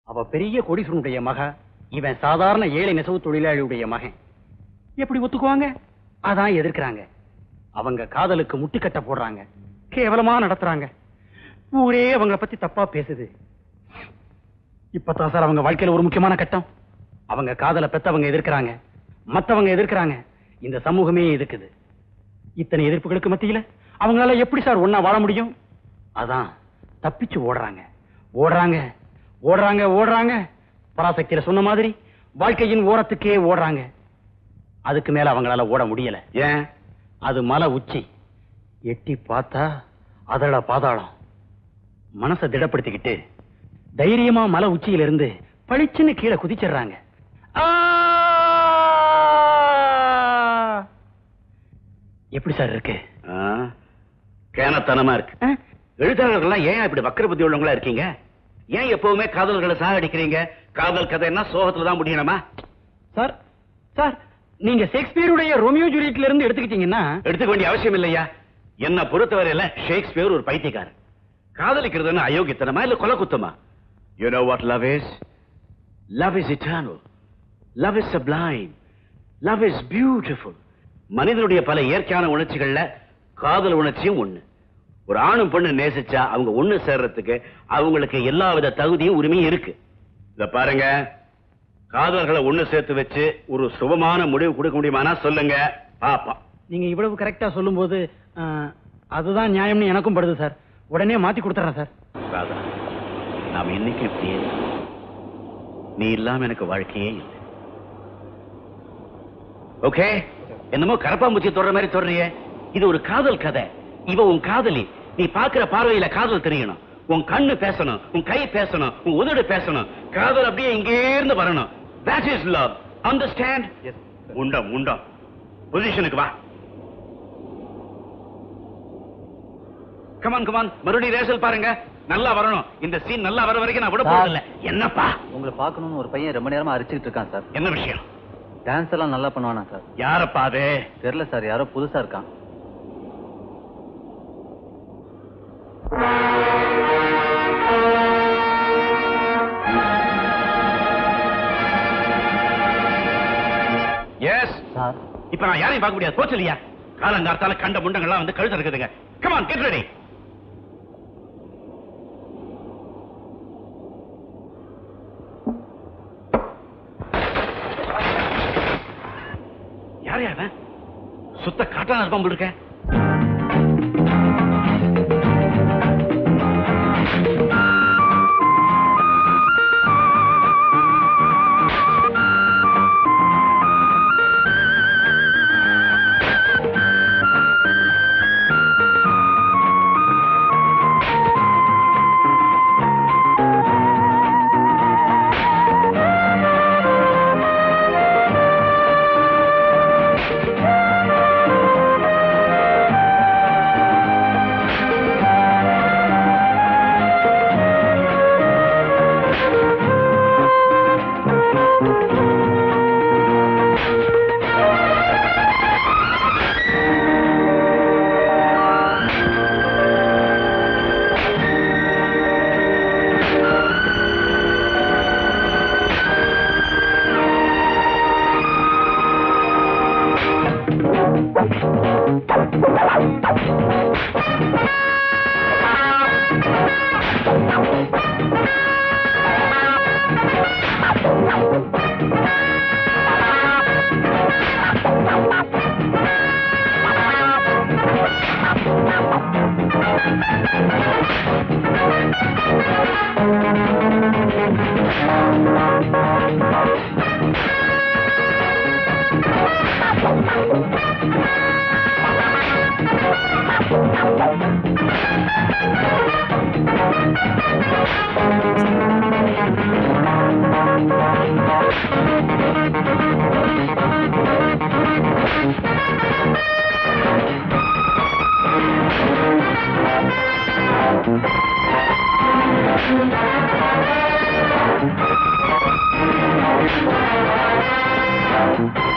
அவ பெரிய கோடீஸ்வரனுடைய மக இவன் சாதாரண ஏழை நெசவு தொழிலாளியுடைய மகன் எப்படி ஒத்துக்குவாங்க அதான் எதிர்க்கிறாங்க அவங்க காதலுக்கு முட்டுக்கட்ட போடுறாங்க கேவலமா நடத்துறாங்க ஊரே அவங்கள பத்தி தப்பா பேசுது இப்பதான் சார் அவங்க வாழ்க்கையில ஒரு முக்கியமான கட்டம் அவங்க காதலை பெத்தவங்க எதிர்க்கிறாங்க மத்தவங்க எதிர்க்கிறாங்க இந்த சமூகமே எதிர்க்குது இத்தனை எதிர்ப்புகளுக்கு மத்தியில அவங்களால எப்படி சார் ஒண்ணா வாழ முடியும் அதான் தப்பிச்சு ஓடுறாங்க ஓடுறாங்க ஓடுறாங்க ஓடுறாங்க பராசக்தியில சொன்ன மாதிரி வாழ்க்கையின் ஓரத்துக்கே ஓடுறாங்க அதுக்கு மேல அவங்களால ஓட முடியல ஏன் அது மலை உச்சி எட்டி பார்த்தா அதோட பாதாளம் மனசை திடப்படுத்திக்கிட்டு தைரியமா மலை உச்சியில இருந்து பளிச்சுன்னு கீழே குதிச்சிடுறாங்க ஆ! எப்படி சார் இருக்கு கேனத்தனமா இருக்கு ஆ? எழுத்தாளர்கள்லாம் ஏன் இப்படி வக்கர புத்தி உள்ளவங்களா இருக்கீங்க ஏன் எப்பவுமே காதல்களை சாகடிக்கிறீங்க காதல் கதைன்னா சோகத்துல தான் முடியணுமா சார் சார் நீங்க ஷேக்ஸ்பியருடைய ரோமியோ ஜூலியட்ல இருந்து எடுத்துக்கிட்டீங்கன்னா எடுத்துக்க வேண்டிய அவசியம் இல்லையா என்ன பொறுத்தவரையில ஷேக்ஸ்பியர் ஒரு பைத்தியக்காரன் காதலிக்கிறதுன்னு அயோக்கியத்தனமா இல்ல கொலை குத்தமா you know what love is love is eternal love is sublime love is beautiful மனிதனுடைய பல இயற்கையான உணர்ச்சிகள்ல காதல் உணர்ச்சியும் ஒண்ணு ஒரு ஆணும் பொண்ணு நேசிச்சா அவங்க ஒண்ணு சேர்றதுக்கு அவங்களுக்கு எல்லா வித தகுதியும் உரிமையும் இருக்கு இத பாருங்க காதல்களை ஒண்ணு சேர்த்து வச்சு ஒரு சுபமான முடிவு கொடுக்க முடியுமானா சொல்லுங்க பாப்பா நீங்க இவ்வளவு கரெக்டா சொல்லும்போது ஆ, அதுதான் நியாயம்னு எனக்கும் படுது சார் உடனே மாத்தி கொடுத்துறேன் சார் ராதா நாம் இன்னைக்கு இப்படியே இருக்கலாம். நீ இல்லாம எனக்கு வாழ்க்கையே இல்லை ஓகே என்னமோ கரப்பாம்பூச்சி தொடர மாதிரி தொடறியே இது ஒரு காதல் கதை இவ உன் காதலி நீ பாக்குற பார்வையில காதல் தெரியணும் உன் கண்ணு பேசணும் உன் கை பேசணும் உன் உதடு பேசணும் காதல் அப்படியே இங்கே இருந்து வரணும் that is love understand உண்டம் உண்டம் பொசிஷனுக்கு வா கமான் கமான் மறுபடியும் ரேசல் பாருங்க நல்லா வரணும் இந்த சீன் நல்லா வர வரைக்கும் நான் விட சார். போறதில்ல என்னப்பா உங்களை பார்க்கணும்னு ஒரு பையன் ரொம்ப நேரமா அரிச்சுக்கிட்டு இருக்கான் சார் என்ன விஷயம் டான்ஸ் எல்லாம் நல்லா பண்ணுவானா சார் யாரப்பா அது தெரியல சார் யாரோ புதுசா இருக்கான் எஸ் சார் இப்ப நான் யாரையும் பார்க்க முடியாது போச்சு இல்லையா காலங்கார்த்தால கண்ட முண்டங்கள்லாம் வந்து கழுத்து இருக்குதுங்க கமான் கெட் ரெடி யார் யார் அவன்? சுத்த காட்டான இருப்பான் போல இருக்க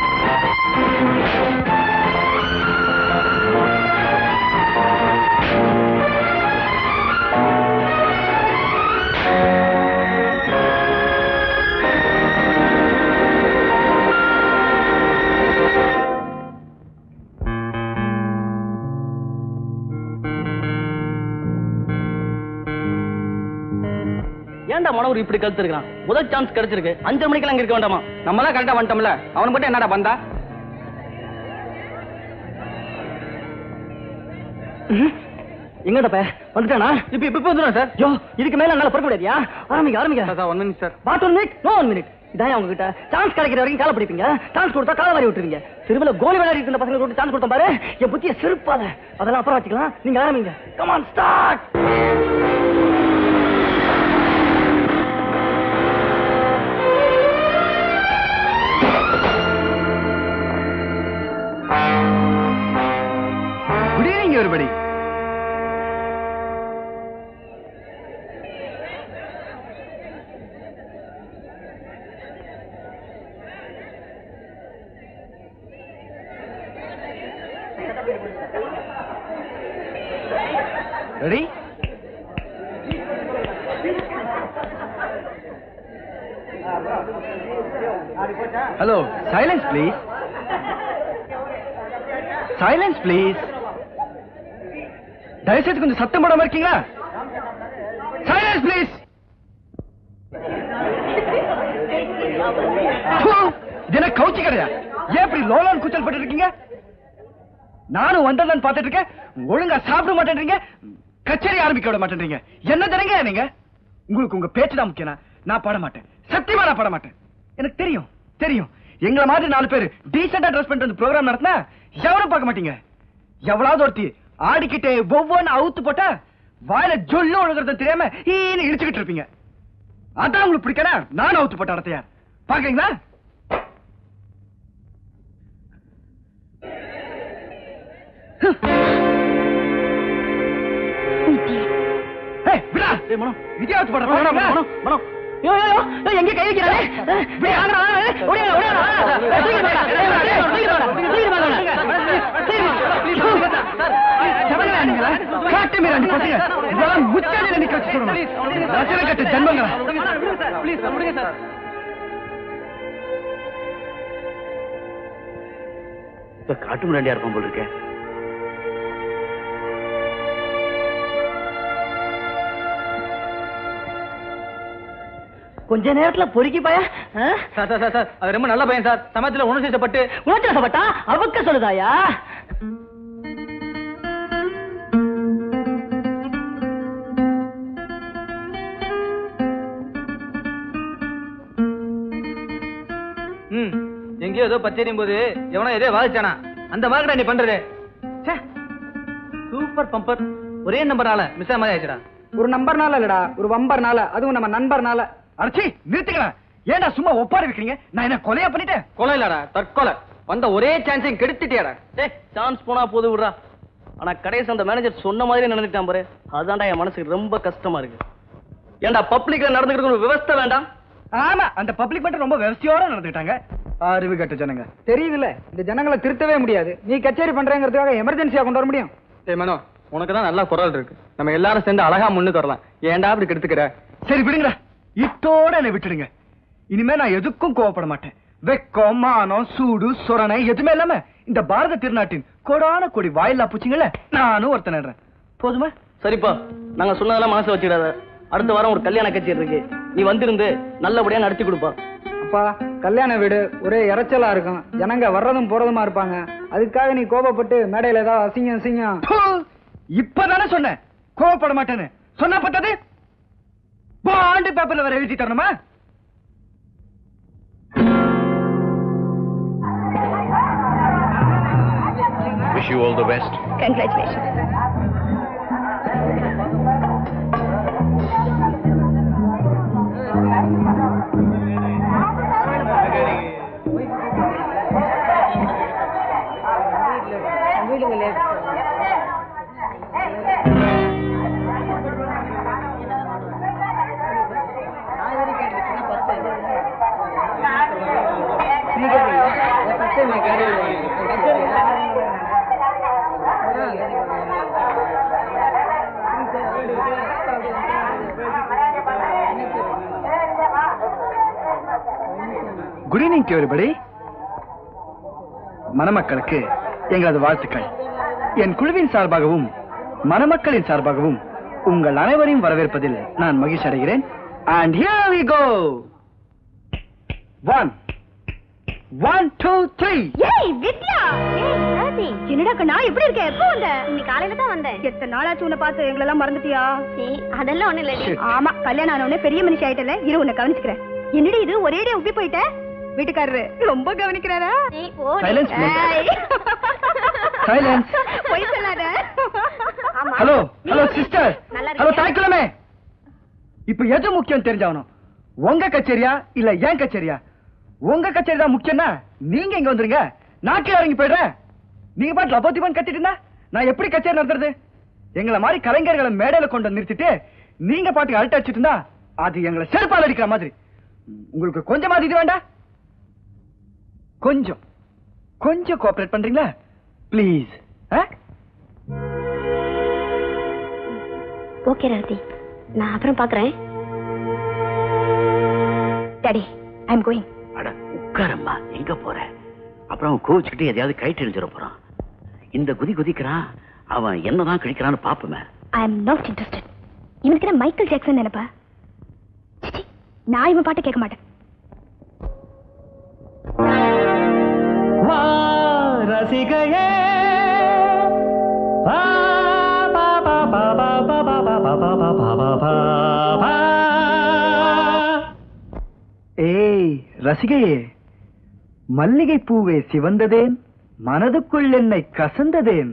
Thank ஏன்டா மனோர் இப்படி கழுத்துருக்கான் முதல் சான்ஸ் கிடைச்சிருக்கு அஞ்சு மணிக்கெல்லாம் இங்க இருக்க வேண்டாமா நம்ம தான் கரெக்டா வந்துட்டோம்ல அவனுக்கு மட்டும் என்னடா பந்தா எங்கடா பே வந்துட்டானா இப்ப இப்ப வந்துடும் சார் யோ இதுக்கு மேல என்னால புறக்க முடியாதியா ஆரம்பிங்க ஆரம்பிங்க sir one minute sir what one minute no one minute இதான் அவங்க கிட்ட சான்ஸ் கிடைக்கிற வரைக்கும் காலை பிடிப்பீங்க சான்ஸ் கொடுத்தா காலை வாரி விட்டுருவீங்க திருவிழா கோலி விளையாடிட்டு இருந்த பசங்களுக்கு கூட சான்ஸ் கொடுத்தா பாரு என் புத்திய சிரிப்பாத அதெல்லாம் அப்புறம் வச்சுக்கலாம் நீங்க ஆரம்பிங்க come on start good evening everybody ready hello silence please silence please தயவுசெய்து கொஞ்சம் சத்தம் போடாம இருக்கீங்களா சைலன்ஸ் ப்ளீஸ் இது என்ன கவுச்சி கடையா ஏன் இப்படி லோலான் கூச்சல் பட்டு இருக்கீங்க நானும் வந்ததான் பார்த்துட்டு இருக்கேன் ஒழுங்கா சாப்பிட மாட்டேன்றீங்க கச்சேரி ஆரம்பிக்க விட மாட்டேன்றீங்க என்ன தரங்க நீங்க உங்களுக்கு உங்க பேச்சு தான் முக்கியம் நான் பாட மாட்டேன் சத்தியமா நான் பாட மாட்டேன் எனக்கு தெரியும் தெரியும் எங்களை மாதிரி நாலு பேர் டீசெண்டா ட்ரெஸ் பண்ணிட்டு வந்து ப்ரோக்ராம் நடத்தினா எவரும் பார்க்க மாட்டீங்க எவ்வளவு ஒருத்தி ஆடிக்கிட்டே ஒவ்வொன்னு அவுத்து போட்டா வாயில ஜொல்லு ஒழுகிறது தெரியாம ஈன்னு இடிச்சுக்கிட்டு இருப்பீங்க அதான் உங்களுக்கு பிடிக்கல நானும் அவுத்து போட்ட இடத்தையா பாக்குறீங்களா ஏய், விடா. விஜயாவுக்கு போடுற program ஆ? யோ யோ யோ எங்க கை வைக்கிறானே இப்படி ஆங்கடா ஓடியா ஓடியா தூக்கிட்டு வாடா தூக்கிட்டு வாடா தூக்கிட்டு வாடா ஜனங்களா நீங்களா? காட்டு மீறாண்டி பசங்க. இதெல்லாம் முச்சாடியில நிக்க வச்சு சொல்லணும். ரசனை கட்ட ஜென்மங்களா. இப்ப காட்டு முன்னாடியா இருப்பான் போல இருக்கேன் கொஞ்ச நேரத்துல பொறுக்கி பாயா சார் சார் சார் சார் அது ரொம்ப நல்ல பையன் சார் சமயத்துல உணர்ச்சி செய்யப்பட்டு உணர்ச்சிப்பட்டா அவக்க சொல்லுதாயா ம் எங்கேயோ ஏதோ பச்சரியும் போது எவனோ எதோ வாதிச்சானா அந்த மாதிரி நீ பண்றது ச்சே சூப்பர் பம்பர் ஒரே நம்பர்னால மிஸ் ஆன மாதிரி ஆயிடுச்சுடா ஒரு நம்பர்னால இல்லடா ஒரு வம்பர்னால அதுவும் நம்ம நண்பர்னால அடச்சீ, நிறுத்துங்களா. ஏன்டா சும்மா ஒப்பாரி வைக்கிறீங்க நான் என்ன கொலையா பண்ணிட்டேன் கொலை இல்லடா தற்கொலை வந்த ஒரே சான்ஸையும் கெடுத்துட்டியாடா டேய் சான்ஸ் போனா போது விடுறா ஆனா கடைசி அந்த மேனேஜர் சொன்ன மாதிரி நடந்துட்டான் பாரு அதான்டா என் மனசுக்கு ரொம்ப கஷ்டமா இருக்கு ஏன்டா பப்ளிக்ல நடந்துக்கிட்டு ஒரு விவஸ்தை வேண்டாம் ஆமா அந்த பப்ளிக் மட்டும் ரொம்ப விவசாயோட நடந்துட்டாங்க அறிவு கட்ட ஜனங்க தெரியுதுல்ல இந்த ஜனங்களை திருத்தவே முடியாது நீ கச்சேரி பண்றேங்கிறதுக்காக எமர்ஜென்சியா கொண்டு வர முடியும் ஏய் மனோ உனக்கு தான் நல்லா குரல் இருக்கு நம்ம எல்லாரும் சேர்ந்து அழகா முன்னுக்கு வரலாம் ஏன்டா அப்படி கெடுத்துக்கிற சரி விடுங்கடா இத்தோட என்னை விட்டுடுங்க இனிமே நான் எதுக்கும் கோவப்பட மாட்டேன் வெக்கம் மானம் சூடு சொரணை எதுவுமே இல்லாம இந்த பாரத திருநாட்டின் கொடான கொடி வாயில்லா பூச்சிங்கள நானும் ஒருத்தன் போதுமா சரிப்பா நாங்க சொன்னதெல்லாம் மனசு வச்சுடாத அடுத்த வாரம் ஒரு கல்யாண கச்சேரி இருக்கு நீ வந்திருந்து நல்லபடியா நடத்தி கொடுப்பா அப்பா கல்யாண வீடு ஒரே இறைச்சலா இருக்கும் ஜனங்க வர்றதும் போறதுமா இருப்பாங்க அதுக்காக நீ கோபப்பட்டு மேடையில ஏதாவது அசிங்கம் அசிங்கம் பு, இப்பதானே சொன்னேன் கோவப்பட மாட்டேன்னு சொன்னா பட்டது பாண்டு பேப்பர்ல வேற எழுதி தரணுமா wish you all the best Congratulations. Good evening everybody மணமக்களுக்கு எங்களது வாழ்த்துக்கள் என் குழுவின் சார்பாகவும் மணமக்களின் சார்பாகவும் உங்கள் அனைவரையும் வரவேற்பதில் நான் மகிழ்ச்சி அடைகிறேன் And here we go. One. One, two, three. ஏய் வித்யா ஏய் ராதி என்னடா கண்ணா எப்படி இருக்க எப்போ வந்த இன்னைக்கு காலையில தான் வந்தேன் எத்தனை நாளாச்சு உன்னை பார்த்து எங்களெல்லாம் மறந்துட்டியா அதெல்லாம் ஒண்ணு இல்லடி ஆமா கல்யாணம் ஆன உடனே பெரிய மனுஷி ஆயிட்டல இரு உன்னை கவனிச்சுக்கிறேன் என்னடி இது ஒரேடியா உப்பி போயிட்ட வீட்டுக்காரரு ரொம்ப கவனிக்கிறாரா Silence, please. Silence. போய் சொல்லாத ஆமா. ஹலோ ஹலோ சிஸ்டர் நல்லா ஹலோ இருக்கியா? தாய்க்குளமே இப்ப எது முக்கியம் தெரிஞ்சாகணும் உங்க கச்சேரியா இல்ல ஏன் கச்சேரியா உங்க கச்சேரி தான் முக்கியம்னா நீங்க இங்க வந்துருங்க நான் கீழே இறங்கி போயிடுறேன் நீங்க பாட்டு லபோத்திபான் கத்திட்டு இருந்தா நான் எப்படி கச்சேரி நடத்துறது எங்களை மாதிரி கலைஞர்களை மேடையில கொண்டு வந்து நிறுத்திட்டு நீங்க பாட்டுக்கு அல்ட் அடிச்சிட்டு இருந்தா அது எங்களை செருப்பால் அடிக்கிற மாதிரி உங்களுக்கு கொஞ்சமாவது இது வேண்டாம் கொஞ்சம் கொஞ்சம் கோஆபரேட் பண்றீங்களா ப்ளீஸ் ஓகே ராதி நான் அப்புறம் பாக்குறேன் டாடி ஐ அம் கோயிங் அட உட்காரம்மா எங்க போற அப்புறம் கோவிச்சுக்கிட்டு எதையாவது கைட்டு எழுதிட போறான் இந்த குதி குதிக்கிறான் அவன் என்னதான் கிடைக்கிறான்னு பாப்போமே ஐ அம் நாட் இன்ட்ரெஸ்டட் இவனுக்கு என்ன மைக்கேல் ஜாக்சன் நினைப்பா சிச்சி, நான் இவன் பாட்டு கேட்க மாட்டேன் வா ரசிகையே வா பா பா பா பா பா பா பா பா பா பா பா பா பா பா. ஏய் ரசிகையே மல்லிகை பூவே சிவந்ததேன் மனதுக்குள் என்னை கசந்ததேன்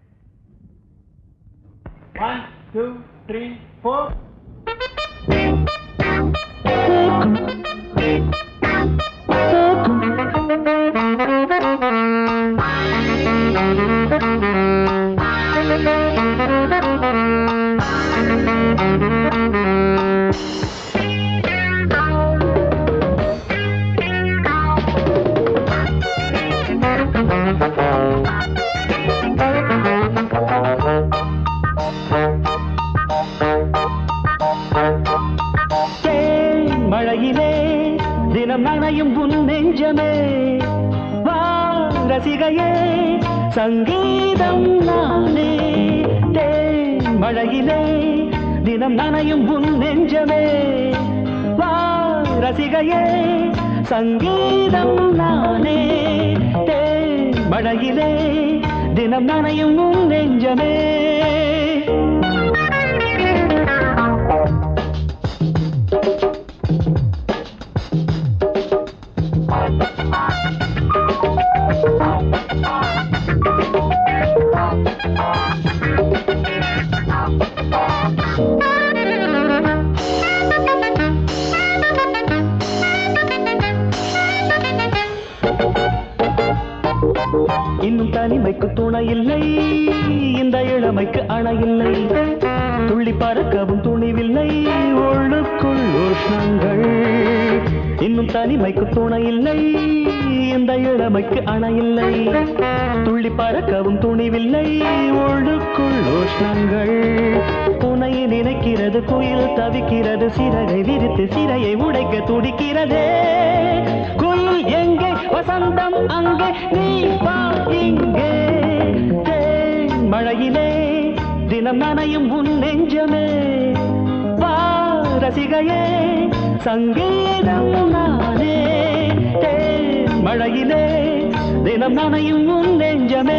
தேன் மழையிலே தினம் நனையும் உன் நெஞ்சமே வா ரசிகையே சங்கீதம் நானே தேன் மழையிலே தினம் நனையும் உன் நெஞ்சமே வா ரசிகையே சங்கீதம் நானே தேன் மழையிலே தினம் நனையும் உன் நெஞ்சமே இன்னும் தனிமைக்கு துணை இல்லை இந்த இளமைக்கு அணை இல்லை துள்ளி பறக்கவும் துணிவில்லை உள்ளுக்குள் உஷ்ணங்கள் இன்னும் தனிமைக்கு துணை இல்லை இந்த இளமைக்கு அணை இல்லை துள்ளி பறக்கவும் துணிவில்லை உள்ளுக்குள் உஷ்ணங்கள் துணை நினைக்கிறது குயில் தவிக்கிறது சிறகை விரித்து சிறையை உடைக்க துடிக்கிறதே குயில் எங்கே வசந்தம் அங்கே நீ வா இங்கே தேன் மழையிலே தினம் நனையும் உன் நெஞ்சமே வா ரசிகையே சங்கீதம் நானே தேன் மழையிலே தினம் நனையும் உன் நெஞ்சமே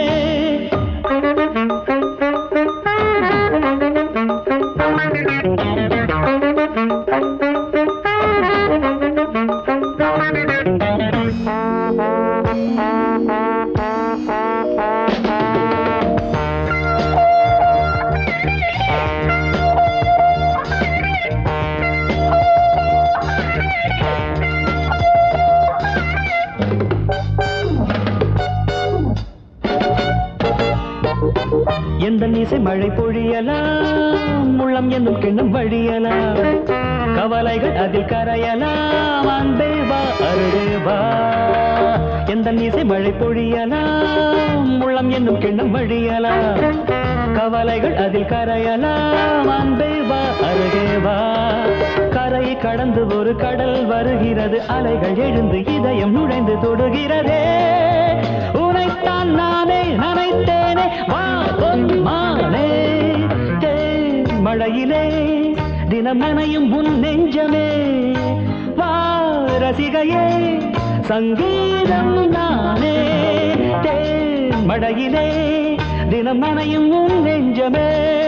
எந்த இசை மழை பொழியலாம் உள்ளம் என்னும் கிண்ணம் வழியலாம் கவலைகள் அதில் கரையலாம் அன்பே வா அருகே வா எந்த இசை மழை பொழியலாம் உள்ளம் என்னும் கிண்ணம் வழியலாம் கவலைகள் அதில் கரையலாம் அன்பே வா அருகே வா கரையை கடந்து ஒரு கடல் வருகிறது அலைகள் எழுந்து இதயம் நுழைந்து தொடுகிறதே உனைத்தான் நானே நினைத்தேனே வா பொன்மானே தேன் மழையிலே தினம் நனையும் உன் நெஞ்சமே வா ரசிகையே சங்கீதம் நானே தேன் மழையிலே தினம் நனையும் உன் நெஞ்சமே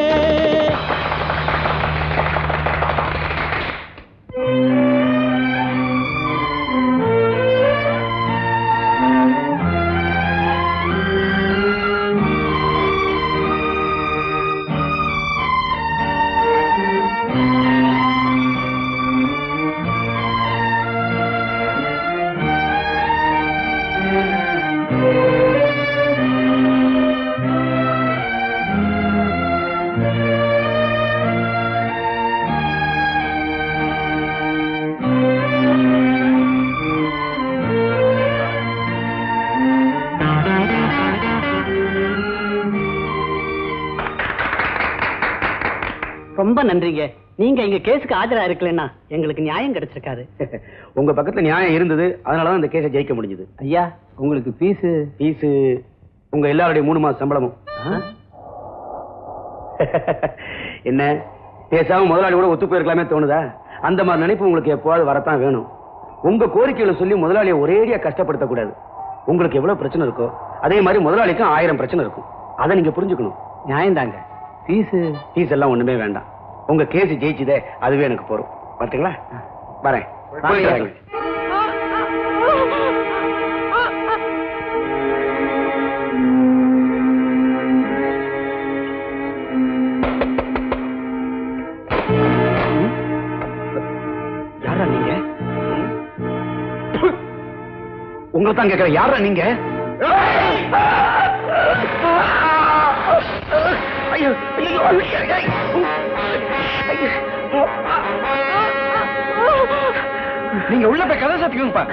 ரொம்ப நன்றிங்க நீங்க எங்க கேஸுக்கு ஆஜரா இருக்கலன்னா எங்களுக்கு நியாயம் கிடைச்சிருக்காது உங்க பக்கத்துல நியாயம் இருந்தது அதனாலதான் இந்த கேஸை ஜெயிக்க முடிஞ்சது ஐயா உங்களுக்கு பீஸு ஃபீஸ் உங்க எல்லாருடைய மூணு மாசம் சம்பளமும் என்ன பேசாம முதலாளி கூட ஒத்து போயிருக்கலாமே தோணுதா அந்த மாதிரி நினைப்பு உங்களுக்கு எப்போவாது வரத்தான் வேணும் உங்க கோரிக்கைகளை சொல்லி முதலாளியை ஒரேடியா கஷ்டப்படுத்தக்கூடாது உங்களுக்கு எவ்வளவு பிரச்சனை இருக்கோ அதே மாதிரி முதலாளிக்கும் ஆயிரம் பிரச்சனை இருக்கும் அதை நீங்க புரிஞ்சுக்கணும் நியாயம் தாங்க ஃபீஸ் ஃபீஸ் எல்லாம் ஒண்ணுமே வேண்டாம் உங்க கேஸ் ஜெயிச்சுதே அதுவே எனக்கு போறோம் பாத்தீங்களா வரேன் போயிட்டு வரேங்க. யாரா நீங்க உங்களை தான் கேட்கிறேன் யாரா நீங்க ஐயோ ஐயோ நீங்க உள்ள போய் கதை சாத்திக்கோங்கப்பா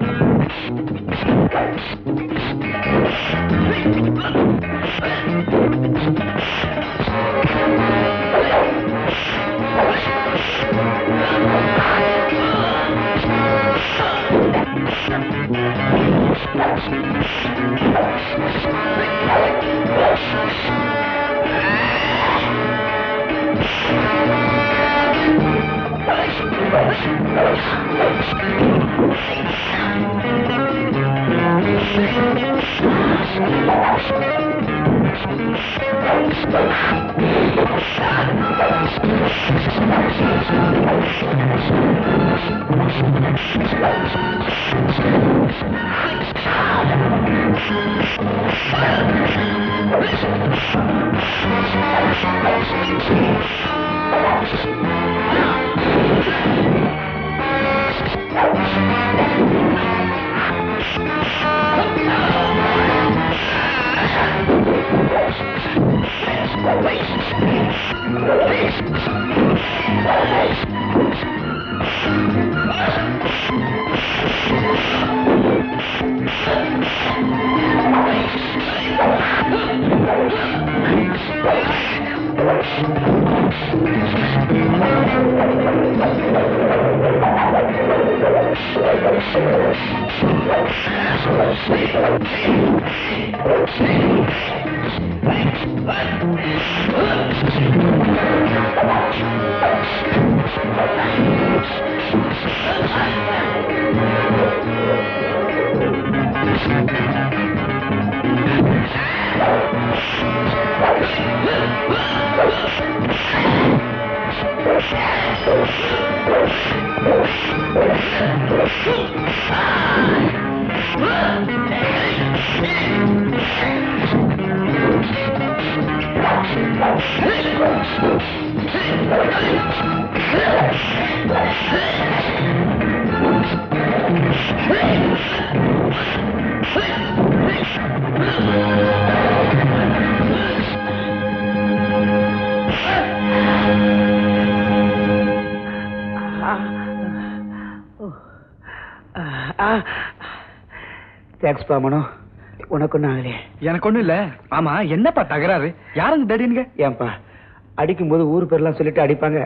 தேங்க்ஸ் மனோ உனக்கு ஒன்றும் ஆகலையே எனக்கு ஒண்ணும் இல்ல ஆமா என்னப்பா தகராறு யாருங்க தடினுங்க ஏன்பா அடிக்கும்போது ஊர் பேர்லாம் சொல்லிட்டு அடிப்பாங்க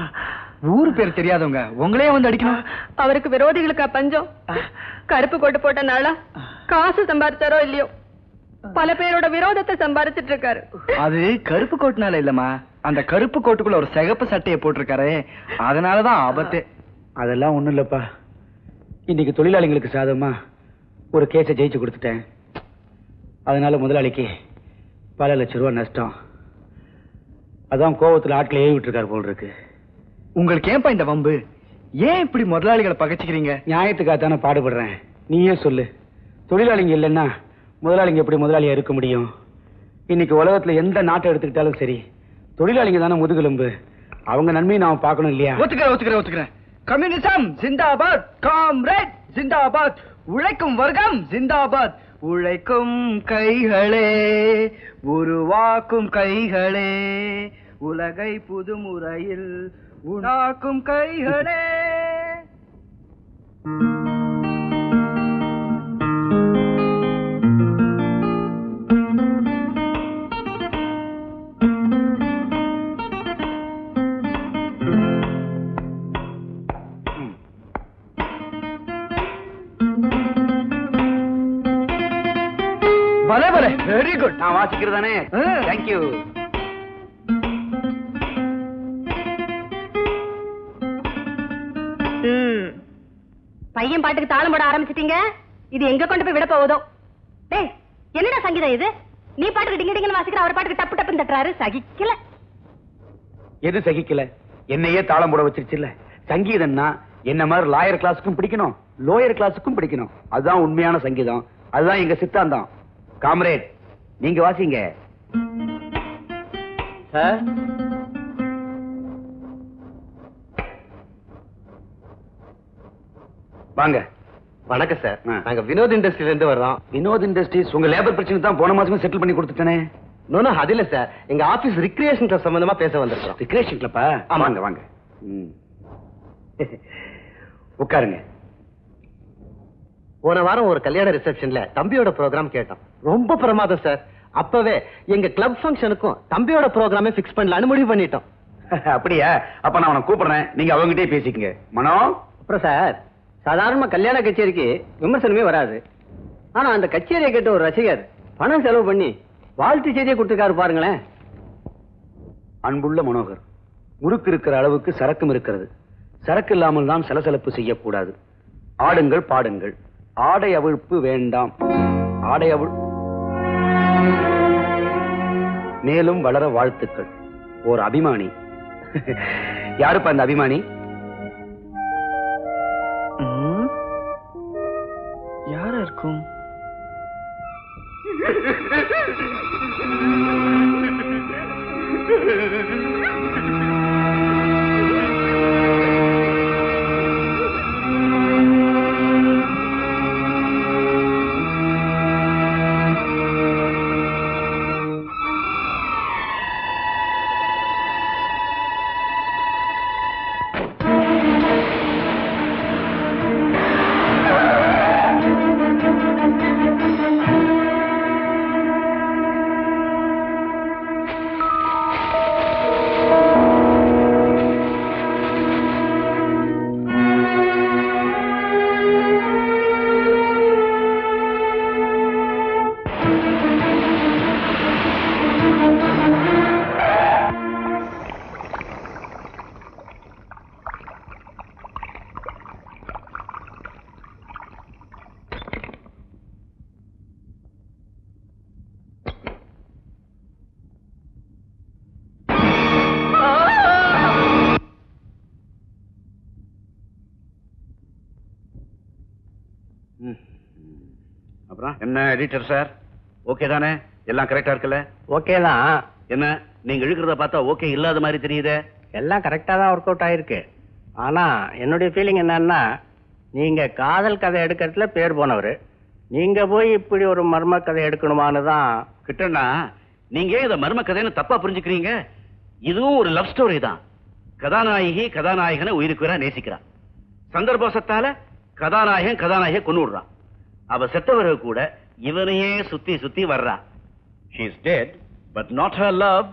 ஊரு பேர் தெரியாதவங்க உங்களே வந்து அடிக்கணும் அவருக்கு விரோதிகளுக்கா பஞ்சம் கருப்பு கோட்டு போட்டனால காசு சம்பாரிச்சாரோ இல்லையோ பல பேரோட விரோதத்தை சம்பாரிச்சிட்டு இருக்காரு அது கருப்பு கோட்டுனால இல்லம்மா அந்த கருப்பு கோட்டுக்குள்ள ஒரு சிகப்பு சட்டையை போட்டிருக்காரு அதனாலதான் ஆபத்து அதெல்லாம் ஒண்ணும் இல்லப்பா இன்னைக்கு தொழிலாளிங்களுக்கு சாதமா ஒரு கேஸை ஜெயிச்சு கொடுத்துட்டேன் அதனால முதலாளிக்கு பல லட்ச ரூபா நஷ்டம் அதான் கோவத்துல ஆட்களை ஏவி விட்டுருக்காரு போல் இருக்கு உங்களுக்கு ஏன்பா இந்த வம்பு ஏன் இப்படி முதலாளிகளை பகைச்சிக்கிறீங்க நியாயத்துக்காக தானே பாடுபடுறேன் நீயே சொல்லு தொழிலாளிங்க இல்லைன்னா முதலாளிங்க எப்படி முதலாளியா இருக்க முடியும் இன்னைக்கு உலகத்துல எந்த நாட்டை எடுத்துக்கிட்டாலும் சரி தொழிலாளிங்க தானே முதுகெலும்பு அவங்க நன்மையை நாம பார்க்கணும் இல்லையா ஒத்துக்கிறேன் ஒத்துக்கிறேன் ஒத்துக்கிறேன் கம்யூனிசம் ஜிந்தாபாத் காம்ரேட் ஜிந்தாபாத் உழைக்கும் வர்க்கம் ஜிந்தாபாத் உழைக்கும் கைகளே உருவாக்கும் கைகளே உலகை புதுமுறையில் உண்டாக்கும் கைகளே பலே பலே வெரி குட் நான் வாசிக்கிறதானே தேங்க்யூ பையன் பாட்டுக்கு தாளம் போட ஆரம்பிச்சிட்டீங்க இது எங்க கொண்டு போய் விட போகுதோ டேய் என்னடா சங்கீதம் இது நீ பாட்டுக்கு டிங்க டிங்கன்னு வாசிக்கிற அவர் பாட்டுக்கு டப்பு டப்புன்னு தட்டுறாரு சகிக்கல எது சகிக்கல என்னையே தாளம் போட வச்சிருச்சுல்ல சங்கீதம்னா என்ன மாதிரி லாயர் கிளாஸுக்கும் பிடிக்கணும் லோயர் கிளாஸுக்கும் பிடிக்கணும் அதுதான் உண்மையான சங்கீதம் அதுதான் எங்க சித்தாந்தம் காம்ரேட் நீங்க வாசிங்க சார் வாங்க வணக்கம் சார் ஆ. நாங்க வினோத் இண்டஸ்ட்ரியில இருந்து வர்றோம் வினோத் இண்டஸ்ட்ரீஸ் உங்க லேபர் பிரச்சனை தான் போன மாசமே செட்டில் பண்ணி கொடுத்துட்டேனே நோனோ அது இல்ல சார் எங்க ஆபீஸ் ரிக்ரியேஷன் கிளப் சம்பந்தமா பேச வந்திருக்கோம் ரிக்ரேஷன் கிளப்பா ஆமா. வாங்க வாங்க ம். உட்காருங்க போன வாரம் ஒரு கல்யாண ரிசப்ஷன்ல தம்பியோட ப்ரோக்ராம் கேட்டோம் ரொம்ப பிரமாதம் சார் அப்பவே எங்க கிளப் ஃபங்க்ஷனுக்கும் தம்பியோட ப்ரோக்ராமே ஃபிக்ஸ் பண்ணலாம்னு முடிவு பண்ணிட்டோம் அப்படியா அப்ப நான் அவனை கூப்பிடுறேன் நீங்க அவங்ககிட்டயே பேசிக்கங்க மனோ அப்புறம் சார் சாதாரணமா கல்யாண கச்சேரிக்கு விமர்சனமே வராது ஆனா அந்த கச்சேரியை கேட்ட ஒரு ரசிகர் பணம் செலவு பண்ணி வாழ்த்து செய்தியை கொடுத்துருக்காரு பாருங்களேன் அன்புள்ள மனோகர் முறுக்கு இருக்கிற அளவுக்கு சரக்கும் இருக்கிறது சரக்கு இல்லாமல் தான் சலசலப்பு செய்யக்கூடாது ஆடுங்கள் பாடுங்கள் ஆடை அவிழ்ப்பு வேண்டாம் ஆடை அவிழ் மேலும் வளர வாழ்த்துக்கள் ஓர் அபிமானி யாருப்பா அந்த அபிமானி ம். யாரா இருக்கும் அப்புறம் என்ன எடிட்டர் சார் ஓகே தானே எல்லாம் கரெக்டா இருக்குல்ல ஓகே தான் என்ன நீங்க இழுக்கிறத பார்த்தா ஓகே இல்லாத மாதிரி தெரியுதே எல்லாம் கரெக்டா தான் ஒர்க் அவுட் ஆயிருக்கு ஆனா என்னுடைய ஃபீலிங் என்னன்னா நீங்க காதல் கதை எடுக்கிறதுல பேர் போனவர் நீங்க போய் இப்படி ஒரு மர்ம கதை எடுக்கணுமான்னு தான் கிட்டண்ணா நீங்க ஏன் இதை மர்ம கதைன்னு தப்பா புரிஞ்சுக்கிறீங்க இதுவும் ஒரு லவ் ஸ்டோரி தான் கதாநாயகி கதாநாயகனை உயிருக்குறா நேசிக்கிறா சந்தர்ப்பசத்தால கதாநாயகன் கதாநாயகியை கொண்டு விடுறான் அவ செத்தவர்கள் கூட இவனையே சுத்தி சுத்தி வர்றா she is dead but not her love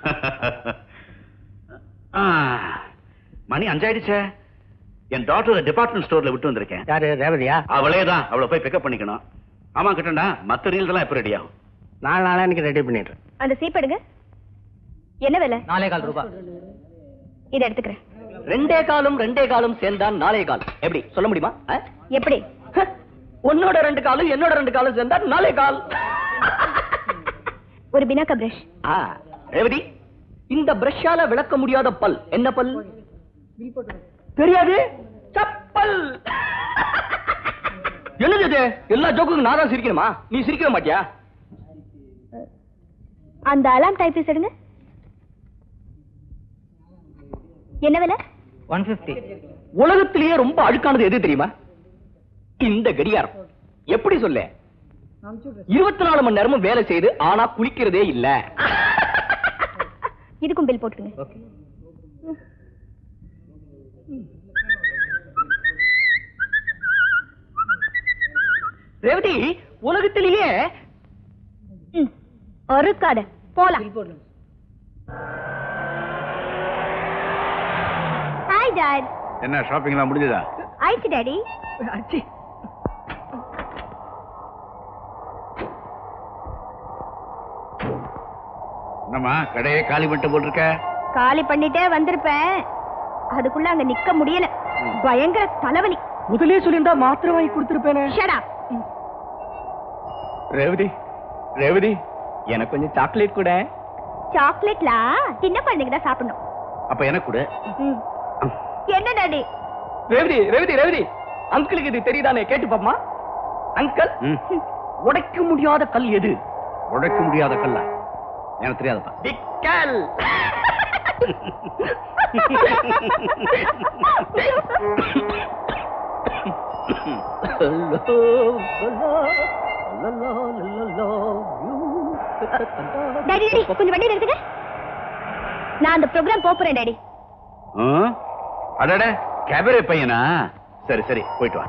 மணி அஞ்சாயிடுச்சே என் டாக்டர் டிபார்ட்மெண்ட் ஸ்டோர்ல விட்டு வந்திருக்கேன் யாரு ரேவதியா அவளே தான் அவளை போய் பிக்கப் பண்ணிக்கணும் ஆமா கிட்டண்டா மத்த ரீல்ஸ் எல்லாம் எப்ப ரெடி ஆகும் நாலு நாளா எனக்கு ரெடி பண்ணிடுறேன் அந்த சீப் எடுங்க என்ன விலை நாலே கால் ரூபாய் இதை எடுத்துக்கிறேன் ரெண்டே காலும் ரெண்டே காலும் சேர்ந்தான் நாலே கால் எப்படி சொல்ல முடியுமா ஆ? எப்படி ஹ, உன்னோட ரெண்டு காலும் என்னோட ரெண்டு காலும் சேர்ந்தா நாலே கால் ஒரு பினாக்கா பிரஷ் ஆ, ரேவதி இந்த பிரஷால விளக்க முடியாத பல் என்ன பல் தெரியாது சப்பல் என்னது இது எல்லா ஜோக்குக்கும் நான் தான் சிரிக்கணுமா நீ சிரிக்கவே மாட்டியா அந்த அலாம் டைப் எடுங்க என்ன விலை ஒன் பிப்டி உலகத்திலேயே ரொம்ப அழுக்கானது எது தெரியுமா இந்த கடிகாரம் எப்படி சொல்ல இருபத்தி நாலு மணி நேரமும் வேலை செய்து ஆனா குளிக்கிறதே இல்ல இதுக்கும் பில் போட்டுருங்க ரேவதி உலகத்திலேயே ம் ஒருக்காத போலாம் ஹாய் டாட் என்ன ஷாப்பிங்லாம் முடிஞ்சதா ஆயிடுச்சு டாடி அச்சி. என்னம்மா கடையே காலி பண்ணிட்டு போட்டிருக்க காலி பண்ணிட்டே வந்திருப்பேன் அதுக்குள்ள அங்க நிக்க முடியல பயங்கர தலைவலி முதலே சொல்லியிருந்தா மாத்திரை வாங்கி கொடுத்துருப்பேனே ஷடா ரேவதி ரேவதி எனக்கு கொஞ்சம் சாக்லேட் கூட சாக்லேட்லாம் சின்ன குழந்தைங்க தான் சாப்பிடணும் அப்ப எனக்கு கூட ம். என்ன டாடி ரேவதி ரேவதி ரேவதி அங்கிளுக்கு இது தெரியுதானே கேட்டு பாப்பமா அங்கிள் ம். உடைக்க முடியாத கல் எது உடைக்க முடியாத கல்லா எனக்கு தெரியாதப்பா விக்கல் டாடி டாடி கொஞ்சம் வண்டி நிறுத்துங்க நான் அந்த ப்ரோக்ராம் போறேன் டாடி ஆ? அடட கேபரே பையனா சரி சரி போயிட்டு வா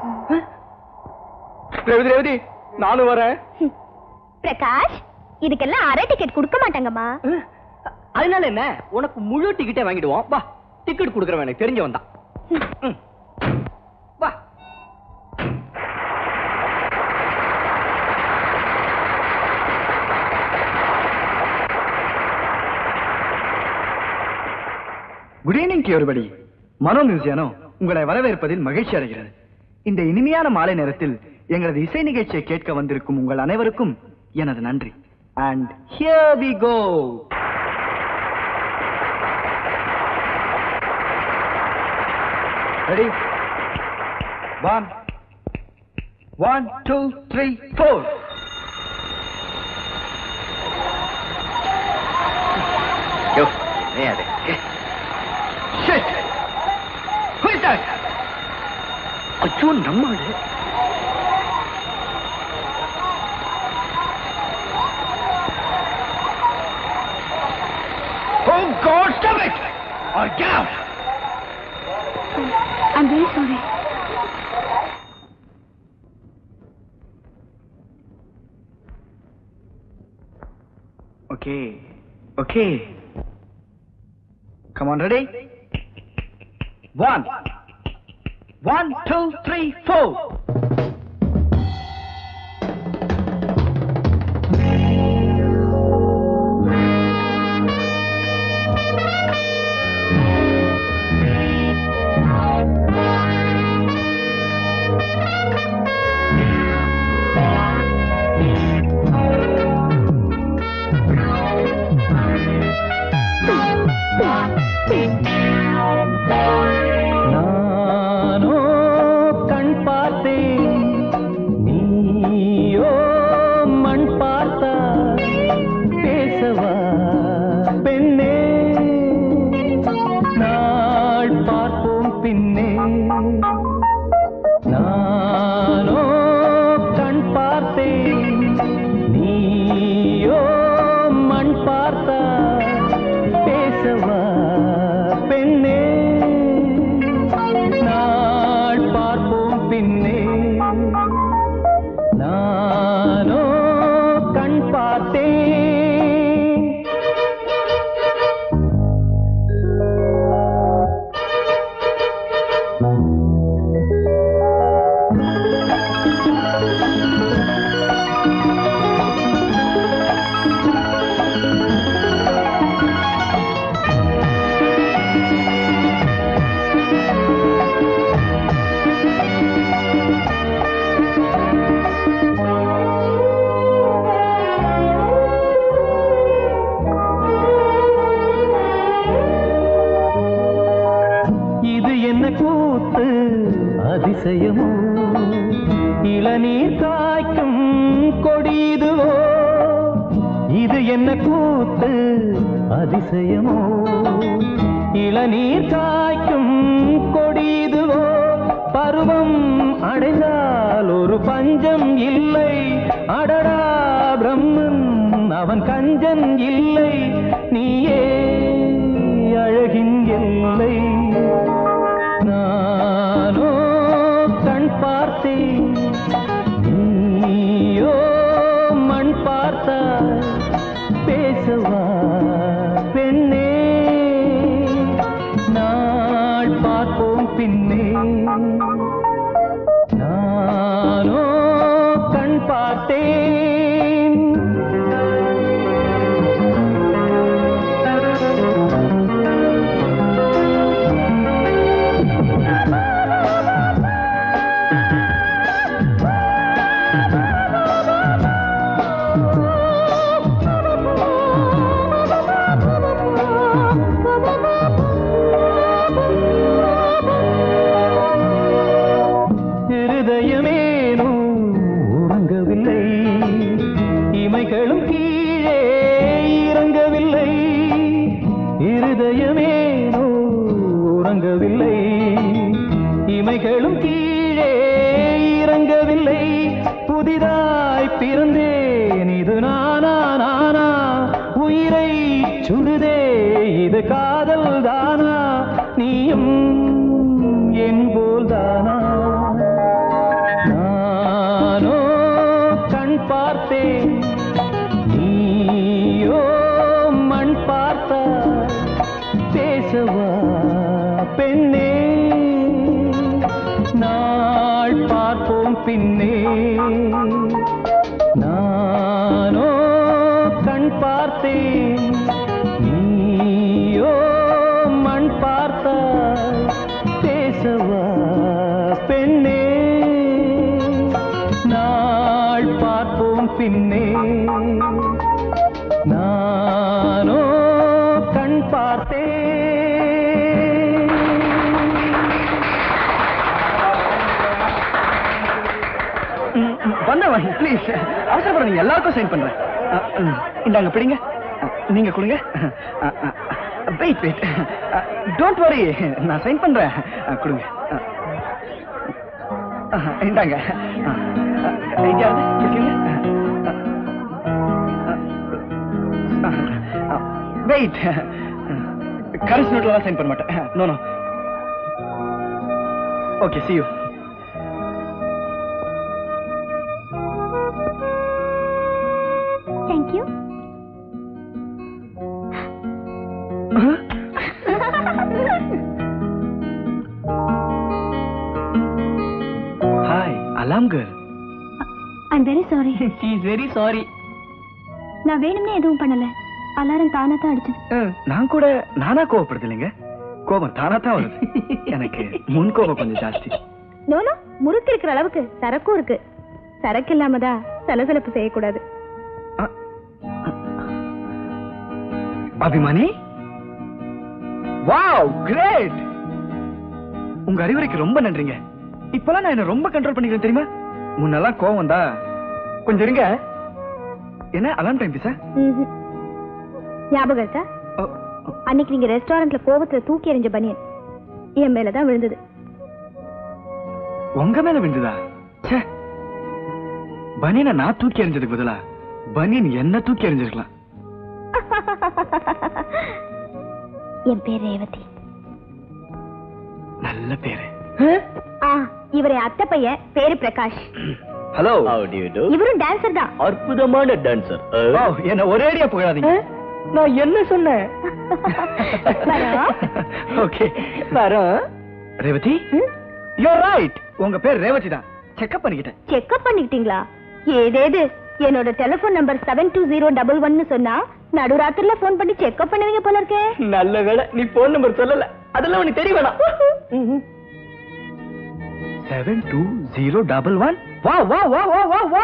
ரேவதி ரேவதி நானும் வரேன் ஹம். பிரகாஷ் இதுக்கெல்லாம் அரை டிக்கெட் கொடுக்க மாட்டாங்கம்மா அதனால என்ன உனக்கு முழு டிக்கெட்டே வாங்கிடுவோம் வா டிக்கெட் கொடுக்கறவன் எனக்கு தெரிஞ்சவன் தான் ம். வா குட் ஈவினிங் எவரிபடி மனோ மியூசியானோ உங்களை வரவேற்பதில் மகிழ்ச்சி அடைகிறது இந்த இனிமையான மாலை நேரத்தில் எங்களது இசை நிகழ்ச்சியை கேட்க வந்திருக்கும் உங்கள் அனைவருக்கும் எனது நன்றி and here we go ready one one two three four yo, ஏன் அது? Shit! Who is that? ஐயோ நம்மளு Oh God, stop it! Or get out! I'm very sorry. Okay, okay. Come on, ready? One. One, two, three, four. நானோ கண் பார்த்தேன் என்ன கூத்து அதிசயமோ இளநீர் காய்க்கும் கொடிதுவோ பருவம் அடைந்தால் ஒரு பஞ்சம் இல்லை அடடா பிரம்மன் அவன் கஞ்சன் இல்லை நீயே அழகின் எல்லை நானோ கண் பார்த்தேன் நீயோ மண் பார்த்தாய் பேசவா பெண்ணே நாள் பார்ப்போம் பின்னே நானோ கண் பார்த்தேன் இருதயமேனோ உறங்கவில்லை இமைகளும் கீழே இறங்கவில்லை இருதயமேனோ உறங்கவில்லை இமைகளும் கீழே இறங்கவில்லை புதிதாய் பிறந்தேன் இது நானா நானா உயிரை சுடுதே இது காதல் தானா நீயும் என் போல்தானா நானோ கண் பார்த்தேன் நீயோ மண் பார்த்தா பேசவா பெண்ணே நாள் பார்ப்போம் பின்னே நானோ கண் பார்த்தேன் நீயோ மண் பார்த்தா பேசவா பெண்ணே நாள் பார்ப்போம் பின்னே நானோ கண் பார்த்தேன் வந்தவன் ப்ளீஸ் அவசரப்படுங்க எல்லாருக்கும் சைன் பண்றேன் அ, ம், இந்தாங்க பிடிங்க அ, நீங்க கொடுங்க வெயிட் வெயிட் டோன்ட் வரி நான் சைன் பண்றேன் அ, கொடுங்க அ, அ, இந்தாங்க எங்கேயாவது பிடிச்சிங்க வெயிட் கரன்சி நோட்லாம் சைன் பண்ண மாட்டேன் no no okay see you thank you hi அலாம் girl I'm very sorry she is very sorry நான் வேணும்னே எதுவும் பண்ணல அலாரம் தானா தான் அடிச்சது நான் கூட நானா கோவப்படுது இல்லைங்க கோபம் தானா தான் வருது எனக்கு முன் கோபம் கொஞ்சம் ஜாஸ்தி நோனோ முறுக்கு இருக்கிற அளவுக்கு சரக்கும் இருக்கு சரக்கு இல்லாம தான் சலசலப்பு செய்யக்கூடாது அபிமானி வாவ் கிரேட் உங்க அறிவுரைக்கு ரொம்ப நன்றிங்க இப்பெல்லாம் நான் என்ன ரொம்ப கண்ட்ரோல் பண்ணிக்கிறேன் தெரியுமா முன்னெல்லாம் கோவம் தான் கொஞ்சம் இருங்க என்ன அலாம் டைம் சார் ம்ஹும். ஞாபகம் இருக்கா அன்னைக்கு நீங்க ரெஸ்டாரண்ட்ல கோவத்துல தூக்கி எறிஞ்ச பனியன் என் மேலதான் விழுந்தது உங்க மேல விழுந்ததா ச்சே பனியனை நான் தூக்கி எறிஞ்சதுக்கு பதிலா பனியன் என்ன தூக்கி எறிஞ்சிருக்கலாம் என் பேர் ரேவதி நல்ல பேரு ஆ இவரை அத்தை பையன் பேரு பிரகாஷ் ஹலோ இவரும் டான்சர் தான் அற்புதமான டான்சர் ஓ என்ன ஒரேடியா புகழாதீங்க நான் என்ன சொன்னேன் வரோம். ஓகே வரோம் ரேவதி யூ ரைட் உங்க பேர் ரேவதி தான் செக்அப் பண்ணிக்கிட்டேன் செக்அப் பண்ணிக்கிட்டீங்களா ஏதேது என்னோட telephone number seven two zero double ஒன்னு சொன்னா நடுராத்திரில போன் பண்ணி செக்அப் பண்ணுவீங்க போல இருக்கே நல்ல வேளை நீ போன் நம்பர் சொல்லல அதெல்லாம் உனக்கு தெரிய வேணாம் seven two zero double one வா வா வா வா வா வா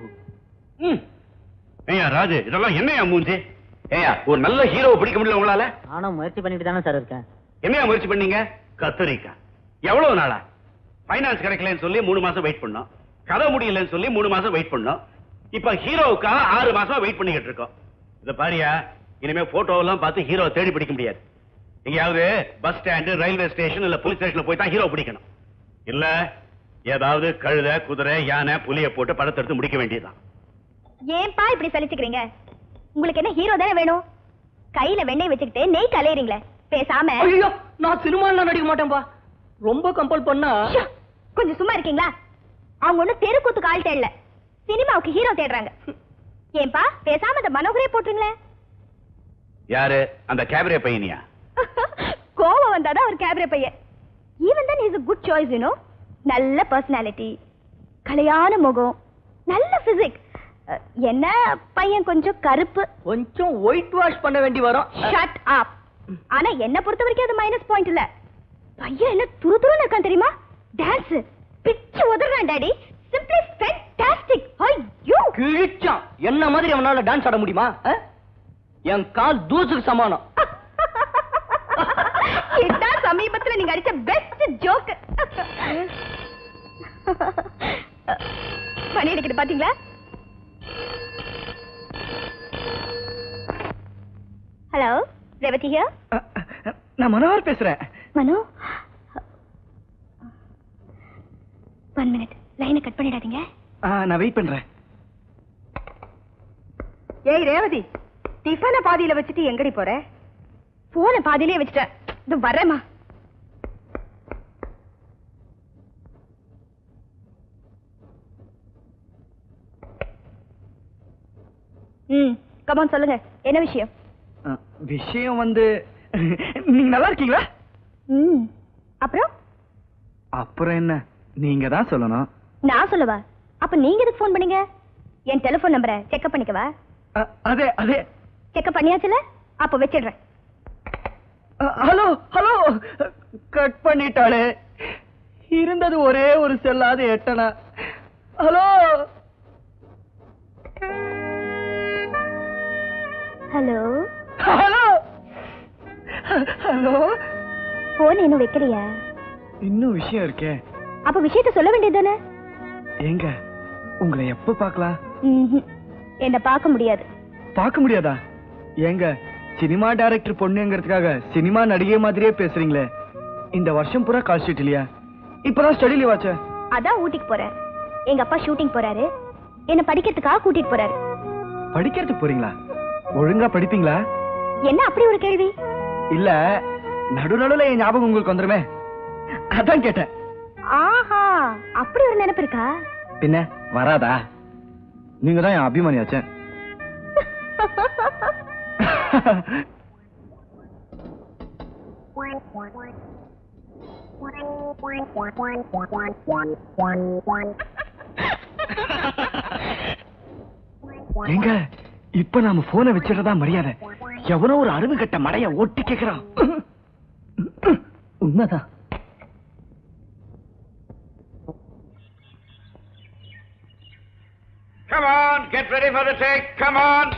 ஏய்யா ராஜு இதெல்லாம் என்னையா மூஞ்சி ஏய்யா ஒரு நல்ல ஹீரோவை பிடிக்க முடியல உங்களால நானும் முயற்சி பண்ணிட்டு தானே சார் இருக்கேன் என்னையா முயற்சி பண்ணீங்க கத்தரிக்கா எவ்வளவு நாளா ஃபைனான்ஸ் கிடைக்கலன்னு சொல்லி மூணு மாசம் வெயிட் பண்ணோம் கதை முடியலன்னு சொல்லி மூணு மாசம் வெயிட் பண்ணோம் இப்ப ஹீரோவுக்காக ஆறு மாசமா வெயிட் பண்ணிக்கிட்டு இருக்கோம் இத பாரியா இனிமே போட்டோ எல்லாம் பார்த்து ஹீரோ தேடி பிடிக்க முடியாது எங்கேயாவது பஸ் ஸ்டாண்டு ரயில்வே ஸ்டேஷன் இல்ல போலீஸ் ஸ்டேஷன்ல போய் தான் ஹீரோ பிடிக்கணும் இல்ல ஏதாவது கழுத குதிரை யானை புலிய போட்டு படத்தை எடுத்து முடிக்க வேண்டியதுதான் ஏன்பா இப்படி சலிச்சுக்கிறீங்க உங்களுக்கு என்ன ஹீரோ தானே வேணும் கையில வெண்ணெய் வச்சுக்கிட்டு நெய் கலையறீங்களே பேசாம ஐயோ நான் சினிமாலாம் நடிக்க மாட்டேன்பா ரொம்ப கம்பல் பண்ணா ஷோ, கொஞ்சம் சும்மா இருக்கீங்களா அவங்க ஒண்ணு தெருக்கூத்துக்கு ஆள் தேடல சினிமாவுக்கு ஹீரோ தேடுறாங்க ஏன்பா பேசாம இந்த மனோகரே போட்டுங்களேன் யாரு அந்த கேபரே பையனியா கோவம் வந்தாதான் ஒரு கேபரே பையன் ஈவன் தான் இஸ் குட் சாய்ஸ் யூனோ நல்ல பர்சனாலிட்டி கலையான முகம் நல்ல பிசிக் என்ன பையன் கொஞ்சம் கருப்பு கொஞ்சம் ஒயிட் வாஷ் பண்ண வேண்டி வரும் ஷட் அப் ஆனா என்ன பொறுத்த வரைக்கும் அது மைனஸ் பாயிண்ட் இல்ல பையன் என்ன துரு துருன்னு இருக்கான் தெரியுமா டான்ஸ் பிச்சு உதறான் டாடி சிம்பிளி ஃபேண்டாஸ்டிக் ஐயோ கிழிச்சான் என்ன மாதிரி அவனால டான்ஸ் ஆட முடியுமா ஆ? என் கால் தூசுக்கு சமானம் இதான் சமீபத்துல நீங்க அடிச்ச பெஸ்ட் ஜோக் மணி அடிக்குது பாத்தீங்களா ஹலோ ரேவதி ஹியர் நான் மனோகர் பேசுறேன் மனு ஒன் மினிட் லைனை கட் பண்ணிடாதீங்க ஆ, நான் வெயிட் பண்றேன் ஏய் ரேவதி டிஃபனை பாதியில வச்சுட்டு எங்கடி போற போன பாதியிலே வச்சுட்டேன் இது வரேம்மா ம் கமான் சொல்லுங்க என்ன விஷயம் ஆ, விஷயம் வந்து நீங்க நல்லா இருக்கீங்களா ம் அப்புறம் அப்புறம் என்ன நீங்க தான் சொல்லணும் நான் சொல்லவா அப்ப நீங்க எதுக்கு ஃபோன் பண்ணீங்க என் டெலிபோன் நம்பரை செக்அப் பண்ணிக்கவா அ, அதே அதே செக்அப் பண்ணியாச்சுல அப்ப வச்சிடுறேன் அ, ஹலோ ஹலோ கட் பண்ணிட்டாளே இருந்தது ஒரே ஒரு செல்லாத எட்டனா hello hello hello hello phone இன்னும் வைக்கலையா இன்னும் விஷயம் இருக்கே அப்ப விஷயத்த சொல்ல வேண்டியது தானே எங்க உங்களை எப்ப பார்க்கலாம் என்ன பார்க்க முடியாது பார்க்க முடியாதா ஏங்க சினிமா டைரக்டர் பொண்ணுங்கிறதுக்காக சினிமா நடிகை மாதிரியே பேசுறீங்களே இந்த வருஷம் பூரா கால் ஷீட் இல்லையா இப்பதான் ஸ்டடி லீவ் ஆச்சே அதான் ஊட்டிக்கு போறேன் எங்க அப்பா ஷூட்டிங் போறாரு என்ன படிக்கிறதுக்காக கூட்டிட்டு போறாரு படிக்கிறதுக்கு போறீங்களா ஒழுங்கா படிப்பீங்களா என்ன அப்படி ஒரு கேள்வி இல்ல நடு நடுவுல என் ஞாபகம் உங்களுக்கு வந்துருமே அதான் கேட்டேன் ஆஹா அப்படி ஒரு நினைப்பு இருக்கா பின்ன வராதா நீங்க தான் என் அபிமானியாச்சே எங்க இப்ப நாம போனை வச்சிடறதா மரியாதை எவனோ ஒரு அறிவு கட்ட மடைய ஒட்டி கேக்குறான் உண்மைதான் Come on, get ready for the take. Come on.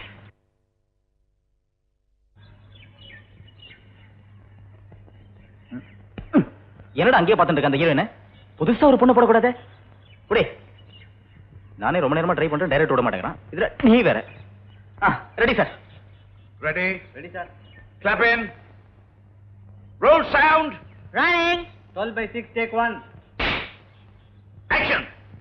என்னடா அங்கேயே பார்த்துட்டு இருக்க அந்த ஹீரோயினை புதுசா ஒரு பொண்ணு போடக்கூடாது குடி நானே ரொம்ப நேரமா ட்ரை பண்றேன் டைரக்ட் விட மாட்டேங்கிறான் இதுல நீ வேற ஆ ready sir Ready? Ready sir Clap in. Roll sound. Running twelve by six take one Action.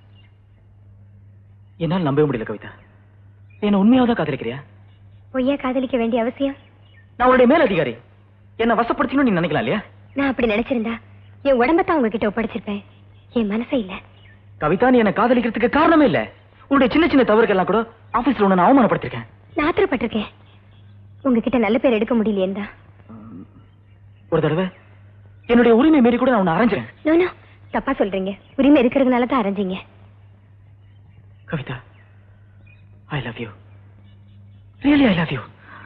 என்னால் நம்பவே முடியல கவிதா என்ன உண்மையாவதான் காதலிக்கிறியா பொய்யா காதலிக்க வேண்டிய அவசியம் நான் உன்னுடைய மேல் அதிகாரி என்ன வசப்படுத்தணும்னு நீ நினைக்கலாம் இல்லையா நான் அப்படி நினைச்சிருந்தா என் உடம்பத்தான் உங்ககிட்ட ஒப்படைச்சிருப்பேன் என் மனசை இல்ல கவிதா நீ என்ன காதலிக்கிறதுக்கு காரணமே இல்ல உன்னுடைய சின்ன சின்ன தவறுகள்லாம் கூட ஆபீஸ்ல உன்னை நான் அவமானப்படுத்திருக்கேன் நான் ஆத்திரப்பட்டிருக்கேன் உங்ககிட்ட நல்ல பேர் எடுக்க முடியலையேன்னு தான் ஒரு தடவை என்னுடைய உரிமை மீறி கூட நான் உன்னை அரைஞ்சிறேன் நோ நோ தப்பா சொல்றீங்க உரிமை இருக்கிறதுனால தான் அரைஞ்சீங்க Kavitha I love you really I love you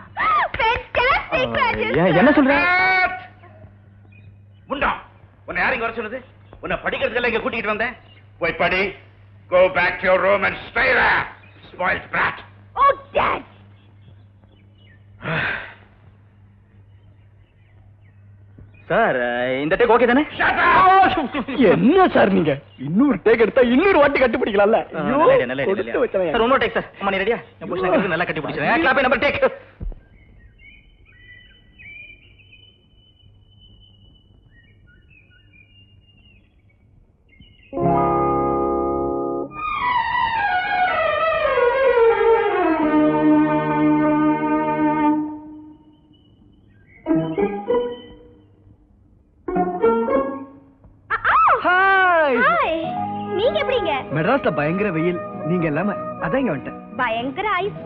என்ன சொல்ற Cut. முண்டா உன்னை யார் இங்க வர சொன்னது உன்னை படிக்கிறதுக்கெல்லாம் இங்க கூட்டிட்டு வந்தேன் போய் படி Go back to your room and stay there. Spoiled brat. Oh dad sir இந்த டேக் ஓகே தானே என்ன சார் நீங்க இன்னொரு டேக் எடுத்தா இன்னொரு வாட்டி கட்டுப்பிடிக்கலாம்ல ஐயோ, நல்ல idea, நல்ல idea, கொடுத்து நல்ல idea. வச்சவன். சார் இன்னொரு டேக் சார் அம்மா நீ ரெடியா என் புருஷன் நல்லா கட்டி பிடிச்சிருக்கேன் clap number take hi hi நீங்க எப்படிங்க மெட்ராஸ்ல பயங்கர வெயில் நீங்க இல்லாம அதான் இங்க வந்துட்டேன் பயங்கர ஐஸ்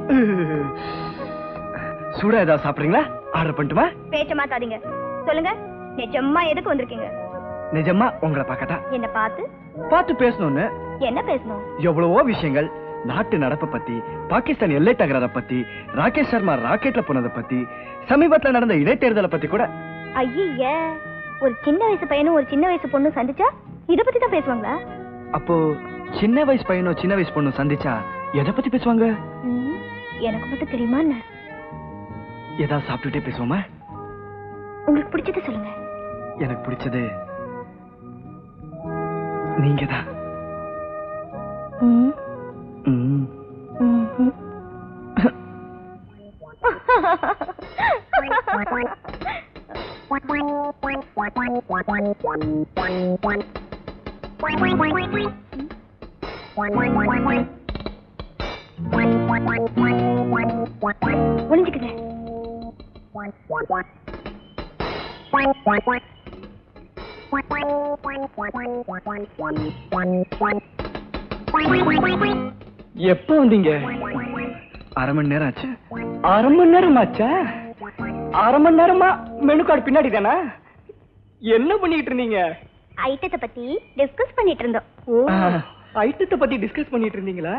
சூடா ஏதாவது சாப்பிடுறீங்களா ஆர்டர் பண்ணட்டுமா பேச்ச மாத்தாதீங்க சொல்லுங்க நிஜமா எதுக்கு வந்திருக்கீங்க நிஜமா உங்களை பார்க்கட்டா என்ன பார்த்து பார்த்து பேசணும்னு என்ன பேசணும் எவ்வளவோ விஷயங்கள் நாட்டு நடப்பை பத்தி பாகிஸ்தான் எல்லை தகராற பத்தி ராகேஷ் சர்மா ராக்கெட்ல போனதை பத்தி சமீபத்துல நடந்த இடைத்தேர்தலை பத்தி கூட ஐய ஒரு சின்ன வயசு பையனும் ஒரு சின்ன வயசு பொண்ணும் சந்திச்சா இத பத்தி தான் பேசுவாங்களா அப்போ சின்ன வயசு பையனும் சின்ன வயசு பொண்ணும் சந்திச்சா எதை பத்தி பேசுவாங்க ம், எனக்கு மட்டும் தெரியுமா என்ன ஏதாவது சாப்பிட்டுட்டே பேசுவோமா உங்களுக்கு பிடிச்சத சொல்லுங்க எனக்கு பிடிச்சது நீங்க தான் ம், ம். ம்ஹும். ஒளிஞ்சுக்கிட்டேன் எப்ப வந்தீங்க அரை மணி நேரம் ஆச்சு அரை மணி நேரம் ஆச்சா அரை மணி நேரமா மெனு கார்டு பின்னாடி தானே என்ன பண்ணிட்டு இருந்தீங்க ஐட்டத்தை பத்தி டிஸ்கஸ் பண்ணிட்டு இருந்தோம் ஐட்டத்தை பத்தி டிஸ்கஸ் பண்ணிட்டு இருந்தீங்களா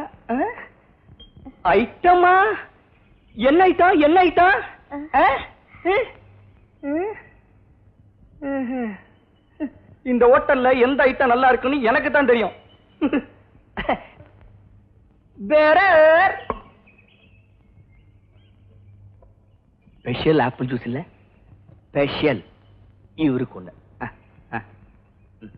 ஐட்டமா என்ன ஐட்டம் என்ன ஐட்டம் ஆ? ஆ? ம்? ம்ஹும். இந்த ஹோட்டல்ல எந்த ஐட்டம் நல்லா இருக்குன்னு எனக்கு தான் தெரியும் வேற ஸ்பெஷல் ஆப்பிள் ஜூஸ் இல்ல ஸ்பெஷல் இவருக்கு ஒண்ணு ஆ, ஆ. ம்.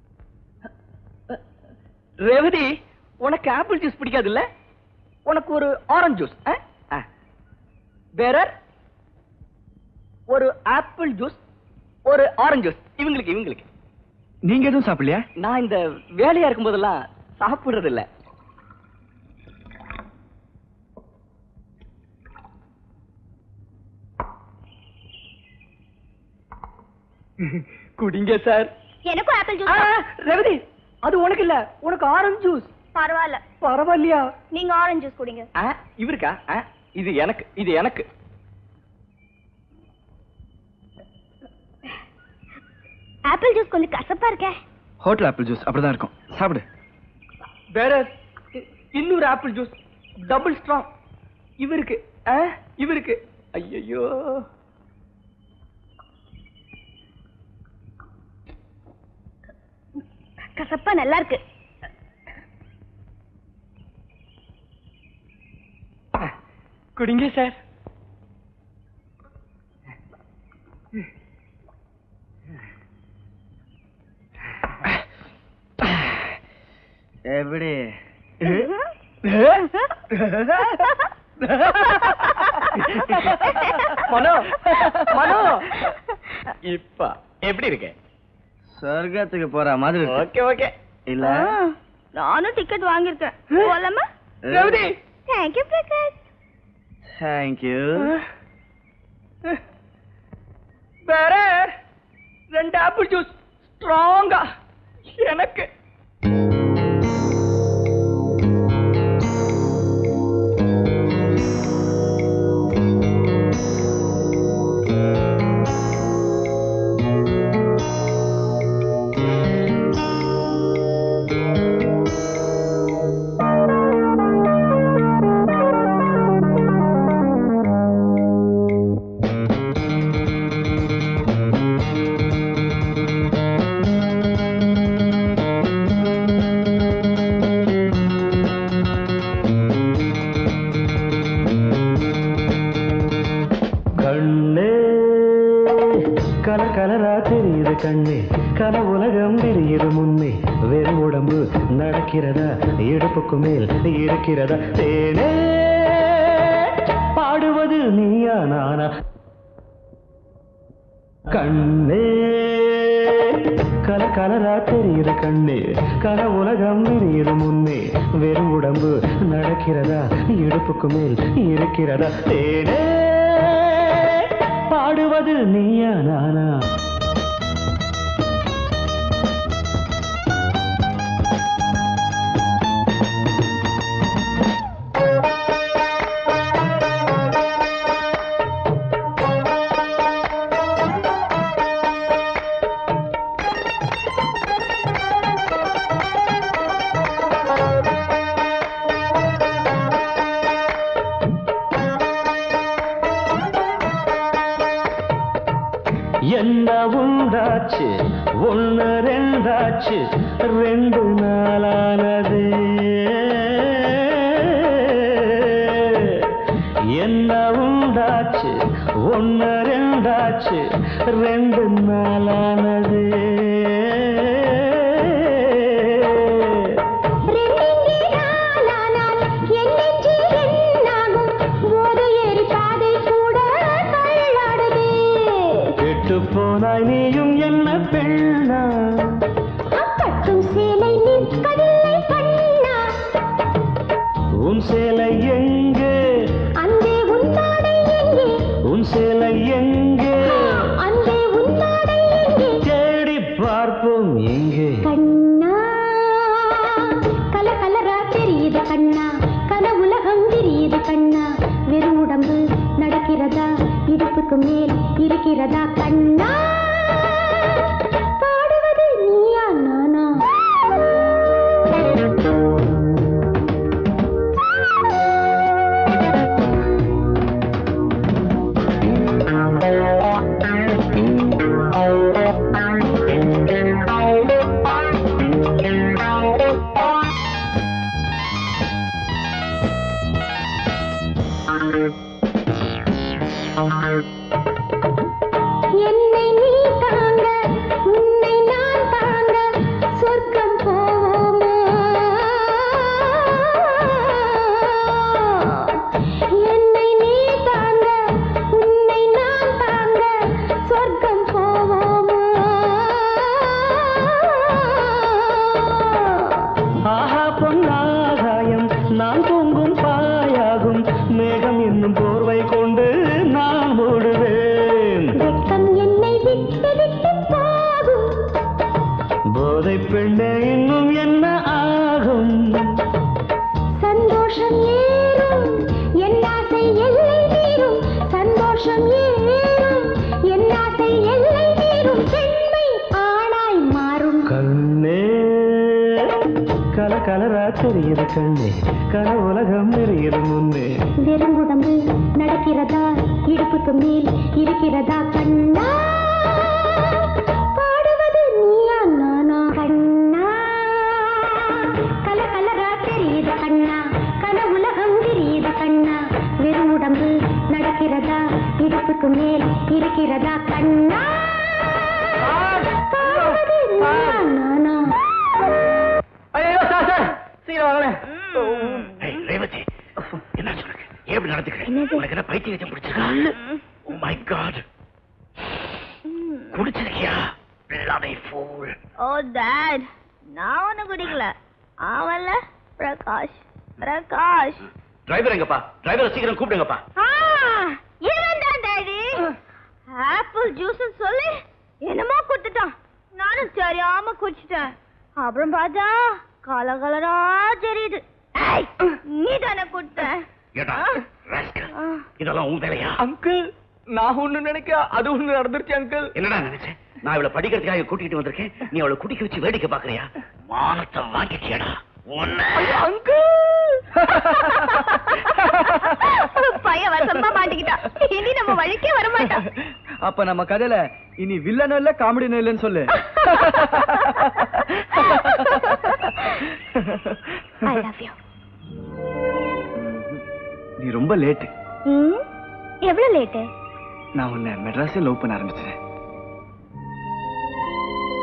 ரேவதி உனக்கு ஆப்பிள் ஜூஸ் பிடிக்காது இல்ல உனக்கு ஒரு ஆரஞ்சு ஜூஸ் வேற ஒரு ஆப்பிள் ஜூஸ் ஒரு ஆரஞ்சு ஜூஸ் இவங்களுக்கு இவங்களுக்கு நீங்க எதுவும் சாப்பிடலையா நான் இந்த வேலையா இருக்கும் போதெல்லாம் சாப்பிடுறது இல்ல குடிங்க சார் எனக்கும் ஆப்பிள் ஆ, ஜூஸ் ரேவதி அது உனக்கு இல்ல உனக்கு ஆரஞ்சு ஜூஸ் பரவாயில்ல பரவாயில்லையா நீங்க ஆரஞ்சு ஜூஸ் குடிங்க ஆ, இவருக்கா ஆ, இது எனக்கு இது எனக்கு ஆப்பிள் ஜூஸ் கொஞ்சம் கசப்பா இருக்கே ஹோட்டல் ஆப்பிள் ஜூஸ் அப்படிதான் இருக்கும் சாப்பிடு வேற இ- இன்னொரு ஆப்பிள் ஜூஸ் டபுள் ஸ்ட்ராங் இவருக்கு ஆ, இவருக்கு ஐயோ கசப்பா நல்லா இருக்கு குடிங்க சார் எப்படி மனோ மனோ இப்ப எப்படி இருக்கு சொர்க்கத்துக்கு போற மாதிரி ஓகே ஓகே இல்ல ஆ, நானும் டிக்கெட் வாங்கியிருக்கேன் போலாமா ரேவதி தேங்க்யூ பிரகாஷ் தேங்க்யூ வேற ரெண்டு ஆப்பிள் ஜூஸ் ஸ்ட்ராங்கா எனக்கு கலர் கலரா தெரியுது கண்ணே கல உலகம் தெரியுது முன்னே வெறும் உடம்பு நடக்கிறதா இடுப்புக்கு மேல் இருக்கிறதா தேனே பாடுவது நீயா நானா கண்ணே கல கலரா தெரியுது கண்ணே கல உலகம் தெரியுது முன்னே வெறும் உடம்பு நடக்கிறதா இடுப்புக்கு மேல் இருக்கிறதா தேனே பாடுவது நீயா நானா என்ன உண்டாச்சு ஒண்ணு ரெண்டாச்சு ரெண்டு நாளானது என்ன உண்டாச்சு ஒண்ணு ரெண்டாச்சு ரெண்டு நாளானது கெட்டு போனாய் நீயும் என்ன பெண்ணா உன் சேலை எங்கே உன் சேலை எங்கே தேடி பார்ப்போம் எங்கே கண்ணா கல கலரா தெரியுது கண்ணா கல உலகம் தெரியுது கண்ணா வெறும் உடம்பு நடக்கிறதா இடுப்புக்கு மேல் இருக்கிறதா கண்ணா பாடுவது நீயா நானா என்னை நீ தாங்க உன்னை நான் தாங்க சொர்க்கம் போவோமா என்னை நீ தாங்க உன்னை நான் தாங்க சொர்க்கம் போவோமா ஆஹா பொன்னாகாயம் நான் தூங்கும் பாயாகும் மேகம் என்னும் போர்வை கொண்டு நான் மூடுவேன் வெட்கம் என்னை விட்டு விட்டு போகும் போதை பெண்ணே இன்னும் என்ன ஆகும் சந்தோஷம் ஏறும் என் ஆசை எல்லை மீறும் சந்தோஷம் ஏறும் என் ஆசை எல்லை மீறும் பெண்மை ஆணாய் மாறும் கண்ணே கல கலரா தெரியுது கண்ணே கல உலகம் தெரியுது முன்னே வெறும் உடம்பு நடக்கிறதா இடுப்புக்கு மேல் இருக்கிறதா கண்ணா பாடுவது நீயா நானா கண்ணா கல கலரா தெரியுது கண்ணா கல உலகம் தெரியுது கண்ணா வெறும் உடம்பு நடக்கிறதா இடுப்புக்கு மேல் இருக்கிறதா கண்ணா பாடுவது நீயா நானா ஐயோ சார் சார் சீக்கிரம் வாங்களேன் ஏய், ரேவதி என்ன சொல்லுங்க ஏன் நடந்துக்கிறேன் உனக்கு என்ன பைத்தியம் பிடிச்சிருக்கா ஓ மை காட் குடிச்சிருக்கியா bloody fool ஓ டாட் நான் ஒன்னும் குடிக்கல அவன்ல பிரகாஷ் பிரகாஷ் டிரைவர் எங்கப்பா டிரைவரை சீக்கிரம் கூப்பிடுங்கப்பா ஆ இவன் தான் டாடி ஆப்பிள் ஜூஸ் சொல்லி என்னமோ கொடுத்துட்டான் நானும் தெரியாம குடிச்சிட்டேன் அப்புறம் பார்த்தா கலர் கலரா தெரியுது ஏய், நீ தானே கொடுத்த ஏடா rascal. இதெல்லாம் உன் வேலையா அங்கிள் நான் ஒண்ணு நினைக்க அது ஒண்ணு நடந்துருச்சு அங்கிள் என்னடா நினைச்சேன் நான் இவளை படிக்கிறதுக்காக கூட்டிட்டு வந்திருக்கேன் நீ அவளை குடிக்க வச்சு வேடிக்கை பாக்குறியா மானத்தை வாங்கிட்டியடா உன்னை பையன் வசமா மாட்டிக்கிட்டான் இனி நம்ம வழிக்கே வரமாட்டான் அப்ப நம்ம கதையில இனி வில்லனும் இல்ல காமெடினும் இல்லைன்னு சொல்லு ஐ லவ் யூ நீ ரொம்ப லேட்டு ம் எவ்வளவு லேட்டு நான் உன்னை மெட்ராஸே லவ் பண்ண ஆரம்பிச்சேன்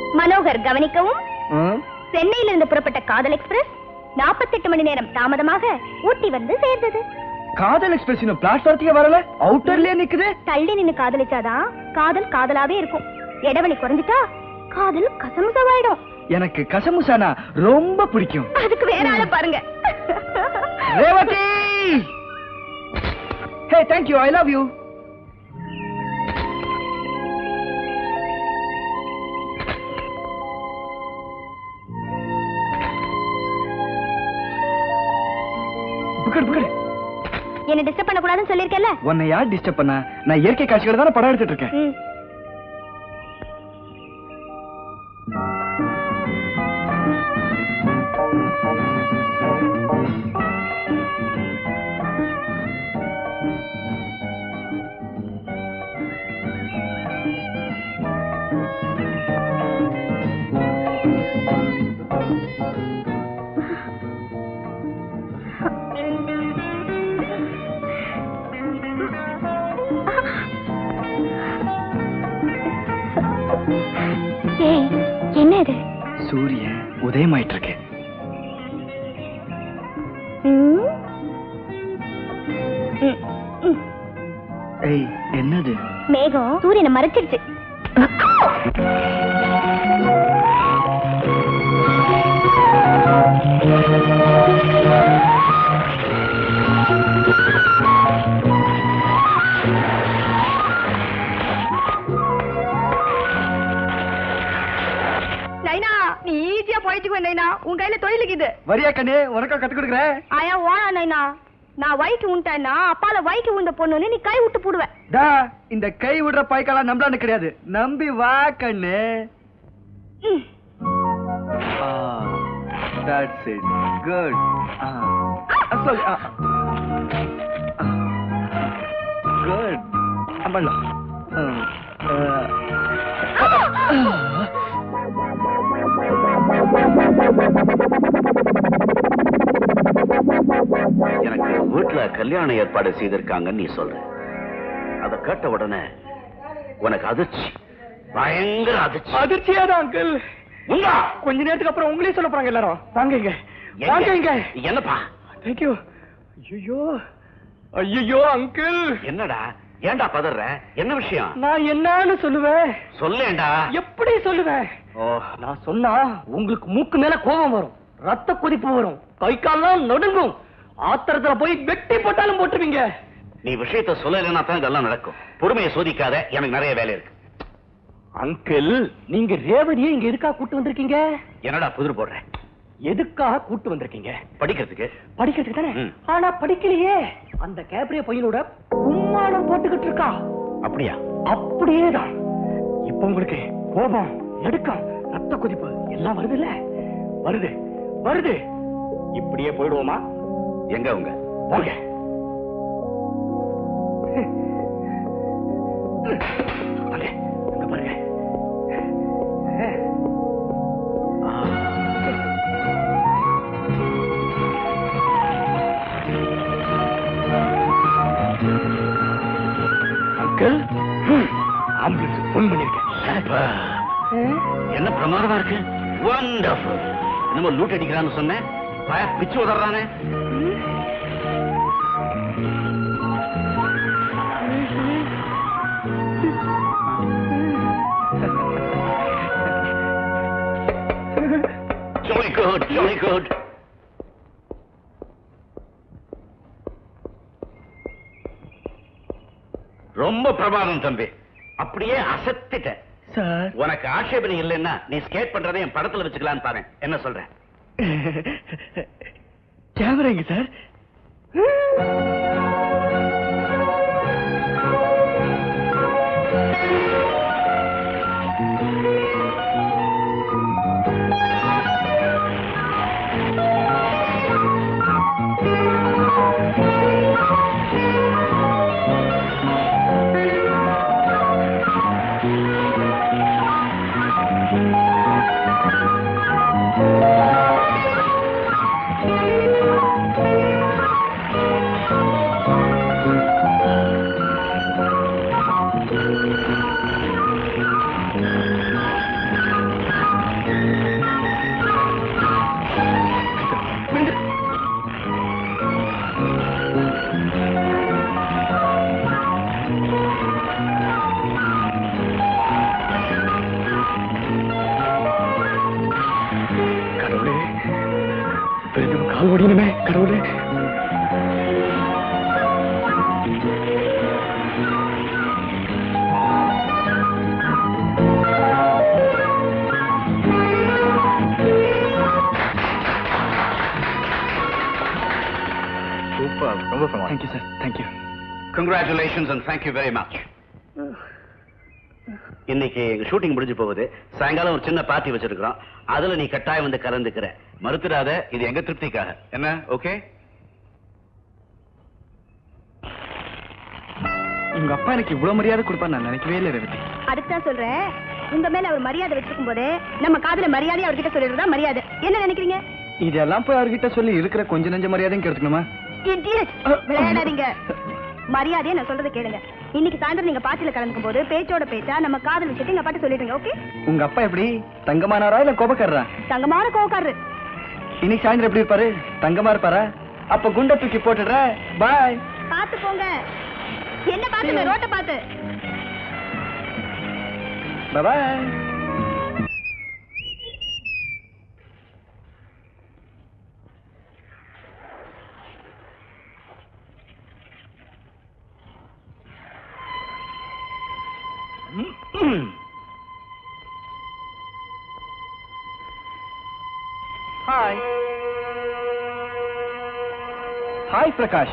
மனோகர் கவனிக்கவும் ம்? சென்னையிலிருந்து புறப்பட்ட காதல் எக்ஸ்பிரஸ் 48 மணி நேரம் தாமதமாக ஊட்டி வந்து சேர்ந்தது காதல் எக்ஸ்பிரஸ் இன்னும் பிளாட்ஃபாரத்துக்கே வரல அவுட்டர்லயே நிக்குது தள்ளி நின்னு காதலிச்சாதான் காதல் காதலாவே இருக்கும் இடைவெளி குறைஞ்சிட்டா காதல் கசமுசவாயிடும் எனக்கு கசமுசானா ரொம்ப பிடிக்கும் அதுக்கு வேற ஆளை பாருங்க Revathi hey thank you I love you புக்கர் புக்கர் என்ன டிஸ்டர்ப் பண்ண கூடாதுன்னு சொல்லிருக்கேன்ல உன்னை யார் டிஸ்டர்ப் பண்ணா நான் இயற்கை காட்சிகளை தானே படம் எடுத்துட்டு இருக்கேன் ம். ஏய் என்ன இது சூரியன் உதயமாயிட்டு இருக்கு ம்? ம், ம். ஏய் என்னது மேகம் சூரியனை மறைச்சிருச்சு நைனா நீ ஈஸியா போயிட்டு நைனா உன் கையில தொழிலுக்கு இது வரியா கண்ணே உனக்கா கத்து கொடுக்குறேன் ஆயா ஓனா நைனா நான் வைக்கு உண்டேன்னா அப்பால வைக்கு உண்ட பொண்ணுன்னு நீ கை விட்டு போடுவ டா இந்த கை விடுற பாய்க்காலாம் நம்பலான்னு கிடையாது நம்பி வா கண்ணு ம். தட்ஸ் இட் குட் சொல்லு குட் அம்பளம் எனக்கு வீட்டுல கல்யாண ஏற்பாடு செய்திருக்காங்கன்னு நீ சொல்ற அத கேட்ட உடனே உனக்கு அதிர்ச்சி பயங்கர அதிர்ச்சி அதிர்ச்சியா தான் அங்கிள் உண்டா கொஞ்ச நேரத்துக்கு அப்புறம் உங்களே சொல்ல போறாங்க எல்லாரும் வாங்க இங்க எங்க? வாங்க இங்க என்னப்பா தேங்க்யூ ஐயோ ஐயோ அங்கிள் என்னடா ஏன்டா பதற என்ன விஷயம் நான் என்னன்னு சொல்லுவேன் சொல்லேன்டா எப்படி சொல்லுவேன் ஓ நான் சொன்னா உங்களுக்கு மூக்கு மேல கோபம் வரும் ரத்த கொதிப்பு வரும் கை கால்லாம் நடுங்கும் ஆத்திரத்துல போய் வெட்டி போட்டாலும் போட்டுவீங்க நீ விஷயத்த சொல்லலைன்னா தான் இதெல்லாம் நடக்கும் பொறுமையை சோதிக்காத எனக்கு நிறைய வேலை இருக்கு அங்கிள் நீங்க ரேவதியை இங்க எதுக்கா கூட்டு வந்திருக்கீங்க என்னடா புதிர் போடுற எதுக்காக கூட்டு வந்திருக்கீங்க படிக்கிறதுக்கு படிக்கிறதுக்கு தானே ம். ஆனா படிக்கலையே அந்த கேப்ரிய பையனோட கும்மாளம் போட்டுக்கிட்டு இருக்கா அப்படியா அப்படியேதான் இப்ப உங்களுக்கு கோபம் நடுக்கம் ரத்த கொதிப்பு எல்லாம் வருது இல்ல வருது வருது இப்படியே போயிடுவோமா எங்க உங்க வாங்க வாங்க, இங்க பாருங்க அங்கிள் ஆம்புலன்ஸ் போன் பண்ணிருக்கேன் என்ன பிரமாதமா இருக்கு வண்டர்ஃபுல் என்னமோ லூட் அடிக்கிறான்னு சொன்னேன் பய பிச்சு உதறானே ஜோலி குட் ஜோலி குட் ரொம்ப பிரமாதம் தம்பி அப்படியே அசத்திட்ட சார் உனக்கு ஆட்சேபனை இல்லைன்னா நீ ஸ்கேட் பண்றதை என் படத்துல வச்சுக்கலான்னு பாரு என்ன சொல்ற கேமரா எங்க சார் ஆ சூப்பர் ரொம்ப பிரமாதம் thank you sir thank you congratulations and thank you very much இன்னைக்கு எங்க ஷூட்டிங் முடிஞ்சு போகுது சாயங்காலம் ஒரு சின்ன பார்ட்டி வச்சிருக்கிறோம் அதுல நீ கட்டாயம் வந்து கலந்துக்கிற மறுத்துடாத இது எங்க திருப்திக்காக என்ன ஓகே உங்க அப்பா எனக்கு இவ்வளவு மரியாதை கொடுப்பான்னு நான் நினைக்கவே இல்லை ரேவதி அதுக்கு தான் சொல்றேன் உங்க மேல அவர் மரியாதை வச்சிருக்கும் போதே நம்ம காதுல மரியாதை அவர்கிட்ட சொல்லிடுறதா மரியாதை என்ன நினைக்கிறீங்க இதெல்லாம் போய் அவர்கிட்ட சொல்லி இருக்கிற கொஞ்ச நெஞ்ச மரியாதையும் கெடுத்துக்கணுமா Idiot. விளையாடாதீங்க மரியாதையை நான் சொல்றதை கேளுங்க இன்னைக்கு சாயந்தரம் நீங்க பாட்டில கலந்துக்கும் போது பேச்சோட பேச்சா நம்ம காதல் விஷயத்தை எங்க பாட்டு சொல்லிடுங்க ஓகே உங்க அப்பா எப்படி தங்கமானாரா இல்ல கோபக்காரரா தங்கமான கோவக்காரரு இன்னைக்கு சாயந்தரம் எப்படி இருப்பாரு தங்கமா இருப்பாரா அப்ப குண்ட தூக்கி போட்டுடுற பாய் பாத்து போங்க என்ன பாத்துங்க ரோட்ட பாத்து bye hi hi Prakash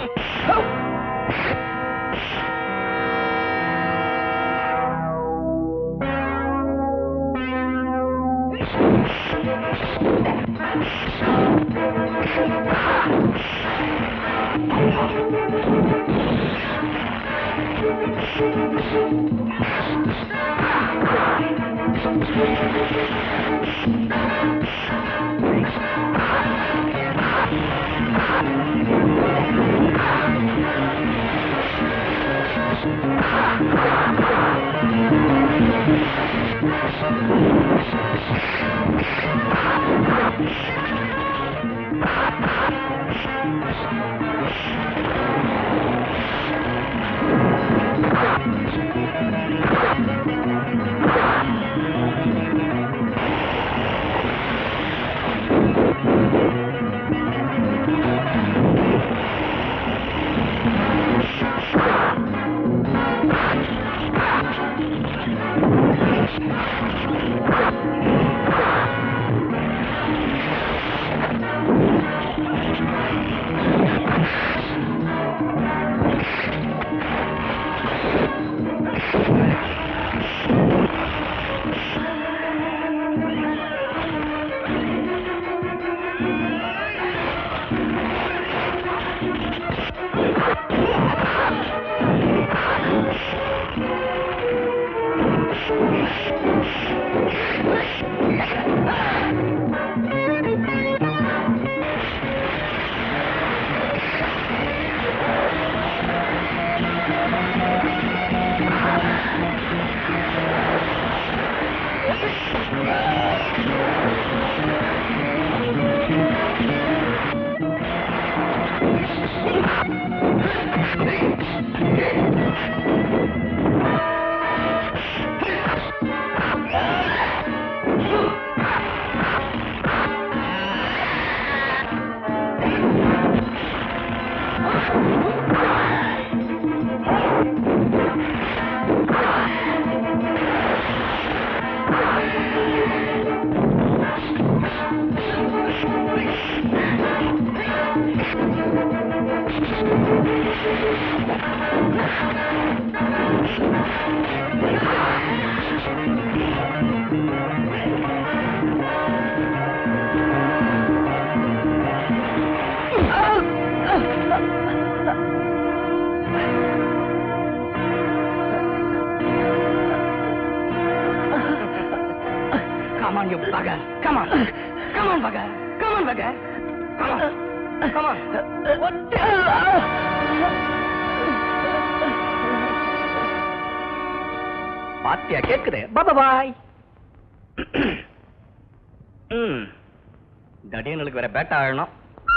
Come on, you bugger. Come on. Come on, bugger. Come on, bugger. Come on. Come on. What பாத்தியா கேக்குது பாபா பாய் தடியங்களுக்கு வேற பேட்டா ஆழணும்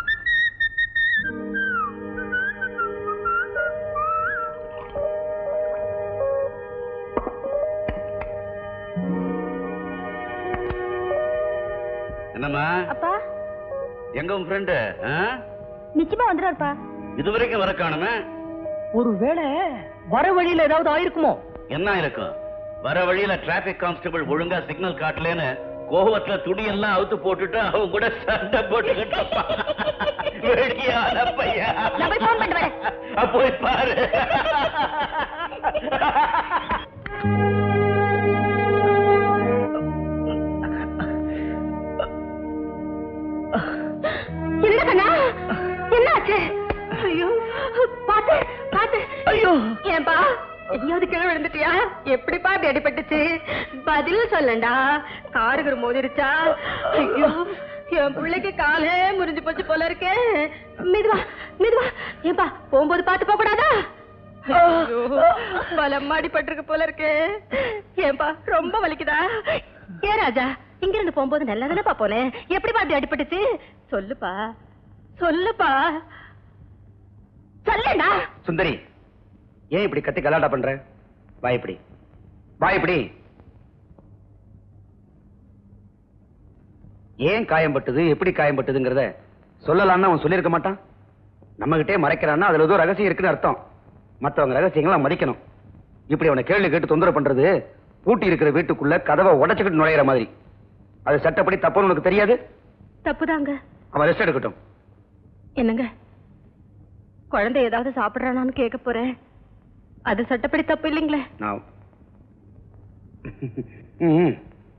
என்னம்மா அப்பா எங்க உன் ஃப்ரெண்டு நிச்சயமா வந்துடுவாருப்பா இது வரைக்கும் வர காணுமே ஒருவேளை வர வழியில ஏதாவது ஆயிருக்குமோ என்ன இருக்கும் வர வழியில டிராபிக் கான்ஸ்டபிள் ஒழுங்கா சிக்னல் காட்டலன்னு கோவத்துல துணியெல்லாம் அவுத்து போட்டுட்டு அவங்க கூட சண்டை போட்டுக்கிட்டு வெடியான பையன் நான் போய் phone பண்ணிட்டு வரேன். அ, போய் பாரு என்ன கண்ணா என்னாச்சு ஐயோ பாத்து பாத்து ஐயோ ஏன்பா எங்கேயாவது கீழே விழுந்துட்டியா எப்படிப்பா இப்படி அடிபட்டுச்சு பதில் சொல்லண்டா காருகிற மோதிருச்சா ஐயோ என் பிள்ளைக்கு காலே முறிஞ்சு போச்சு போல இருக்கே மெதுவா மெதுவா ஏன்பா போகும்போது பார்த்து போக கூடாதா ஐயோ, பலமா அடிபட்டிருக்கு போல இருக்கே ஏன்பா ரொம்ப வலிக்குதா ஏ ராஜா இங்க இருந்து போகும்போது நல்லா தானேப்பா போனேன் எப்படி அப்படி அடிபட்டுச்சு சொல்லுப்பா சொல்லுப்பா சொல்லுடா சுந்தரி ஏன் இப்படி கத்தி கலாட்டா பண்ற வா இப்படி வா இப்படி ஏன் காயம்பட்டது எப்படி காயம்பட்டதுங்கிறத சொல்லலாம்னு அவன் சொல்லியிருக்க மாட்டான் நம்ம கிட்டே மறைக்கிறான்னா அதுல ஏதோ ரகசியம் இருக்குன்னு அர்த்தம் மத்தவங்க ரகசியங்களை மதிக்கணும் இப்படி அவனை கேள்வி கேட்டு தொந்தரவு பண்றது பூட்டி இருக்கிற வீட்டுக்குள்ள கதவை உடைச்சுக்கிட்டு நுழையிற மாதிரி அது சட்டப்படி தப்புன்னு உனக்கு தெரியாது தப்புதாங்க அவன் ரெஸ்ட் எடுக்கட்டும் என்னங்க குழந்தை ஏதாவது சாப்பிடுறானான்னு கேட்க போறேன் அது சட்டப்படி தப்பு இல்லைங்களே நான் ம்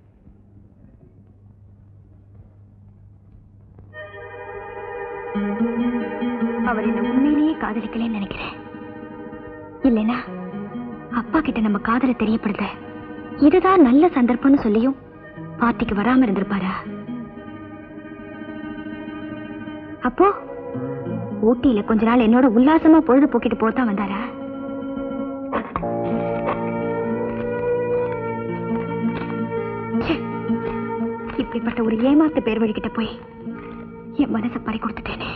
அவர் என்ன உண்மையிலேயே காதலிக்கலன்னு நினைக்கிறேன் இல்லைனா அப்பா கிட்ட நம்ம காதலை தெரியப்படுத்த இதுதான் நல்ல சந்தர்ப்பம்னு சொல்லியும் பார்ட்டிக்கு வராம இருந்திருப்பாரா அப்போ ஊட்டியில கொஞ்ச நாள் என்னோட உல்லாசமா பொழுது போக்கிட்டு போதான் வந்தாரா ச்சே, இப்படிப்பட்ட ஒரு ஏமாத்து பேர் வழிகிட்ட போய் என் மனசை பறி கொடுத்துட்டேனே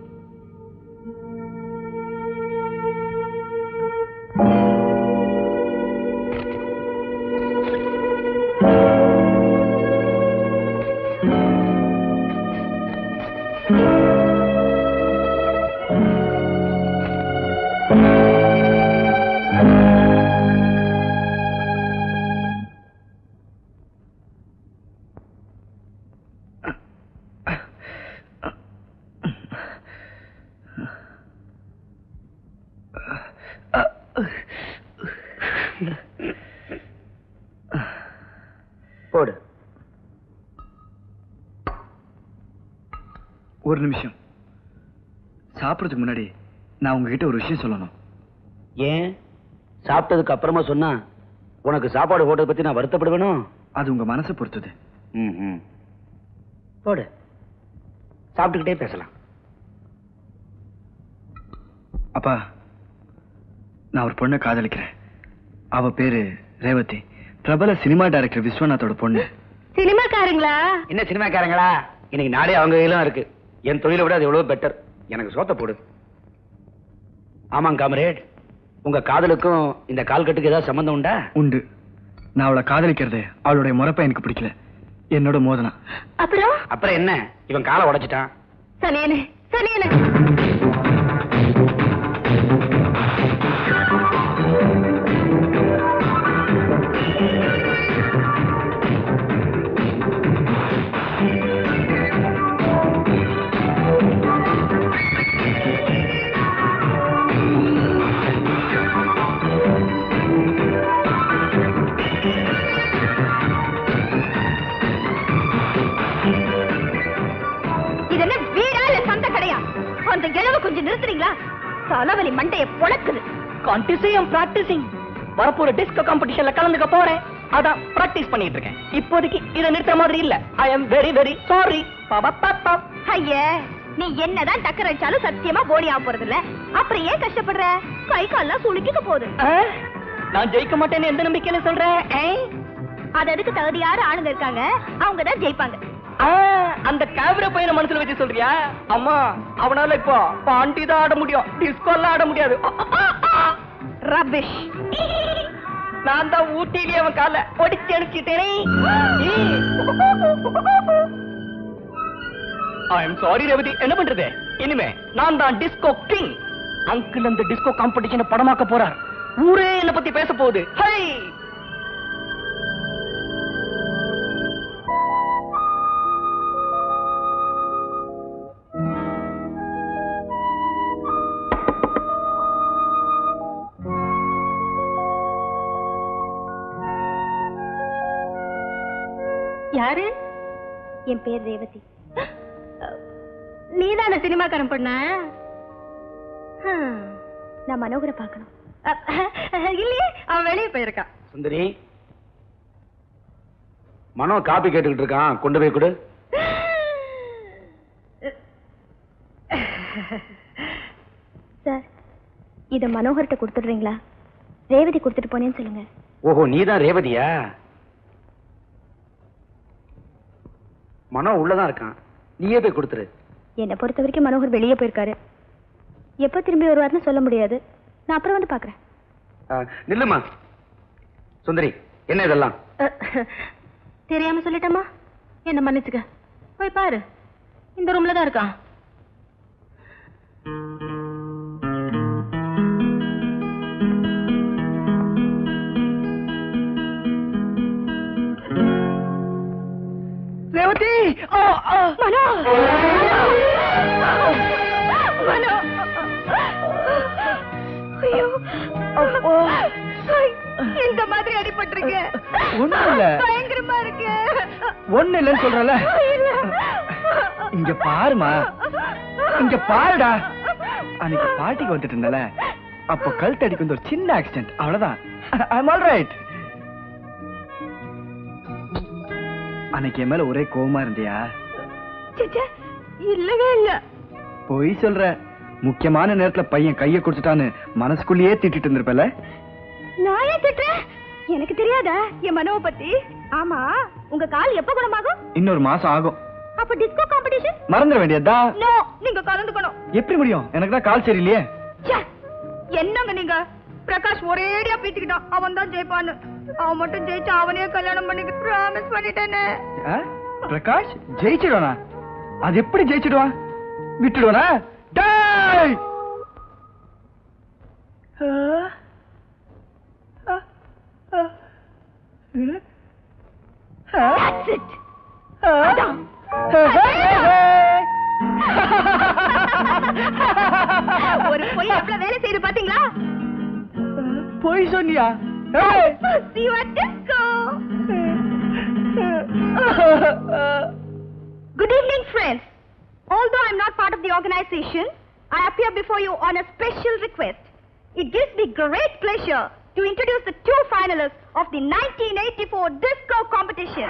போடு ஒரு நிமிஷம் சாப்பிடறதுக்கு முன்னாடி நான் உங்ககிட்ட ஒரு விஷயம் சொல்லணும் ஏன் சாப்பிட்டதுக்கு அப்புறமா சொன்னா உனக்கு சாப்பாடு போட்டதை பத்தி நான் வருத்தப்படுவேனோ அது உங்க மனசை பொறுத்தது ம் ம் போடு சாப்பிட்டுக்கிட்டே பேசலாம் அப்பா நான் ஒரு பொண்ணை காதலிக்கிறேன் அவ பேரு ரேவதி பிரபல சினிமா டைரக்டர் விஸ்வநாத்தோட பொண்ணு சினிமாக்காரங்களா என்ன சினிமாக்காரங்களா இன்னைக்கு நாடே அவங்க கையிலும் இருக்கு என் தொழிலை விட அது எவ்வளவு பெட்டர் எனக்கு சோத்த போடு ஆமாங்க காமரேட் உங்க காதலுக்கும் இந்த கால்கட்டுக்கு ஏதாவது சம்பந்தம் உண்டா உண்டு நான் அவளை காதலிக்கிறது அவளுடைய முறப்ப எனக்கு பிடிக்கல என்னோட மோதனா அப்புறம் அப்புறம் என்ன இவன் காலை உடைச்சிட்டான் சனியனே சனியனே இது என்ன வீடா இல்ல சொந்த கடையா அந்த இழவு கொஞ்சம் நிறுத்துறீங்களா தலைவலி மண்டைய பொழக்குது கான்டிசியம் பிராக்டிசிங் வரப்போற டிஸ்கோ காம்படிஷன்ல கலந்துக்க போறேன் அதான் பிராக்டிஸ் பண்ணிட்டு இருக்கேன் இப்போதைக்கு இத நிறுத்துற மாதிரி இல்ல I am very very sorry ஐயே நீ என்னதான் டக்கர் அடிச்சாலும் சத்தியமா போடி ஆக போறது இல்ல அப்புறம் ஏன் கஷ்டப்படுற கை கால்லாம் சுளுக்கிக்க போகுது நான் ஜெயிக்க மாட்டேன்னு எந்த நம்பிக்கையில சொல்றேன் அது அதுக்கு தகுதியார ஆளுங்க இருக்காங்க அவங்க தான் ஜெயிப்பாங்க ஆ, அந்த கேமரா பையனை மனசுல வச்சு சொல்றியா அம்மா அவனால இப்போ பாண்டி தான் ஆட முடியும் டிஸ்கோ எல்லாம் ஆட முடியாது ரபிஷ் நான் தான் ஊட்டியிலே அவன் கால ஒடிச்சு அனுப்பிச்சிட்டேனே ஐ எம் சாரி ரேவதி என்ன பண்றது இனிமே நான் தான் டிஸ்கோ கிங் அங்கிள் அந்த டிஸ்கோ காம்படிஷனை படமாக்க போறார் ஊரே என்ன பத்தி பேச போகுது ஹை யாரு என் பேர் ரேவதி நீதான சினிமாக்காரன் பொண்ண நான் மனோகரை பார்க்கணும் அ- இல்லையே அவன் வெளியே போயிருக்கான் சுந்தரி மனோ காப்பி கேட்டுக்கிட்டு இருக்கான் கொண்டு போய் கொடு சார் இத மனோகர்கிட்ட கொடுத்துடுறீங்களா ரேவதி கொடுத்துட்டு போனேன்னு சொல்லுங்க ஓஹோ நீதான் ரேவதியா மனோ உள்ளதான் இருக்கான் நீயே போய் கொடுத்துரு என்னை பொறுத்த வரைக்கும் மனோகர் வெளியே போயிருக்காரு எப்போ திரும்பி வருவாருன்னு சொல்ல முடியாது நான் அப்புறம் வந்து பார்க்கறேன் ஆ, நில்லுமா சுந்தரி என்ன இதெல்லாம் தெரியாம சொல்லிட்டேமா என்ன மன்னிச்சுக்க போய் பாரு இந்த ரூம்ல தான் இருக்கான் ரேவதி ஆ, ஆ. மனோ மனோ ஐயோ இந்த மாதிரி அடிபட்டிருக்க ஒண்ணும் இல்ல. பயங்கரமா இருக்கு ஒண்ணு இல்லைன்னு சொல்றல இங்க பாருமா இங்க பாருடா அன்னைக்கு பாட்டிக்கு வந்துட்டு இருந்தல அப்போ கழுத்தடிக்கு வந்து ஒரு சின்ன ஆக்சிடென்ட் அவ்வளவுதான் ஐம் ஆல் ரைட் அன்னைக்கு என் மேல ஒரே கோவமா இருந்தியா ச்சே, இல்லவே இல்ல பொய் சொல்ற முக்கியமான நேரத்துல பையன் கைய கொடுத்துட்டான்னு மனசுக்குள்ளேயே திட்டிட்டு இருந்திருப்பல நான் ஏன் திட்டுறேன் எனக்கு தெரியாதா என் மனோவை பத்தி ஆமா உங்க கால் எப்ப குணமாகும் இன்னொரு மாசம் ஆகும் அப்ப டிஸ்கோ காம்படிஷன் மறந்துட வேண்டியதா நோ நீங்க கலந்துக்கணும் எப்படி முடியும் எனக்கு தான் கால் சரியில்லையே ச்சே, என்னங்க நீங்க பிரகாஷ் ஒரேடியா பீத்திக்கிட்டான் அவன் தான் ஜெயிப்பான்னு அவன் மட்டும் ஜெயிச்சு அவனே கல்யாணம் பண்ணிக்க ப்ராமிஸ் பண்ணிட்டேனே ஆ? பிரகாஷ் ஜெயிச்சிடுவானா அது எப்படி ஜெயிச்சிடுவான் விட்டுடுவானா டேய் ஆ? ஆ? ஆ? ஆ? That's it. ஆ? அதான். ஒரு பொய் எவ்வளவு வேலை செய்து பாத்தீங்களா பொய் சொன்னியா ஏய்! See you at disco. Good evening, friends. Although I'm not part of the organization, I appear before you on a special request. It gives me great pleasure to introduce the two finalists of the 1984 disco competition.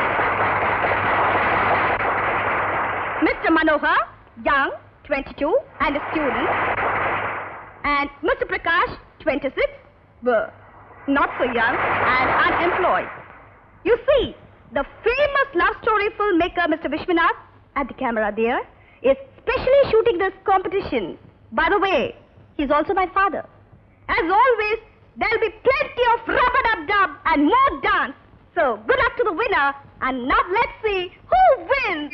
Mr. Manohar, young, 22, and a student. And Mr. Prakash, 26, but not so young and unemployed. You see, the famous love story filmmaker Mr. Vishwanath, at the camera there, is specially shooting this competition. By the way, he's also my father. As always, there'll be plenty of rub-a-dub-dub and more dance. So, good luck to the winner, and now let's see who wins!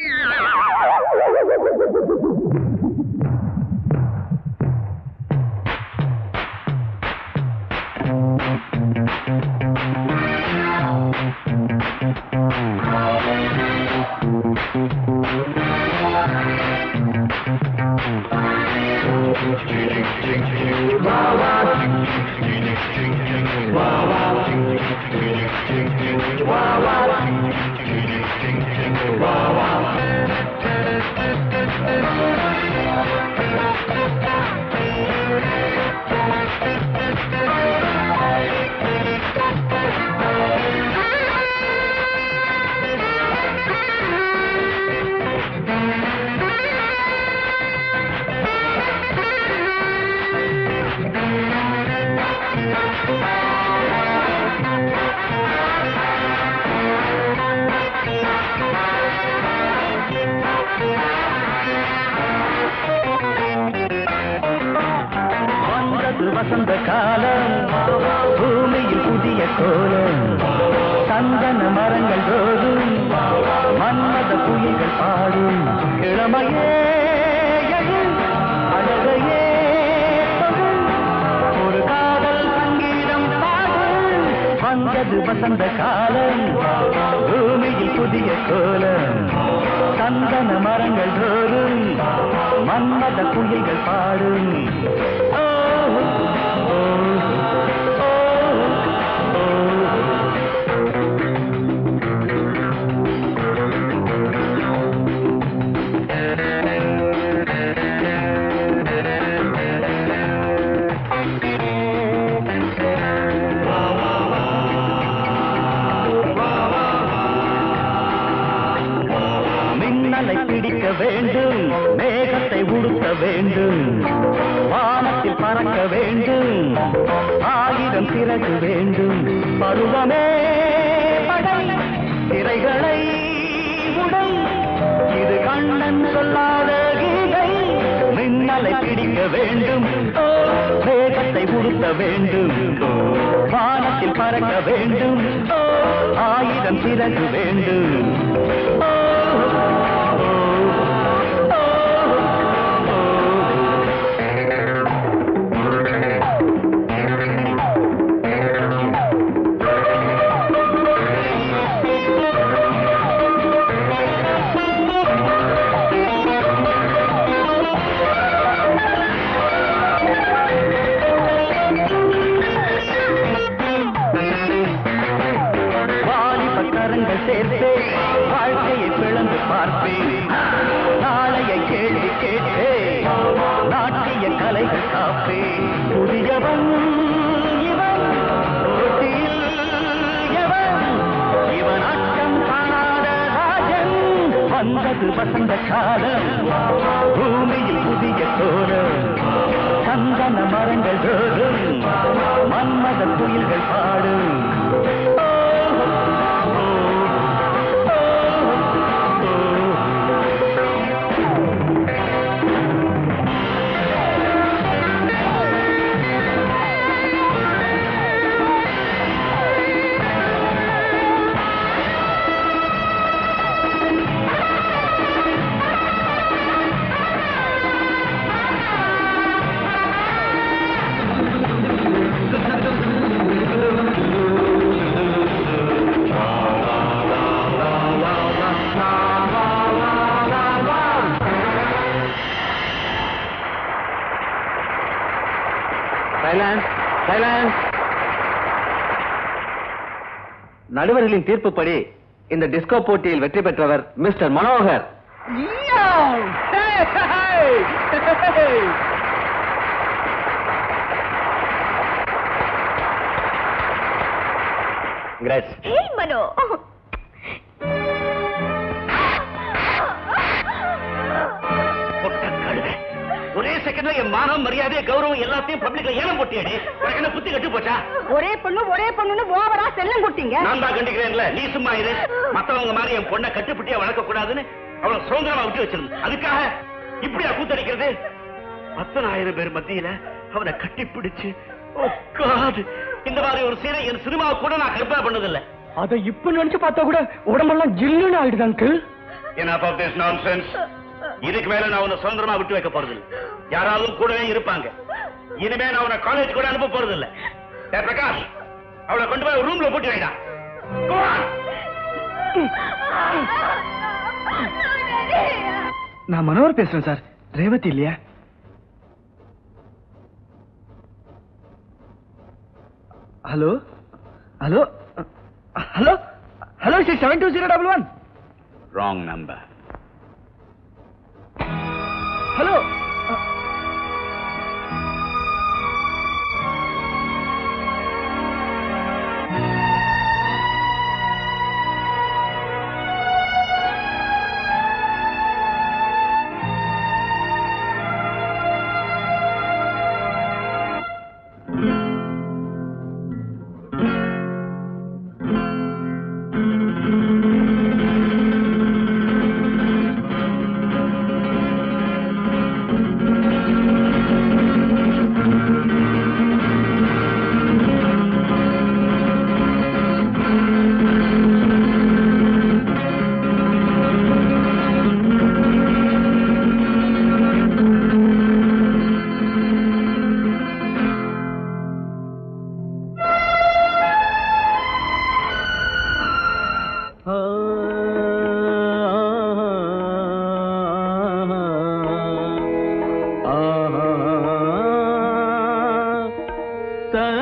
வந்தது வசந்த காலம் பூமியில் புதிய கோலம் சந்தன மரங்கள் ரோதும் மன்மத புயல்கள் பாடும் இளமையே எழு, அழகையே வந்தது வசந்த காலம் பூமியில் புதிய கோலம் சந்தன மரங்கள் தோறும் மன்மத குயில்கள் பாடும் ஓ, ஓ, ஓ, ஓ. மின்னலை பிடிக்க வேண்டும் மேகத்தை உடுத்த வேண்டும் வானத்தில் பறக்க வேண்டும் ஆயிரம் சிறகு வேண்டும் பருவமே படை திரைகளை உடை இது கண்ணன் சொல்லாத கீதை மின்னலை பிடிக்க வேண்டும் ஓ, மேகத்தை உடுத்த வேண்டும் ஓ, வானத்தில் பறக்க வேண்டும் ஓ, ஆயிரம் சிறகு வேண்டும் ஓ, ஓ, ஓ, ஓ. வாலிப கரங்கள் சேர்த்தே வாழ்க்கையை பிளந்து பார்ப்பேன் நாளைய கேள்வி கேட்டே நாட்டிய கலைகள் காப்பேன் புதியவன் இவன் போட்டியில் எவன் இவன் அச்சம் காணாத ராஜன் வந்தது வசந்த காலம் பூமியில் புதிய கோலம் சந்தன மரங்கள் தோறும் மன்மத குயில்கள் பாடும் சைலன்ஸ் சைலன்ஸ் நடுவர்களின் தீர்ப்புப்படி இந்த டிஸ்கோ போட்டியில் வெற்றி பெற்றவர் மிஸ்டர் மனோகர் Congrats. ஏய் மனோ பொட்ட கழுதை. ஒரே செகண்ட்ல என் மானம் மரியாதை கௌரவம் எல்லாத்தையும் பப்ளிக்ல ஏலம் போட்டியாடி உனக்கு என்ன புத்தி கட்டு போச்சா ஒரே பொண்ணு ஒரே பொண்ணுன்னு ஓவரா செல்லம் கொடுத்தீங்க நான் தான் கண்டிக்கிறேன்ல நீ சும்மா இரு மத்தவங்க மாதிரி என் பொண்ணை கட்டுப்பட்டியா வளர்க்க கூடாதுன்னு அவளை சுதந்திரமா விட்டு வச்சிருந்தேன் அதுக்காக இப்படியா கூத்தடிக்கிறது பத்தனாயிரம் பேர் மத்தியில அவனை கட்டி பிடிச்சு oh God, இந்த மாதிரி ஒரு சீனை என் சினிமாவை கூட நான் கற்பனை பண்ணதில்லை அதை இப்ப நினைச்சு பார்த்தா கூட உடம்பெல்லாம் ஜில்லுன்னு ஆயிடுது uncle enough of this nonsense இதுக்கு மேல நான் உன்னை சுதந்திரமா விட்டு வைக்க போறது இல்ல யாராவது கூடவே இருப்பாங்க இனிமே நான் உன்னை காலேஜ் கூட அனுப்ப போறது இல்ல டேய் பிரகாஷ் அவளை கொண்டு போய் ரூம்ல போட்டு வைடா Go on. நான் மனோகர் பேசுறேன் சார் ரேவதி இல்லையா hello hello hello hello six seven two zero double one wrong number hello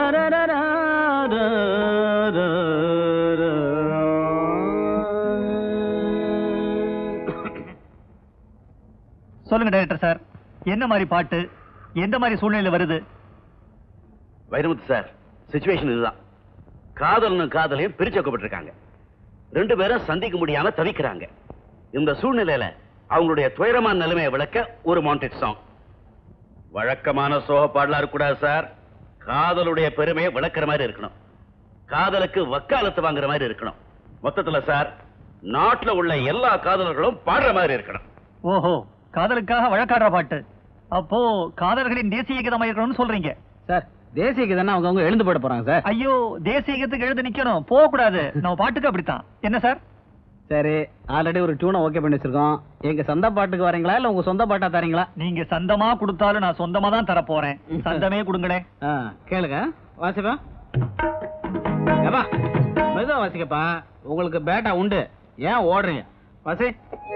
சொல்லுங்க டைரக்டர் சார் என்ன மாதிரி பாட்டு எந்த மாதிரி சூழ்நிலை வருது வைரமுத்து சார் சுச்சுவேஷன் இதுதான் காதலனும் காதலையும் பிரிச்சு வைக்கப்பட்டிருக்காங்க ரெண்டு பேரும் சந்திக்க முடியாம தவிக்கிறாங்க இந்த சூழ்நிலையில அவங்களுடைய துயரமான நிலைமையை விளக்க ஒரு மவுண்டட் சாங் வழக்கமான சோக பாடலா இருக்கக்கூடாது சார் காதலுடைய பெருமையை விளக்குற மாதிரி இருக்கணும் காதலுக்கு வக்காலத்து வாங்குற மாதிரி இருக்கணும் மொத்தத்துல சார் நாட்டுல உள்ள எல்லா காதலர்களும் பாடுற மாதிரி இருக்கணும் ஓஹோ காதலுக்காக வழக்காடுற பாட்டு அப்போ காதலர்களின் தேசிய கீதமா இருக்கணும்னு சொல்றீங்க சார் தேசிய கீதம் அவங்க அவங்க எழுந்து போட போறாங்க சார் ஐயோ தேசிய கீதத்துக்கு எழுந்து நிக்கணும் போக கூடாது நம்ம பாட்டுக்கு அப்படித்தான் என்ன சார் சரி ஆல்ரெடி ஒரு டியூனை ஓகே பண்ணி வச்சிருக்கோம் எங்க சொந்த பாட்டுக்கு வரீங்களா இல்ல உங்க சொந்த பாட்டா தரீங்களா நீங்க சந்தமா கொடுத்தாலும் நான் சொந்தமா தான் தர போறேன் சந்தமே கொடுங்களே ஆ, கேளுங்க வாசிப்பா ஏப்பா மெதுவா வாசிக்கப்பா உங்களுக்கு பேட்டா உண்டு ஏன் ஓடுறீங்க வாசி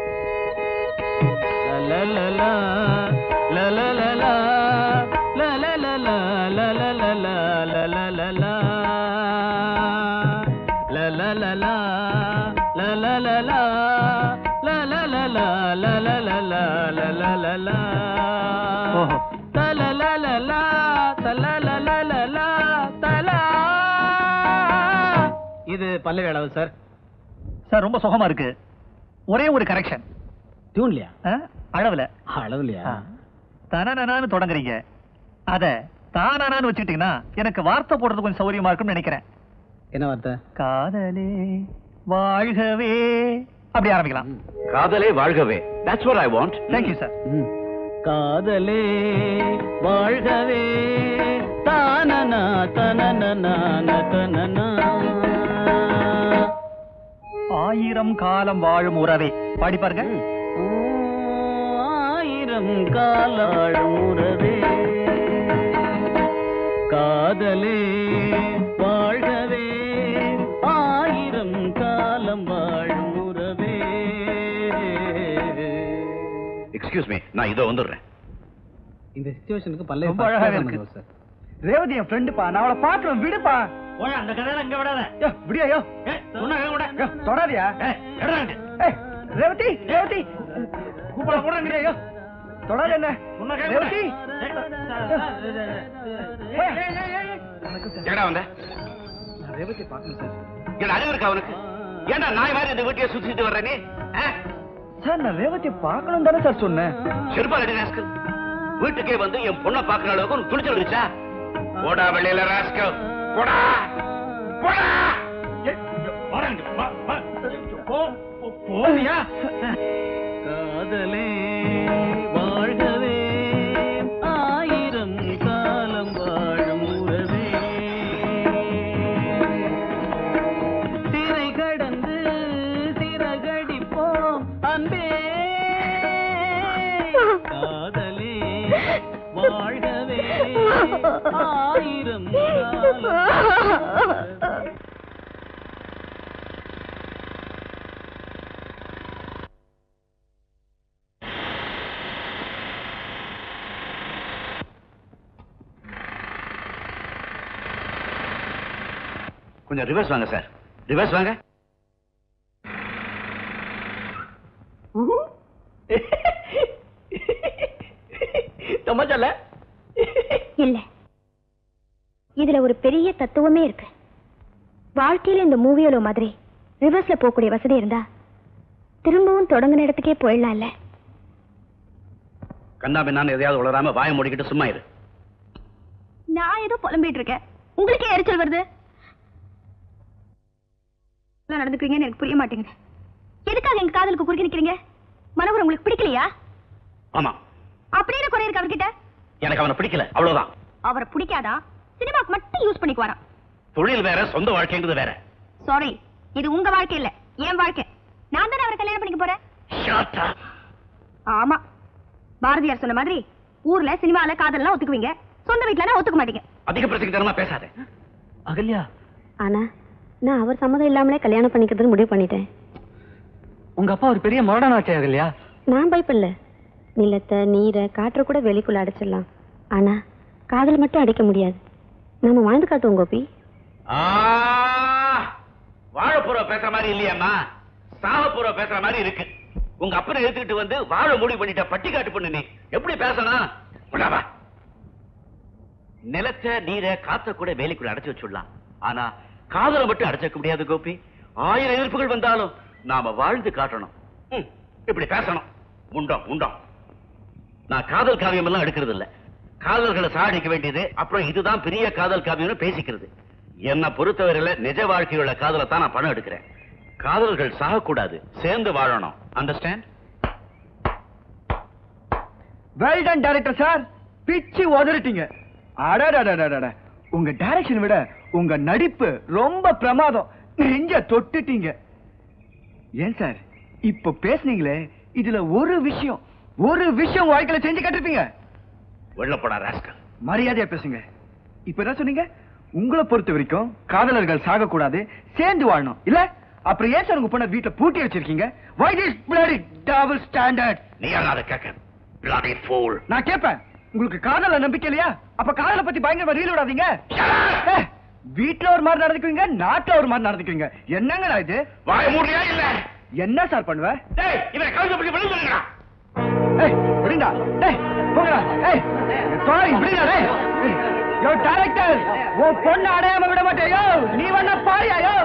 ல, ல, ல, ல, ல, ல, ல, ல, ல, ல, ல, ல, ல, ல, ல, ல, ல, ல, ல. ல, ல, ல, ல, ல, ல, ல, ல, ல, ல, ல, ல, ல, ல, ல, ல, ல, ல, ல. ஓஹோ தலலலலா, தலலலலலா, தலா. இது பல்லவி அளவு சார் சார் ரொம்ப சுகமா இருக்கு ஒரே ஒரு கரெக்ஷன் டியூன்லையா அளவுல அளவுலையா தனனனான்னு தொடங்குறீங்க அத தானானு வச்சுக்கிட்டீங்கன்னா எனக்கு வார்த்தை போடுறது கொஞ்சம் சௌரியமா இருக்கும்னு நினைக்கிறேன் என்ன வார்த்தை காதலே வாழ்கவே அப்படி ஆரம்பிக்கலாம் காதலே வாழ்கவே that's what I want thank you sir காதலே வாழ்கவே தானனா தனனனா தனனா ஆயிரம் காலம் வாழும் உறவே பாடி பாருங்க ஆயிரம் காலாழும் உறவே காதலே வாழ்கவே ஆயிரம் காலம் வாழும் உறவே எக்ஸ்கியூஸ் மீ நான் இதோ வந்துடுறேன் இந்த சிச்சுவேஷனுக்கு பல்லவி ரொம்ப அழகாவே இருக்கு. சார் ரேவதி என் ஃப்ரெண்டுப்பா நான் அவளை பாக்குறேன் விடுப்பா அந்த கதையில இங்க விடாத யோ, விடியா யோ சொன்னா கூட யோ, தொடாதியா ஏய், ரேவதி ரேவதி கூப்பிட கூட யோ தொடாத என்ன ரேவதி ஏடா வந்த நான் ரேவதி பார்க்கணும் சார் என்ன அறிவு இருக்கா அவனுக்கு ஏன்டா நாய் மாதிரி இந்த வீட்டையே சுத்திட்டு வர்ற நீ ஆ? சார் நான் ரேவதி பார்க்கணும் தானே சார் சொன்னேன் செருப்பால் அடி ராஸ்கல் வீட்டுக்கே வந்து என் பொண்ணை பாக்குற அளவுக்கு உனக்கு துணிச்சல் இருந்துச்சா போடா வெளியில ராஸ்கல் போடா போடா போவியா காதலே வாழ்கவே ஆயிரம் காலம் வாழும் உறவே சிறை கடந்து சிறகடிப்போம் அன்பே காதலே வாழ்கவே ஆயிரம் காலம் கொஞ்சம் ரிவர்ஸ் வாங்க சார் ரிவர்ஸ் வாங்க தமாச்சல்ல இல்ல இதுல ஒரு பெரிய தத்துவமே இருக்கு வாழ்க்கையில இந்த மூவியோல மாதிரி ரிவர்ஸ்ல போகக்கூடிய வசதி இருந்தா திரும்பவும் தொடங்கின இடத்துக்கே போயிடலாம்ல கண்ணா பின்னான்னு எதையாவது உளராம வாய மூடிக்கிட்டு சும்மா இரு நான் ஏதோ புலம்பிட்டு இருக்கேன் உங்களுக்கே எரிச்சல் வருது எல்லாம் நடந்துக்கிறீங்கன்னு எனக்கு புரிய மாட்டேங்குது எதுக்காக எங்க காதலுக்கு குறுக்கி நிக்கிறீங்க மனோகர் உங்களுக்கு பிடிக்கலையா ஆமா அப்படியே குறை இருக்கு அவர்கிட்ட எனக்கு அவனை பிடிக்கல அவ்வளவுதான் அவரை பிடிக்காதா சினிமாக்கு மட்டும் யூஸ் பண்ணிக்குவாராம் தொழில் வேற சொந்த வாழ்க்கைங்கிறது வேற சாரி இது உங்க வாழ்க்கை இல்ல என் வாழ்க்கை நான் தானே அவரை கல்யாணம் பண்ணிக்க போறேன் ஆமா பாரதியார் சொன்ன மாதிரி ஊர்ல சினிமால காதல்லாம் ஒத்துக்குவீங்க சொந்த வீட்டுல ஒத்துக்க மாட்டீங்க அதிக பிரச்சனை பேசாத அகல்யா ஆனா நான் அவர் சம்மதம் இல்லாமலே கல்யாணம் பண்ணிக்கிறதுன்னு முடிவு பண்ணிட்டேன் உங்க அப்பா ஒரு பெரிய மரணாச்சே அகல்யா நான் பயப்படல நிலத்தை நீரை காற்றை கூட வெளிக்குள்ள அடைச்சிடலாம் ஆனா காதல் மட்டும் அடைக்க முடியாது நம்ம வாழ்ந்து காட்டுவோம் கோபி ஆ, வாழைப்புற பேசுற மாதிரி இல்லையாம்மா சாகப்புற பேசுற மாதிரி இருக்கு உங்க அப்பனை எடுத்துக்கிட்டு வந்து வாழை முடிவு பண்ணிட்ட பட்டி காட்டு பண்ணு நீ எப்படி பேசணும் விடாவா நிலத்தை நீரை காத்த கூட வேலைக்குள்ள அடைச்சு வச்சுடலாம் ஆனா காதலை மட்டும் அடைச்சு வைக்க முடியாது கோபி ஆயிரம் எதிர்ப்புகள் வந்தாலும் நாம வாழ்ந்து காட்டணும் ம், இப்படி பேசணும் உண்டோம் உண்டோம் நான் காதல் காவியம் எல்லாம் எடுக்கிறது இல்ல காதல்களை சாடிக்க வேண்டியது அப்புறம் இதுதான் பெரிய காதல் காவியம்னு பேசிக்கிறது என்னை பொறுத்தவரையில நிஜ வாழ்க்கையுள்ள காதலை தான் நான் பணம் எடுக்கிறேன் காதல்கள் சாகக்கூடாது சேர்ந்து வாழணும் understand well done director sir பிச்சு உதறிட்டீங்க அடடடடடட உங்க டைரக்ஷன் விட உங்க நடிப்பு ரொம்ப பிரமாதம் நெஞ்ச தொட்டுட்டீங்க ஏன் சார் இப்ப பேசுனீங்களே இதுல ஒரு விஷயம் ஒரு விஷயம் வாழ்க்கையில செஞ்சு கட்டிருப்பீங்க வெள்ளப்படா ராஸ்கல் மரியாதையா பேசுங்க இப்ப என்ன சொன்னீங்க உங்களை பொறுத்த வரைக்கும் காதலர்கள் சாகக்கூடாது சேர்ந்து வாழணும் இல்ல அப்புறம் ஏன் சார் உங்க பொண்ணை வீட்டுல பூட்டி வச்சிருக்கீங்க why this bloody double standard நீ யாரும் அதை கேட்க bloody fool நான் கேட்பேன் உங்களுக்கு காதல நம்பிக்கை இல்லையா அப்ப காதலை பத்தி பயங்கரமா ரீல் விடாதீங்க ஏ, வீட்ல ஒரு மாதிரி நடந்துக்குவீங்க நாட்டுல ஒரு மாதிரி நடந்துக்குவீங்க என்னங்கடா இது வாய மூடியா இல்ல என்ன சார் பண்ணுவ டேய் இவனை கழுத்தை பிடிச்சு வெளிய தள்ளுங்கடா ஏய் விடுங்கடா டேய் போங்கடா ஏய் சாரி விடுங்கடா டேய் யோ டைரக்டர் உன் பொண்ணு அடையாம விட மாட்டேன் யோ நீ வேணா பாரியா யோ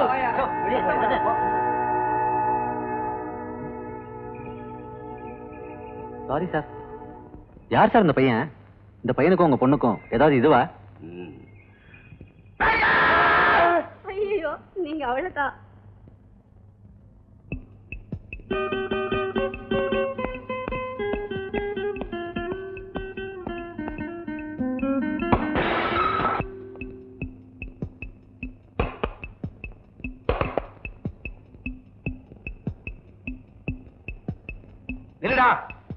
சாரி சார் யார் சார் இந்த பையன் இந்த பையனுக்கும் உங்க பொண்ணுக்கும் ஏதாவது இதுவா ஐயோ நீங்க அவ்வளவுதான் நில்லுடா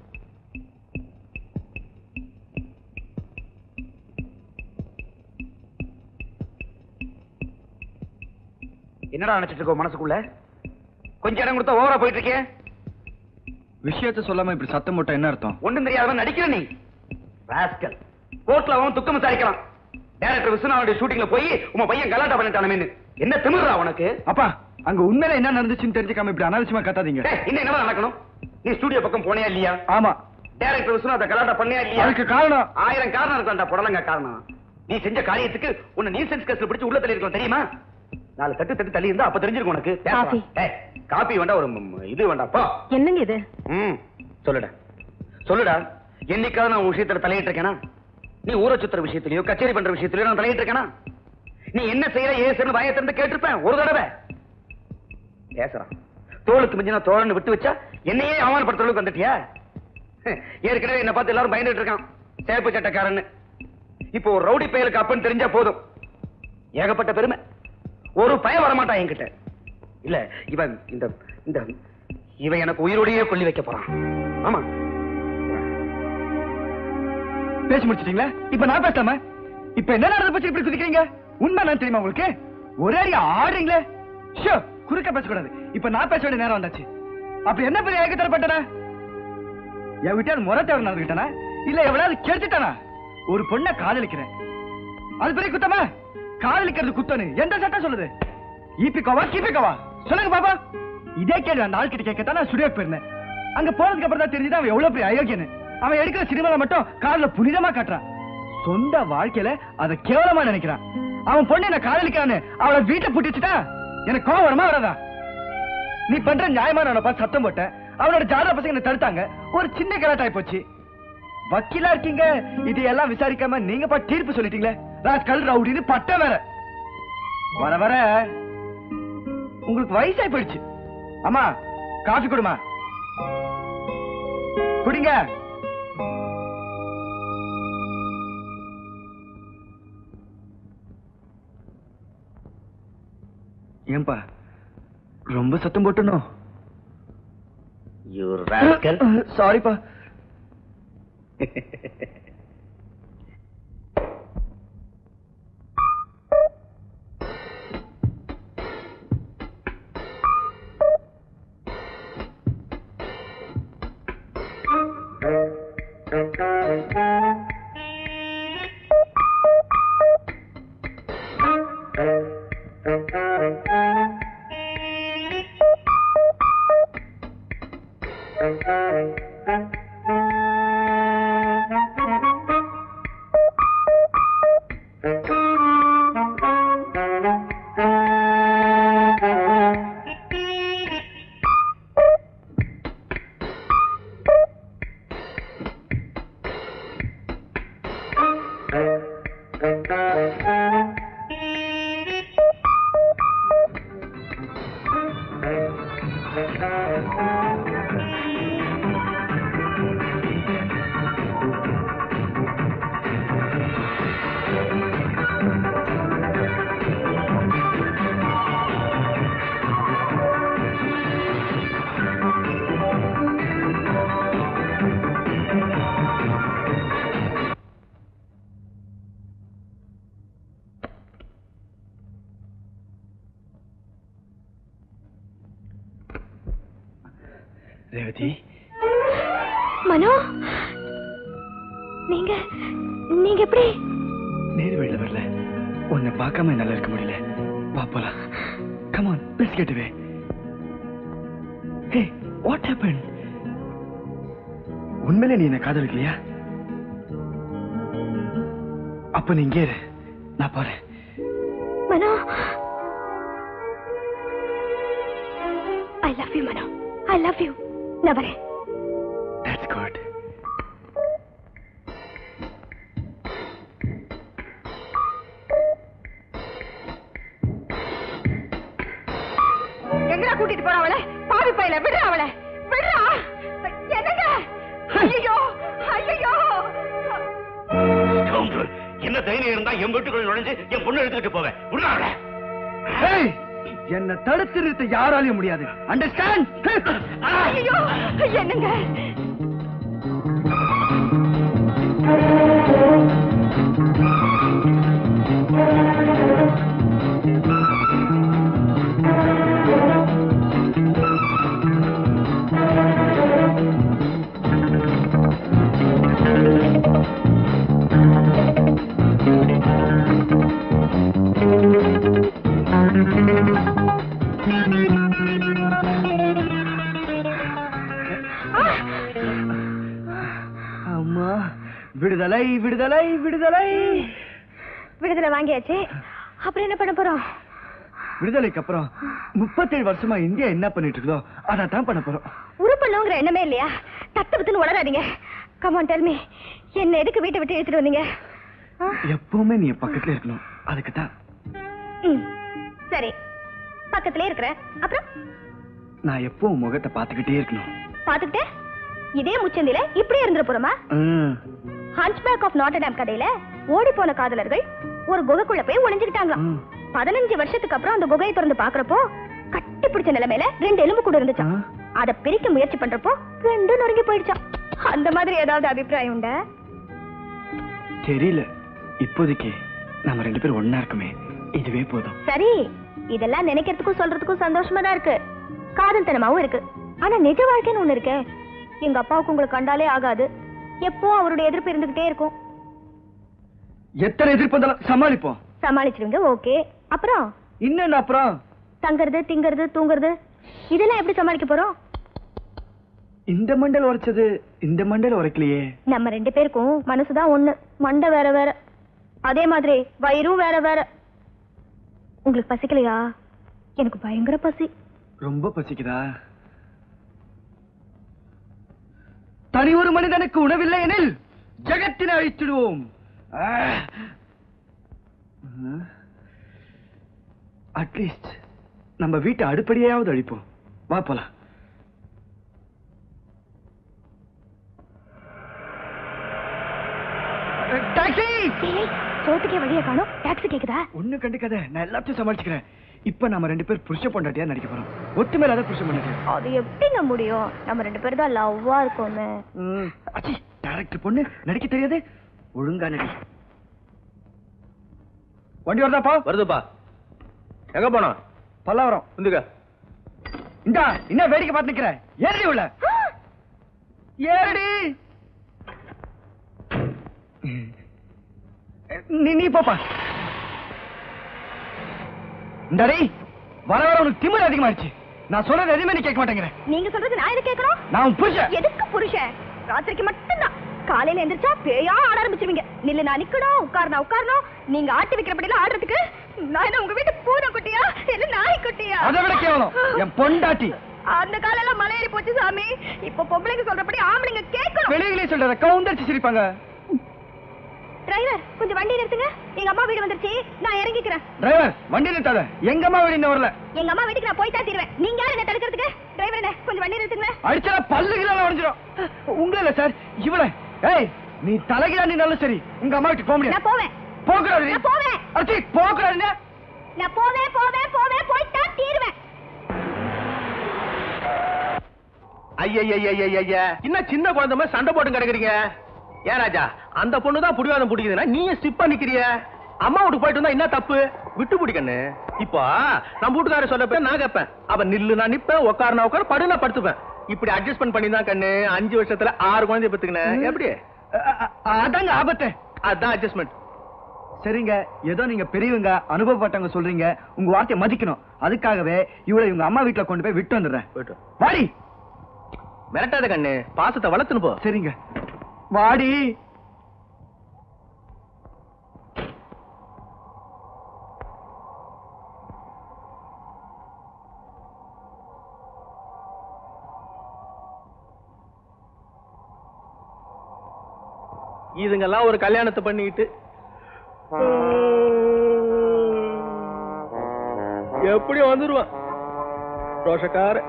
என்னடா நினைச்சிட்டு இருக்கோ மனசுக்குள்ள கொஞ்சம் இடம் கொடுத்தா ஓவரா போயிட்டு இருக்கே விஷயத்த சொல்லாம இப்படி சத்தம் போட்டா என்ன அர்த்தம் ஒண்ணும் தெரியாதவன் நடிக்கிற நீ ராஸ்கல் கோர்ட்ல அவன் துக்கம் விசாரிக்கிறான் டைரக்டர் விஸ்வநாதனுடைய ஷூட்டிங்ல போய் உன் பையன் கலாட்டா பண்ணிட்டானு என்ன திமிர்றா உனக்கு அப்பா அங்க உண்மையில என்ன நடந்துச்சுன்னு தெரிஞ்சுக்காம இப்படி அனாவசியமா கத்தாதீங்க டேய், இன்னும் என்ன நடக்கணும் நீ ஸ்டுடியோ பக்கம் போனியா இல்லையா ஆமா டைரக்டர் விஸ்வநாத கலாட்டா பண்ணியா இல்லையா அதுக்கு காரணம் ஆயிரம் காரணம் இருக்காண்டா புடலங்க காரணம் நீ செஞ்ச காரியத்துக்கு உன்னை நீசன்ஸ் கேஸ்ல பிடிச்சு உள்ள தள்ளி இருக்கோம் தெரியுமா நாலு தட்டு தட்டு தள்ளி இருந்தா அப்ப தெரிஞ்சிருக்கும் உனக்கு காபி. ஏய், காபி வேண்டாம் ஒரு ம், இது வேண்டாம்ப்பா என்னங்க இது ம் சொல்லுடா சொல்லுடா என்னைக்காவது நான் உன் விஷயத்துல தலையிட்டு இருக்கேனா நீ ஊரை சுத்துற விஷயத்திலயோ கச்சேரி பண்ற விஷயத்திலயோ நான் தலையிட்டு இருக்கேனா நீ என்ன செய்யற ஏசுன்னு வாயை திறந்து கேட்டிருப்பேன் ஒரு தடவை பேசுறான் தோளுக்கு மிஞ்சினா தோழன்னு விட்டு வச்சா என்னையே அவமானப்படுத்துற அளவுக்கு வந்துட்டியா ஏற்கனவே என்ன பார்த்து எல்லாரும் பயந்துட்டு இருக்கான் சேப்பு சட்டக்காரன்னு இப்போ ஒரு ரவுடி பயலுக்கு அப்பன்னு தெரிஞ்சா போதும் ஏகப்பட்ட பெருமை ஒரு பயம் வரமாட்டான் என்கிட்ட இல்ல இவன் இந்த இந்த இவன் எனக்கு உயிரோடையே கொல்லி வைக்க போறான் ஆமா பேசி முடிச்சிட்டீங்களா இப்ப நான் பேசாம இப்ப என்ன நடந்து போச்சு இப்படி குதிக்கிறீங்க உண்மை நான் தெரியுமா உங்களுக்கு ஒரே அடி ஆடுறீங்களே ஷோ குறுக்க பேசக்கூடாது இப்ப நான் பேச வேண்டிய நேரம் வந்தாச்சு அப்படி என்ன பெரிய ஏக தரப்பட்டனா என் வீட்டால் முறை தவிர நடந்துக்கிட்டனா இல்ல எவ்வளவு கெடுத்துட்டானா ஒரு பொண்ணை காதலிக்கிறேன் அது பெரிய குத்தமா காதலிக்கிறது குத்தனு எந்த சட்டம் சொல்லுது ஈபிக்கோவா கீபிக்கோவா சொல்லுங்க பாப்பா இதே கேள்வி அந்த ஆள் கிட்ட கேட்கத்தான் நான் ஸ்டுடியோக்கு போயிருந்தேன் அங்க போனதுக்கு அப்புறம் தான் தெரிஞ்சது அவன் எவ்வளவு பெரிய அயோக்கியன்னு அவன் எடுக்கிற சினிமால மட்டும் காதல புனிதமா காட்டுறான் சொந்த வாழ்க்கையில அதை கேவலமா நினைக்கிறான் அவன் பொண்ணு என்ன காதலிக்கிறான்னு அவளை வீட்டை பூட்டி வச்சுட்டா எனக்கு கோவம் வருமா வராதா நீ பண்ற நியாயமான அவனை பார்த்து சத்தம் போட்ட அவனோட ஜாதக பசங்க என்ன தடுத்தாங்க ஒரு சின்ன கலாட்டாய் போச்சு வக்கீலா இருக்கீங்க இது எல்லாம் விசாரிக்காம நீங்க பா தீர்ப்பு சொல்லிட்டீங்களே ராஸ்கல் ரவுடின்னு பட்டம் வேற வர வர உங்களுக்கு வயசாய் போயிடுச்சு அம்மா காஃபி கொடுமா குடிங்க ஏன்பா ரொம்ப சத்தம் போட்டணும் யூ ராஸ்கல் சாரிப்பா ரேவதி மனோ நீங்க நீங்க எப்படி நேரு வெளில வரல உன்னை பார்க்காம என்னால இருக்க முடியல வா போலாம் come on let's get away hey what happen உண்மையிலே நீ என்ன காதலிக்கலையா அப்ப நீ இங்கே இரு நான் போறேன் Mano I love you Mano I love you நான் வரேன் தட்ஸ் குட் எங்கடா கூட்டிட்டு போற அவளை பாவி பையில விடு அவளை விடுறா என்னங்க ஐயோ ஐயோ Scoundrel. என்ன தைரியம் இருந்தா என் வீட்டுக்குள்ள நுழைஞ்சு என் பொண்ணு எடுத்துட்டு போவேன் உன்னால ஹேய் என்ன தடுத்து நிறுத்த யாராலையும் முடியாது அண்டர்ஸ்டாண்ட் ஐயோ என்னங்க அம்மா விடுதலை விடுதலை விடுதலை விடுதலை வாங்கியாச்சு அப்புறம் என்ன பண்ண போறோம் விடுதலைக்கு அப்புறம் முப்பத்தேழு வருஷமா இந்தியா என்ன பண்ணிட்டு இருக்கோ அதை தான் பண்ண போறோம் உருப்பண்ணுங்கிற எண்ணமே இல்லையா தத்து பத்துன்னு உளராதீங்க கமான் டெல் மீ என்ன எதுக்கு வீட்டை விட்டு எடுத்துட்டு வந்தீங்க ஆ? எப்பவுமே நீ என் பக்கத்துல இருக்கணும் அதுக்கு தான் ம், சரி பக்கத்திலே இருக்கிறேன் அப்புறம் நான் எப்பவும் முகத்தை பார்த்துக்கிட்டே இருக்கணும் பாத்துக்கிட்டே இதே முச்சந்தில இப்படியே இருந்துட போறோமா ம். ஹன்ச்பேக் ஆஃப் நாட்டர்டாம் கதையில ஓடி போன காதலர்கள் ஒரு குகைக்குள்ள போய் ஒளிஞ்சுக்கிட்டாங்களாம் ம். பதினஞ்சு வருஷத்துக்கு அப்புறம் அந்த குகையை திறந்து பாக்குறப்போ கட்டி பிடிச்ச நிலைமையில ரெண்டு எலும்பு கூட இருந்துச்சாம் ஆ. அத பிரிக்க முயற்சி பண்றப்போ ரெண்டும் நொறுங்கி போயிடுச்சாம் அந்த மாதிரி ஏதாவது அபிப்பிராயம் உண்டா தெரியல இப்போதைக்கு நம்ம ரெண்டு பேரும் ஒண்ணா இருக்குமே இதுவே போதும் சரி இதெல்லாம் நினைக்கிறதுக்கும் சொல்றதுக்கும் சந்தோஷமா தான் இருக்கு காதல் தனமாவும் இருக்கு ஆனா நிஜ வாழ்க்கைன்னு ஒண்ணு இருக்கே எங்க அப்பாவுக்கு உங்களை கண்டாலே ஆகாது எப்போ அவருடைய எதிர்ப்பு இருந்துகிட்டே இருக்கும் எத்தனை எதிர்ப்பு வந்தாலும் சமாளிப்போம் சமாளிச்சிருங்க ஓகே அப்புறம் இன்னும் அப்புறம் தங்கறது திங்கறது தூங்குறது இதெல்லாம் எப்படி சமாளிக்க போறோம் இந்த மண்டல் உரைச்சது இந்த மண்டல் உரைக்கலையே நம்ம ரெண்டு பேருக்கும் மனசுதான் ஒண்ணு மண்டை வேற வேற அதே மாதிரி வயிறும் வேற வேற உங்களுக்கு பசிக்கலையா எனக்கு பயங்கர பசி ரொம்ப பசிக்குதா தனி ஒரு மனிதனுக்கு உணவில்லை எனில் ஜெகத்தினை அழித்திடுவோம் அட்லீஸ்ட் நம்ம வீட்டு அடுப்படியாவது அழிப்போம் வா போலாம் டாக்ஸி ஏய், சோத்துக்கே வழியை காணும் டாக்ஸி கேக்குதா ஒண்ணு கண்டுக்காத நான் எல்லாத்தையும் சமாளிச்சுக்கிறேன் இப்ப நம்ம ரெண்டு பேர் புருஷ பொண்டாட்டியா நடிக்க போறோம் ஒத்து மேலாத புருஷ பொண்டாட்டியா அது எப்படிங்க முடியும் நம்ம ரெண்டு பேரும் தான் லவ்வா இருக்கோமே ம், அச்சி டேரக்டர் பொண்ணு நடிக்க தெரியாது ஒழுங்கா நடி வண்டி வருதாப்பா வருதுப்பா எங்க போனோம் பல்லாவரம் வந்துக்க இந்தா என்ன வேடிக்கை பார்த்து நிக்கிற ஏறடி உள்ள ஏறடி நீ நீ போப்பா இந்த டேய் வர வர உனக்கு திமிர் அதிகமாயிடுச்சு நான் சொல்றது எதுவுமே நீ கேட்க மாட்டேங்கிறேன் நீங்க சொல்றது நான் எது கேட்கணும் நான் உன் புருஷன் எதுக்கு புருஷன் ராத்திரிக்கு மட்டும்தான் காலையில எந்திரிச்சா பேயா ஆட ஆரம்பிச்சிருவீங்க நில்லு நான் நிக்கணும் உட்கார்னா உட்காரணும் நீங்க ஆட்டி வைக்கிறபடியெல்லாம் ஆடுறதுக்கு நான் என்ன உங்க வீட்டு பூனை குட்டியா இல்ல நாய் குட்டியா அதை விட கேவலம் என் பொண்டாட்டி அந்த காலெல்லாம் மலையேறி போச்சு சாமி இப்ப பொம்பளைங்க சொல்றபடி ஆம்பளைங்க கேட்கணும் வெளியிலே சொல்ற கவுந்தரிச்சு சிரிப்பாங்க டிரைவர் கொஞ்சம் வண்டி நிறுத்துங்க எங்க அம்மா வீடு வந்துருச்சு நான் இறங்கிக்கிறேன் டிரைவர் வண்டி நிறுத்தாத எங்க அம்மா வீடு இன்னும் வரல எங்க அம்மா வீட்டுக்கு நான் போய் தான் தீருவேன் நீங்க யாரு என்ன தடுக்கிறதுக்கு டிரைவர் என்ன கொஞ்சம் வண்டி நிறுத்துங்க அடிச்சா பல்லுகள் உடஞ்சிரும் உங்கள இல்ல சார் இவள ஏய் நீ தலைகீழா நீ நல்ல சரி உங்க அம்மா வீட்டுக்கு போக முடியாது நான் போவேன் போகக்கூடாது நான் போவேன் அடிச்சி போகக்கூடாது நான் போவேன் போவேன் போவேன் போய் தான் தீருவேன் ஐயா இன்னும் சின்ன குழந்தை மாதிரி சண்டை போட்டு கிடக்குறீங்க ஏன் ராஜா அந்த பொண்ணு தான் புடிவாதம் பிடிக்குதுன்னா நீங்க ஸ்டிப்பா நிக்கிறிய அம்மா வீட்டுக்கு போயிட்டு வந்தா என்ன தப்பு விட்டு பிடிக்கண்ணு இப்போ நம்ம வீட்டுக்காரர் சொல்லப்ப நான் கேட்பேன் அவ நில்லு நான் நிப்பேன் உட்காரு நான் உட்கார படு நான் படுத்துப்பேன் இப்படி அட்ஜஸ்ட்மெண்ட் பண்ணி தான் கண்ணு அஞ்சு வருஷத்துல ஆறு குழந்தைய பெத்துக்கினேன் எப்படி அதாங்க ஆபத்து அதான் அட்ஜஸ்ட்மெண்ட் சரிங்க ஏதோ நீங்க பெரியவங்க அனுபவப்பட்டவங்க சொல்றீங்க உங்க வார்த்தையை மதிக்கணும் அதுக்காகவே இவளை இவங்க அம்மா வீட்டுல கொண்டு போய் விட்டு வந்துடுறேன் போயிட்டு வாடி மிரட்டாத கண்ணு பாசத்தை வளர்த்துன்னு போ சரிங்க வாடி இதுங்கெல்லாம் ஒரு கல்யாணத்தை பண்ணிக்கிட்டு எப்படி வந்துருவான் ரோஷக்கார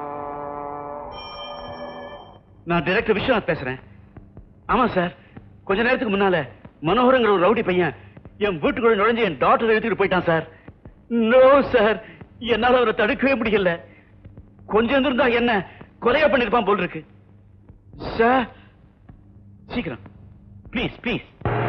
நான் டைரக்டர் விஸ்வநாத் பேசுறேன் ஆமா சார் கொஞ்ச நேரத்துக்கு முன்னால மனோகரங்கிற ஒரு ரவுடி பையன் என் வீட்டுக்குள்ள நுழைஞ்சு என் டாக்டர் எடுத்துட்டு போயிட்டான் சார் நோ சார் என்னால அவரை தடுக்கவே முடியல கொஞ்சம் இருந்தா என்ன கொலையா பண்ணிருப்பான் போல் இருக்கு சார் சீக்கிரம் ப்ளீஸ் ப்ளீஸ்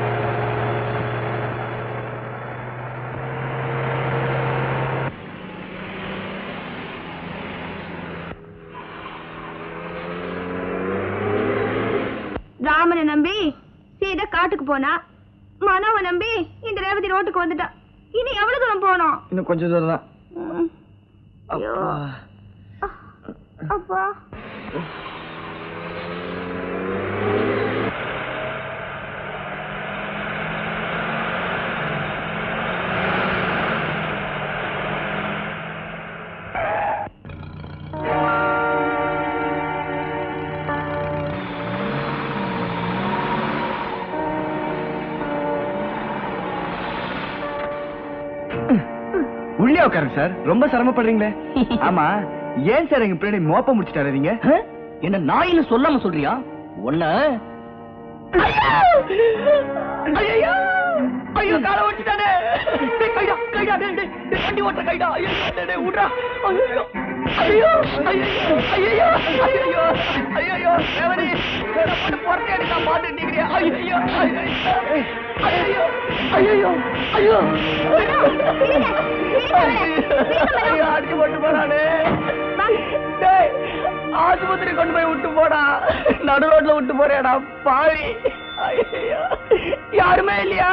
ராமனை நம்பி சீதை காட்டுக்கு போனா மனோவை நம்பி இந்த ரேவதி ரோட்டுக்கு வந்துட்டா இனி எவ்வளவு தூரம் போனோம் இன்னும் கொஞ்சம் தூரம் தான் ம். ஐயோ. அப்பா உள்ளே உட்காருங்க சார் ரொம்ப சிரமப்படுறீங்களே ஆமா ஏன் சார் எங்க பின்னாடி மோப்ப முடிச்சுட்டு நீங்க என்ன நாயின்னு சொல்லாம சொல்றியா ஒன்ன ஐயோ ஐயோ காலை ஓட்டிட்டானே டேய், கைடா கைடா டேய், டேய், டேய், வண்டி ஓட்டுற கைடா ஐயோ டேய், டேய், விட்றா ஐயோ ஐயோ ஐயோ ஐயோ ஐயோ ஐயோ ரேவதி என்ன போட்டு பொறட்டே எடுக்க மாட்டேங்கிறீங்க ஐயோ ஐயோ ஐயோ ஐயோ ஐயோ ஐயோ அடிச்சு போட்டு போறானே டேய் ஆஸ்பத்திரி கொண்டு போய் விட்டு போடா நடு ரோட்ல விட்டு போறேடா பாவி ஐயோ யாருமே இல்லையா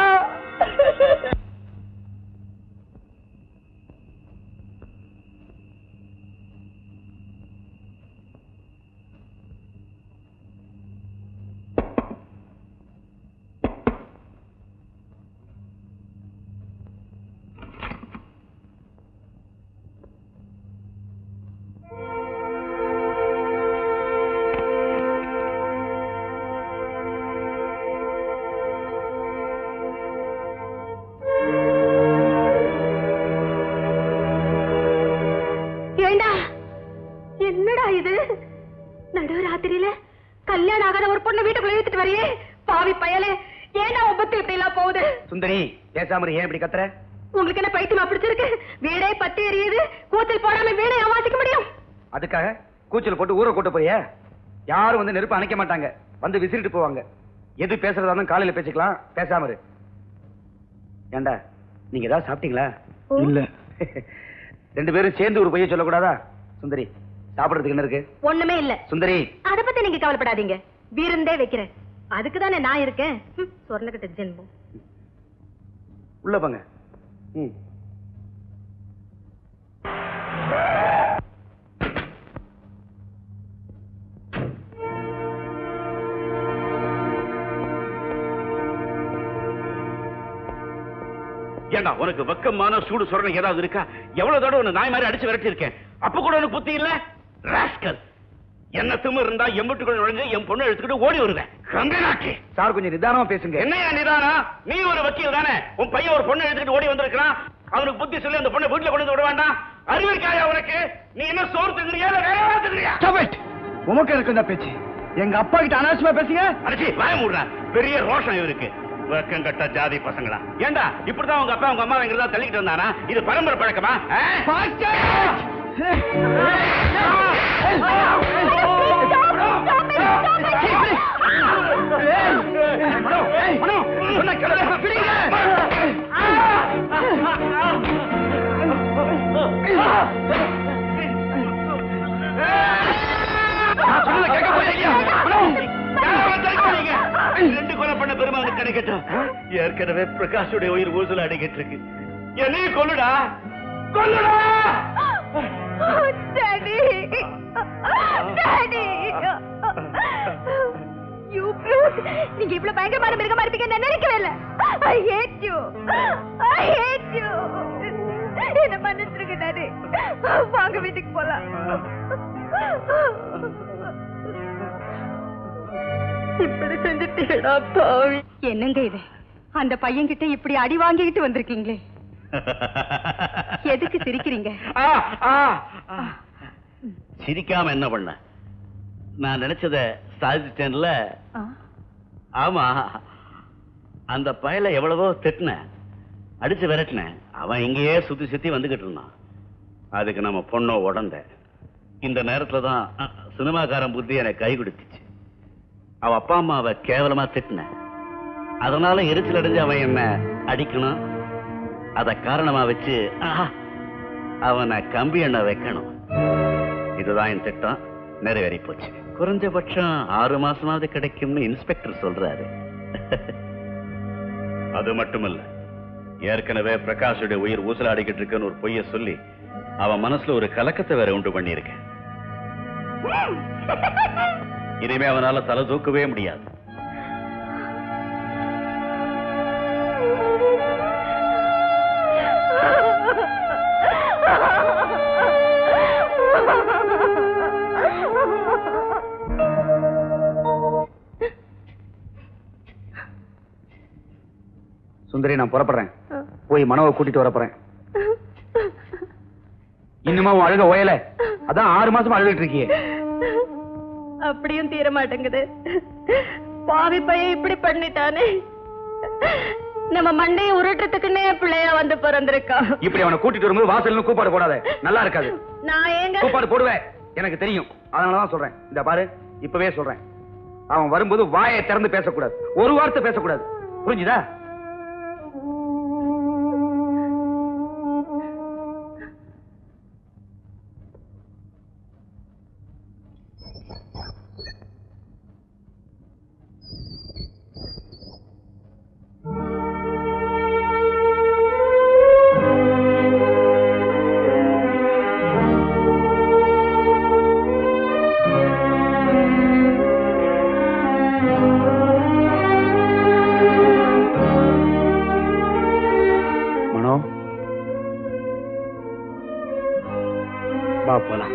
ஏண்டா என்னடா இது நடு ராத்திரியில கல்யாணம் ஆகாத ஒரு பொண்ணை வீட்டுக்குள்ள இழுத்துட்டு வரையே பாவி பயலே ஏண்டா உபத்து இப்படி எல்லாம் போகுது சுந்தரி பேசாம ஏன் இப்படி கத்துற உங்களுக்கு என்ன பைத்தியமா பிடிச்சிருக்கு வீடே பத்தி எரியுது கூச்சல் போடாம வீடை ஏமாத்திக்க முடியும் அதுக்காக கூச்சல் போட்டு ஊரை கூட்ட போறியா யாரும் வந்து நெருப்பு அணைக்க மாட்டாங்க வந்து விசிறிட்டு போவாங்க எது பேசுறதா இருந்தாலும் காலையில பேசிக்கலாம் பேசாம இரு ஏண்டா நீங்க ஏதாவது சாப்பிட்டீங்களா இல்ல ரெண்டு பேரும் சேர்ந்து ஒரு பைய சொல்லக்கூடாதா சுந்தரி சாப்பிடுறதுக்கு என்ன இருக்கு ஒண்ணுமே இல்ல சுந்தரி அத பத்தி நீங்க கவலைப்படாதீங்க விருந்தே வைக்கிறேன் அதுக்கு தானே நான் இருக்கேன் ஹம், சொர்ணக்கட்ட ஜென்மம் உள்ள போங்க ம் ஏண்டா உனக்கு வெக்கமான சூடு சொரணை ஏதாவது இருக்கா எவ்வளவு தடவை உன்னை நாய் மாதிரி அடிச்சு விரட்டி இருக்கேன் அப்ப கூட உனக்கு புத்தி இல்ல ராஸ்கல் என்ன திமிரு இருந்தா எம்பிட்டுக்குள்ள நுழைஞ்சு என் பொண்ணு எடுத்துக்கிட்டு ஓடி வருவேன் கங்கனாக்கி சார் கொஞ்சம் நிதானமா பேசுங்க என்னையா நிதானம் நீ ஒரு வக்கீல் தானே உன் பையன் ஒரு பொண்ணை எடுத்துக்கிட்டு ஓடி வந்திருக்கான் அவனுக்கு புத்தி சொல்லி அந்த பொண்ணை வீட்டுல கொண்டு வந்து விட வேண்டாம் அறிவிருக்காயா உனக்கு நீ என்ன சோறு திங்குறியா இல்ல வேற ஏதாவது திங்குறியா Stop it! உமக்கு எனக்கு இந்த பேச்சு எங்க அப்பா கிட்ட அனாவசியமா பேசுங்க அடிச்சி வாய மூடுறா பெரிய ரோஷம் இவருக்கு வெக்கம் கட்ட ஜாதி பசங்களா ஏண்டா இப்படிதான் உங்க அப்பா உங்க அம்மா எங்கிறதா தள்ளிக்கிட்டு வந்தானா இது பரம்பரை பழக்கமா ஆ? ரெண்டு கொலை பண்ண பெருமாள் கிடைக்கட்டும் ஏற்கனவே பிரகாஷுடைய உயிர் ஊசல் அடிக்கிட்டு இருக்கு என்னையும் கொல்லுடா கொல்லுடா டாடி டாடி யூ நீங்க இவ்வளவு பயங்கரமான மிருகமா இருப்பீங்க நான் நினைக்கவே இல்ல I hate you I hate you என்ன மன்னிச்சிருங்க டாடி வாங்க வீட்டுக்கு போலாம் இப்படி செஞ்சுட்டீடா பாவி என்னங்க இது அந்த பையன் கிட்ட இப்படி அடி வாங்கிக்கிட்டு வந்திருக்கீங்களே எதுக்கு சிரிக்கிறீங்க ஆ, ஆ, ஆ. சிரிக்காம என்ன பண்ண நான் நினைச்சத சாதிச்சிட்டேன்ல ஆமா அந்த பயல எவ்வளவோ திட்டினேன் அடிச்சு விரட்டினேன் அவன் இங்கேயே சுத்தி சுத்தி வந்துகிட்டு இருந்தான் அதுக்கு நம்ம பொண்ணோ உடந்த இந்த நேரத்துல தான் அ, சினிமாக்காரன் புத்தி எனக்கு கை கொடுத்துச்சு அவ அப்பா அம்மாவை கேவலமா திட்டினேன் அதனால எரிச்சல் அடைஞ்சு அவன் என்ன அடிக்கணும் அத காரணமா வச்சு ஆஹா, அவனை கம்பி எண்ண வைக்கணும் இதுதான் என் திட்டம் நிறைவேறி போச்சு குறைஞ்சபட்சம் ஆறு மாசமாவது கிடைக்கும்னு இன்ஸ்பெக்டர் சொல்றாரு அது மட்டுமல்ல ஏற்கனவே பிரகாஷுடைய உயிர் ஊசலாடிக்கிட்டு இருக்குன்னு ஒரு பொய்ய சொல்லி அவன் மனசுல ஒரு கலக்கத்தை வேற உண்டு பண்ணியிருக்கேன் இனிமே அவனால தலை தூக்கவே முடியாது சுந்தரி நான் புறப்படுறேன் போய் மனவை கூட்டிட்டு வர போறேன் இன்னுமா உன் அழுக ஓயல அதான் ஆறு மாசமா அழுதுட்டு இருக்கியே அப்படியும் தீர மாட்டேங்குது பாவி பையன் இப்படி பண்ணிட்டானே நம்ம மண்டையை உருட்டுறதுக்குன்னே பிள்ளையா வந்து பிறந்திருக்கான் இப்படி அவனை கூட்டிட்டு வரும்போது வாசல்னு கூப்பாடு போடாத நல்லா இருக்காது நான் ஏங்க கூப்பாடு போடுவேன் எனக்கு தெரியும் அதனாலதான் சொல்றேன் இந்த பாரு இப்பவே சொல்றேன் அவன் வரும்போது வாயை திறந்து பேசக்கூடாது ஒரு வார்த்தை பேசக்கூடாது புரிஞ்சுதா மனோ வா போலாம்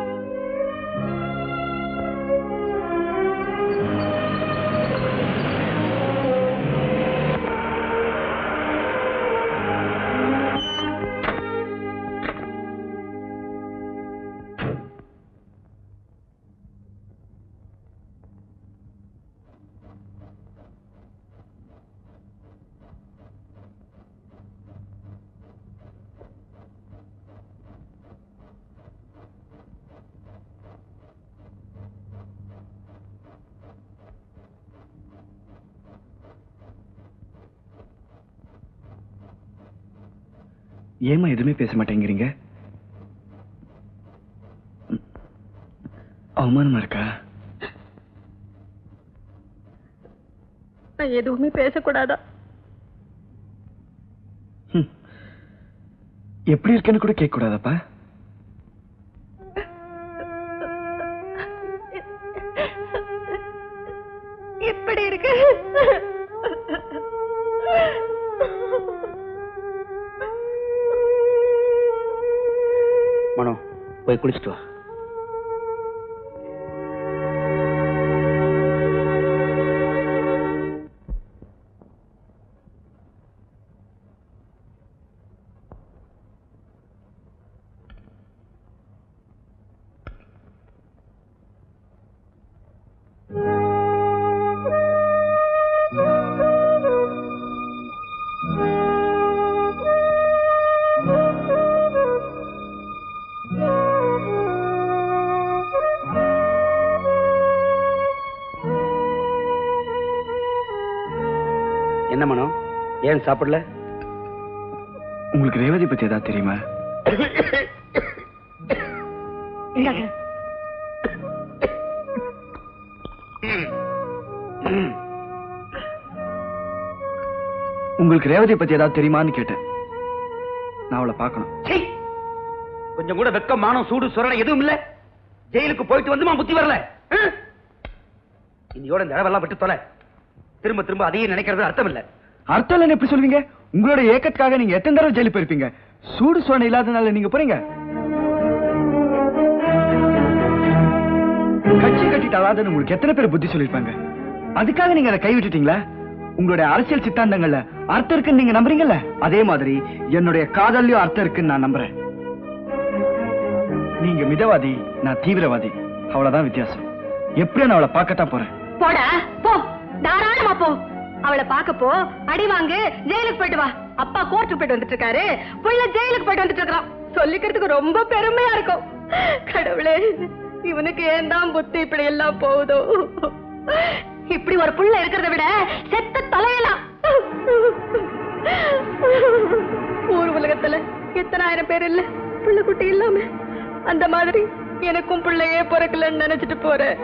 ஏமா எதுவுமே பேச மாட்டேங்கிறீங்க ம். அவமானமா இருக்கா நான் எதுவுமே பேசக்கூடாதா ம். எப்படி இருக்கேன்னு கூட கேட்க கூடாதப்பா எப்படி இருக்கு மனோ போய் குளிச்சுட்டு வா என்ன மனோ ஏன் சாப்பிடல உங்களுக்கு ரேவதி பத்தி ஏதாவது தெரியுமா உங்களுக்கு ரேவதி பத்தி ஏதாவது தெரியுமான்னு கேட்டேன் நான் அவளை பார்க்கணும் சீ! கொஞ்சம் கூட வெக்கம் மானம் சூடு சொரணை எதுவும் இல்ல ஜெயிலுக்கு போயிட்டு வந்துமா புத்தி வரல ஆ? இன்னையோட இந்த இடவெல்லாம் விட்டு தொலை திரும்ப திரும்ப அதையே நினைக்கிறது அர்த்தம் இல்ல அர்த்தம் இல்லைன்னு எப்படி சொல்வீங்க உங்களோட ஏக்கத்துக்காக நீங்க எத்தனை தடவை ஜெயிலுக்கு போயிருப்பீங்க சூடு சோழனை இல்லாதனால நீங்க போறீங்க கட்சி கட்டிட்டு அதாவது உங்களுக்கு எத்தனை பேர் புத்தி சொல்லிருப்பாங்க அதுக்காக நீங்க அதை கைவிட்டுட்டீங்களா உங்களுடைய அரசியல் சித்தாந்தங்கள்ல அர்த்தம் இருக்குன்னு நீங்க நம்புறீங்கல்ல அதே மாதிரி என்னுடைய காதல்லையும் அர்த்தம் இருக்குன்னு நான் நம்புறேன் நீங்க மிதவாதி நான் தீவிரவாதி அவ்வளவுதான் வித்தியாசம் எப்படியும் நான் அவளை பார்க்கத்தான் போறேன் போடா போ தாராளமா போ அவளை பார்க்க போ அடி வாங்கு ஜெயிலுக்கு போயிட்டு வா அப்பா கோர்ட்டுக்கு போயிட்டு வந்துட்டு இருக்காரு புள்ள ஜெயிலுக்கு போயிட்டு வந்துட்டு இருக்கான் சொல்லிக்கிறதுக்கு ரொம்ப பெருமையா இருக்கும் கடவுளே இவனுக்கு ஏன் தான் புத்தி இப்படி எல்லாம் போகுதோ இப்படி ஒரு புள்ள இருக்கிறத விட செத்த தலையலாம் ஊர் உலகத்துல எத்தனை ஆயிரம் பேர் இல்ல புள்ள குட்டி இல்லாம அந்த மாதிரி எனக்கும் பிள்ளையே பிறக்கலன்னு நினைச்சிட்டு போறேன்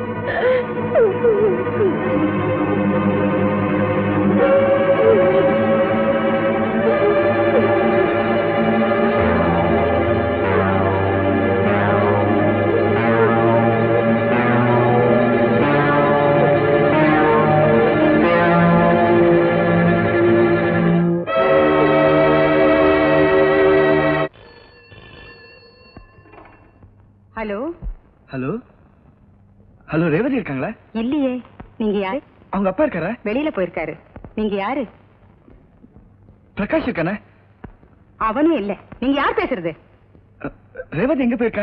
ஹலோ ஹலோ ஹலோ ரேவதி இருக்காங்களா இல்லையே நீங்க யாரு அவங்க அப்பா இருக்காரா வெளியில போயிருக்காரு நீங்க யாரு பிரகாஷ் இருக்கானே அவனும் இல்ல நீங்க யார் பேசுறது அ, ரேவதி எங்க போயிருக்கா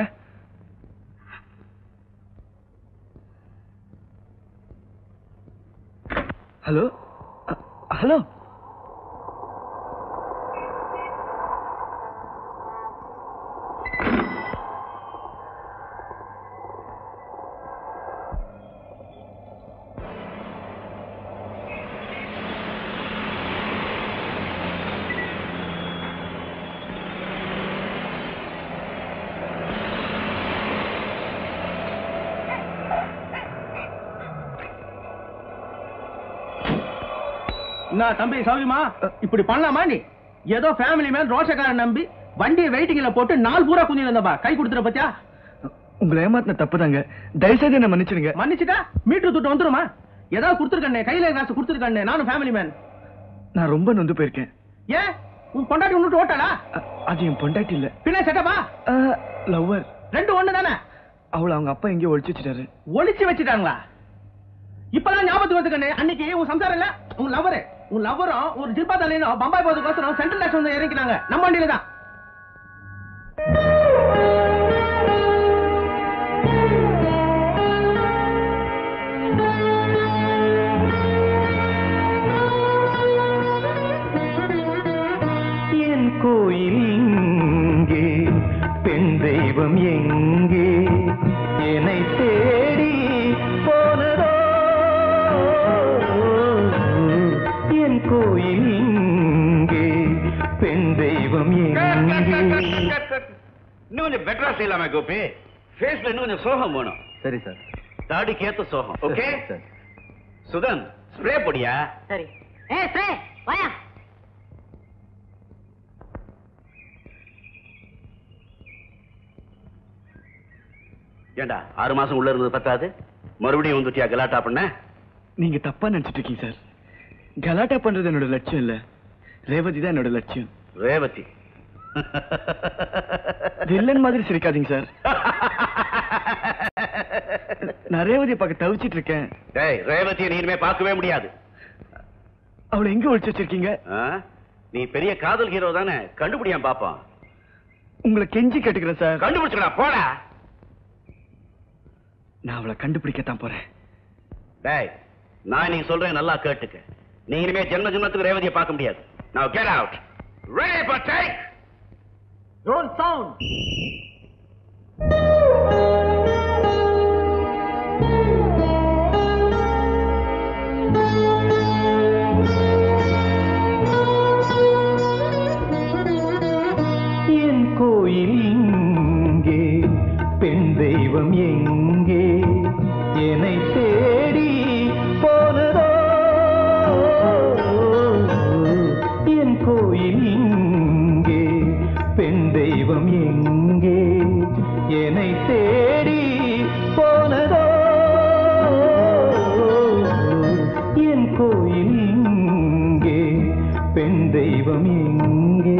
ஹலோ அ, ஹலோ நான் தம்பி சௌரியமா இப்படி பண்ணலாமா நீ ஏதோ ஃபேமிலி மேன் ரோஷக்காரன் நம்பி வண்டியை வெயிட்டிங்ல போட்டு நாள் பூரா குந்தி வந்தப்பா கை கொடுத்துற பத்தியா உங்களை ஏமாத்தின தப்புதாங்க தயவுசெய்து என்ன மன்னிச்சிடுங்க மன்னிச்சுட்டா மீட்டர் துட்டு வந்துருமா ஏதாவது கொடுத்துருக்கண்ணே கையில காசு கொடுத்துருக்கண்ணே நானும் ஃபேமிலி மேன் நான் ரொம்ப நொந்து போயிருக்கேன் ஏன் உன் பொண்டாட்டி உன்னுட்டு ஓட்டாளா அ, அது என் பொண்டாட்டி இல்ல பின்ன செட்டப்பா லவ்வர் ரெண்டு ஒண்ணு தானே அவளை அவங்க அப்பா எங்கேயோ ஒழிச்சு வச்சுட்டாரு ஒளிச்சு வச்சுட்டாங்களா இப்பதான் ஞாபகத்துக்கு வந்துக்கண்ணே அன்னைக்கு உன் சம்சாரம் இல்ல உன் லவ்வரு உன் லவ்வரும் ஒரு ஜிப்பா தலையிலும் பம்பாய் போறதுக்கோசரம் சென்ட்ரல் லேக்ஸ் வந்து இறங்கினாங்க நம்ம வண்டியில தான் என் கோயில் இங்கே பெண் தெய்வம் எங்கே என்னை தேடி போனதோ என் கோயில் இங்கே பெண் தெய்வம் எங்கே இன்னும் கொஞ்சம் பெட்டரா செய்யலாமே கோபி ஃபேஸ்ல இன்னும் கொஞ்சம் சோகம் வேணும் சரி சார் தாடிக்கு ஏத்த சோகம் ஓகே சரி. சுதன் ஸ்ப்ரே பொடியா சரி ஏ ஸ்ரே வாயா ஏண்டா ஆறு மாசம் உள்ள இருந்தது பத்தாது மறுபடியும் வந்துட்டியா கலாட்டா பண்ண நீங்க தப்பா நினைச்சிட்டு இருக்கீங்க சார் கலாட்டா பண்றது என்னோட லட்சியம் இல்ல ரேவதி தான் என்னோட லட்சியம் ரேவதி வில்லன் மாதிரி சிரிக்காதீங்க சார் நான் ரேவதியை பார்க்க தவிச்சிட்டு இருக்கேன் டேய் ரேவதியை நீ இனிமே பார்க்கவே முடியாது அவளை எங்க ஒழிச்சு வச்சிருக்கீங்க ஆ? நீ பெரிய காதல் ஹீரோ தானே கண்டுபிடியாம பாப்போம் உங்களை கெஞ்சி கேட்டுக்கிறேன் சார் கண்டுபிடிச்சுடா போடா நான் அவளை கண்டுபிடிக்கத்தான் போறேன் டேய் நான் நீ சொல்றேன் நல்லா கேட்டுக்க நீ இனிமே ஜென்ம ஜென்மத்துக்கு ரேவதியை பார்க்க முடியாது Now get out. Ready for take? Roll sound என் கோயில் இங்கே பெண் தெய்வம் எங்கே என்னை தேடி போனதோ என் கோயில் இங்கே பெண் தெய்வம் எங்கே என்னை தேடி போனதோ என் கோயில் இங்கே பெண் தெய்வம் எங்கே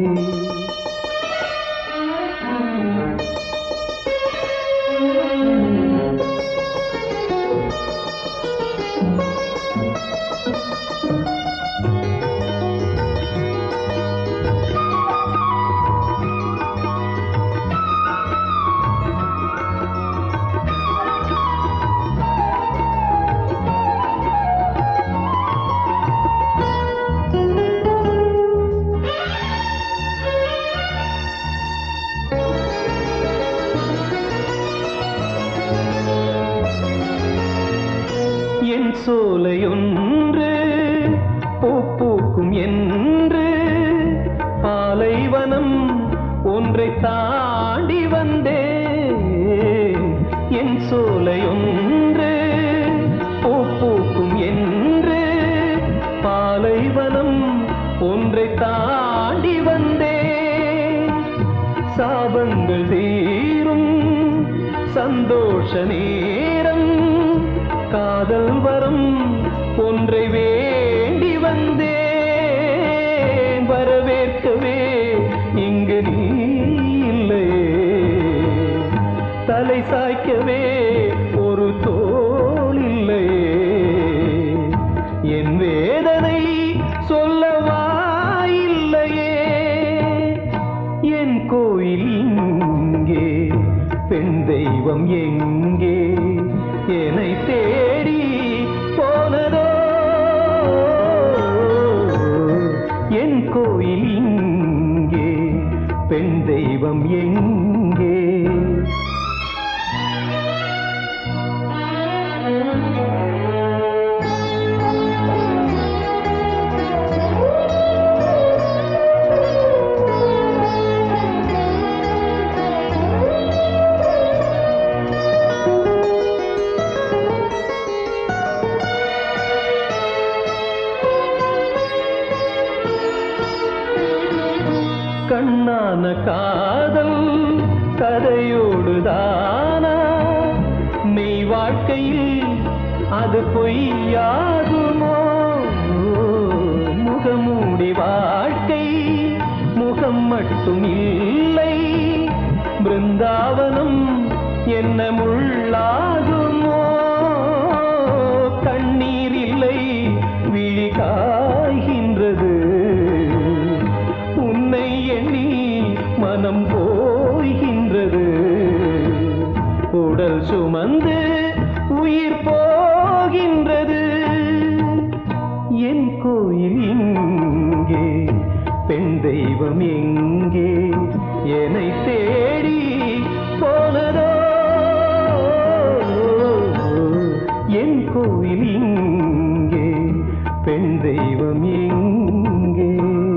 என் சோலையொன்று பூ பூக்கும் என்று பாலைவனம் ஒன்றை தாண்டி வந்தேன் என் சோலையொன்று பூ பூக்கும் என்று பாலைவனம் ஒன்றை தாண்டி வந்தேன் சாபங்கள் தீரும் சந்தோஷ நேரம் காதல் வரம் ஒன்றை வேண்டி வந்தேன் வரவேற்கவே இங்கு நீ இல்லையே தலை சாய்க்கவே ஒரு தோள் இல்லையே என் வேதனை சொல்லவா இல்லையே என் கோயில் இங்கே பெண் தெய்வம் எங்கே என்னை தேடி போனதோ என் கோயில் இங்கே பெண் தெய்வம் எங்கே கண்ணான காதல் கதையோடு தானா மெய் வாழ்க்கையில் அது பொய்யாகுமோ முகமூடி வாழ்க்கை முகம் மட்டும் இல்லை பிருந்தாவனம் என்ன முள்ளாகுமோ கண்ணீர் இல்லை விழி காய்கின்றது உன்னை எண்ணி மனம் போய்கின்றது உடல் சுமந்து உயிர் போகின்றது என் கோயில் இங்கே பெண் தெய்வம் எங்கே என்னை தேடி போனதோ என் கோயில் இங்கே பெண் தெய்வம் எங்கே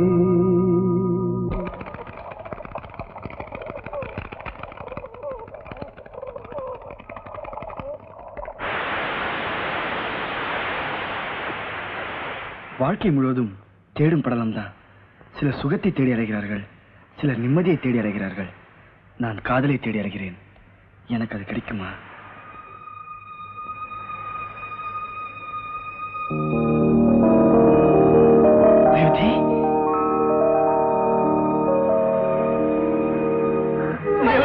வாழ்க்கை முழுவதும் தேடும் படலம் தான் சிலர் சுகத்தை தேடி அடைகிறார்கள் சிலர் நிம்மதியை தேடி அடைகிறார்கள் நான் காதலை தேடி அடைகிறேன் எனக்கு அது கிடைக்குமா ரேவதி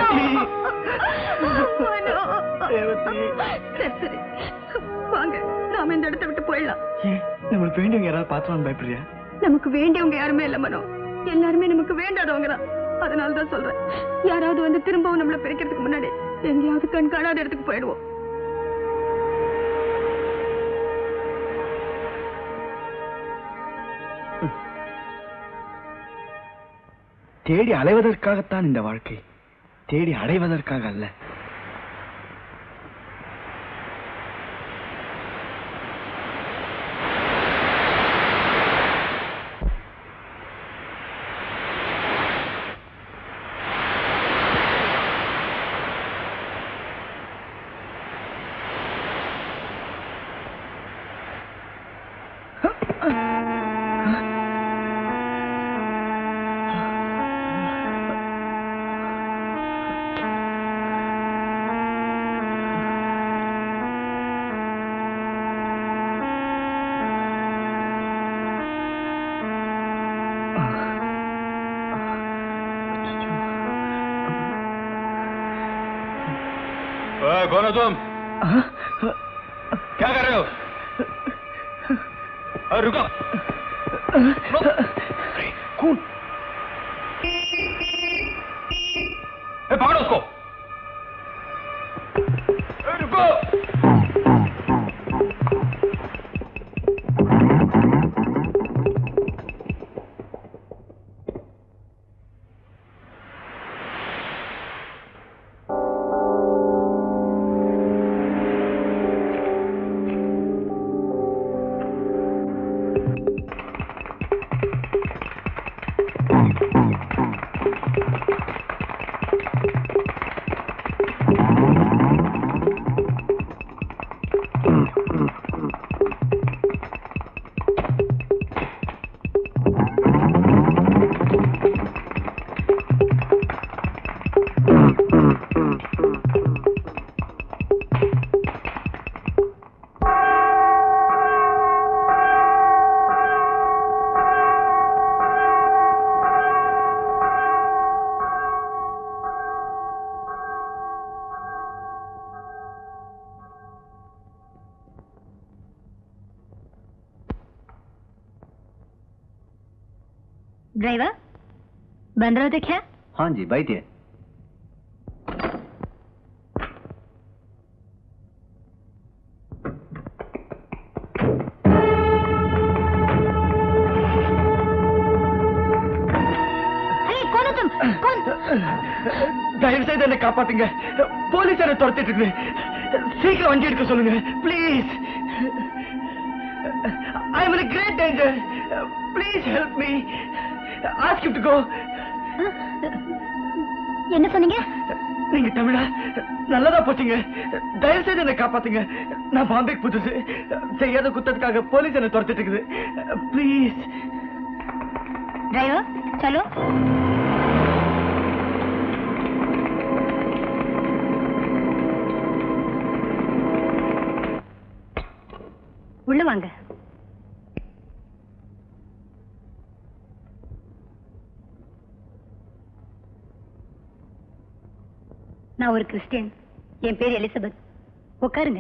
சரி சரி வாங்க நாம இந்த இடத்தை விட்டு போயிடலாம் ஏன் நம்மளுக்கு வேண்டியவங்க யாராவது பார்த்துவான்னு பயப்படுறியா நமக்கு வேண்டியவங்க யாருமே இல்ல மனோ எல்லாருமே நமக்கு வேண்டாதவங்க தான் அதனால தான் சொல்றேன் யாராவது வந்து திரும்பவும் நம்மள பிரிக்கிறதுக்கு முன்னாடி எங்கேயாவது கண் காணாத இடத்துக்கு போயிடுவோம் தேடி அலைவதற்காகத்தான் இந்த வாழ்க்கை தேடி அடைவதற்காக அல்ல कौन हो तुम क्या कर रहे हो अरे रुको कौन ए, पकड़ो उसको ए, रुको ड्राइवर बंद रहो तो क्या हाँ जी बैठिए अरे कौन हो तुम कौन தயவு செய்து என்னை காப்பாத்துங்க போலீஸ் என்ன துரத்திட்டு இருக்கு சீக்கிரம் வண்டி எடுக்க சொல்லுங்க please I am in great danger please help me ask you to go என்ன சொன்னீங்க நீங்க தமிழா நல்லதா போச்சுங்க தயவு செய்து என்னை காப்பாத்துங்க நான் பாம்பேக்கு புதுசு செய்யாத குத்தத்துக்காக போலீஸ் என்ன துரத்திட்டு இருக்குது ப்ளீஸ் ड्राइवर चलो உள்ள வாங்க நான் ஒரு கிறிஸ்டியன் என் பேர் எலிசபெத் உட்காருங்க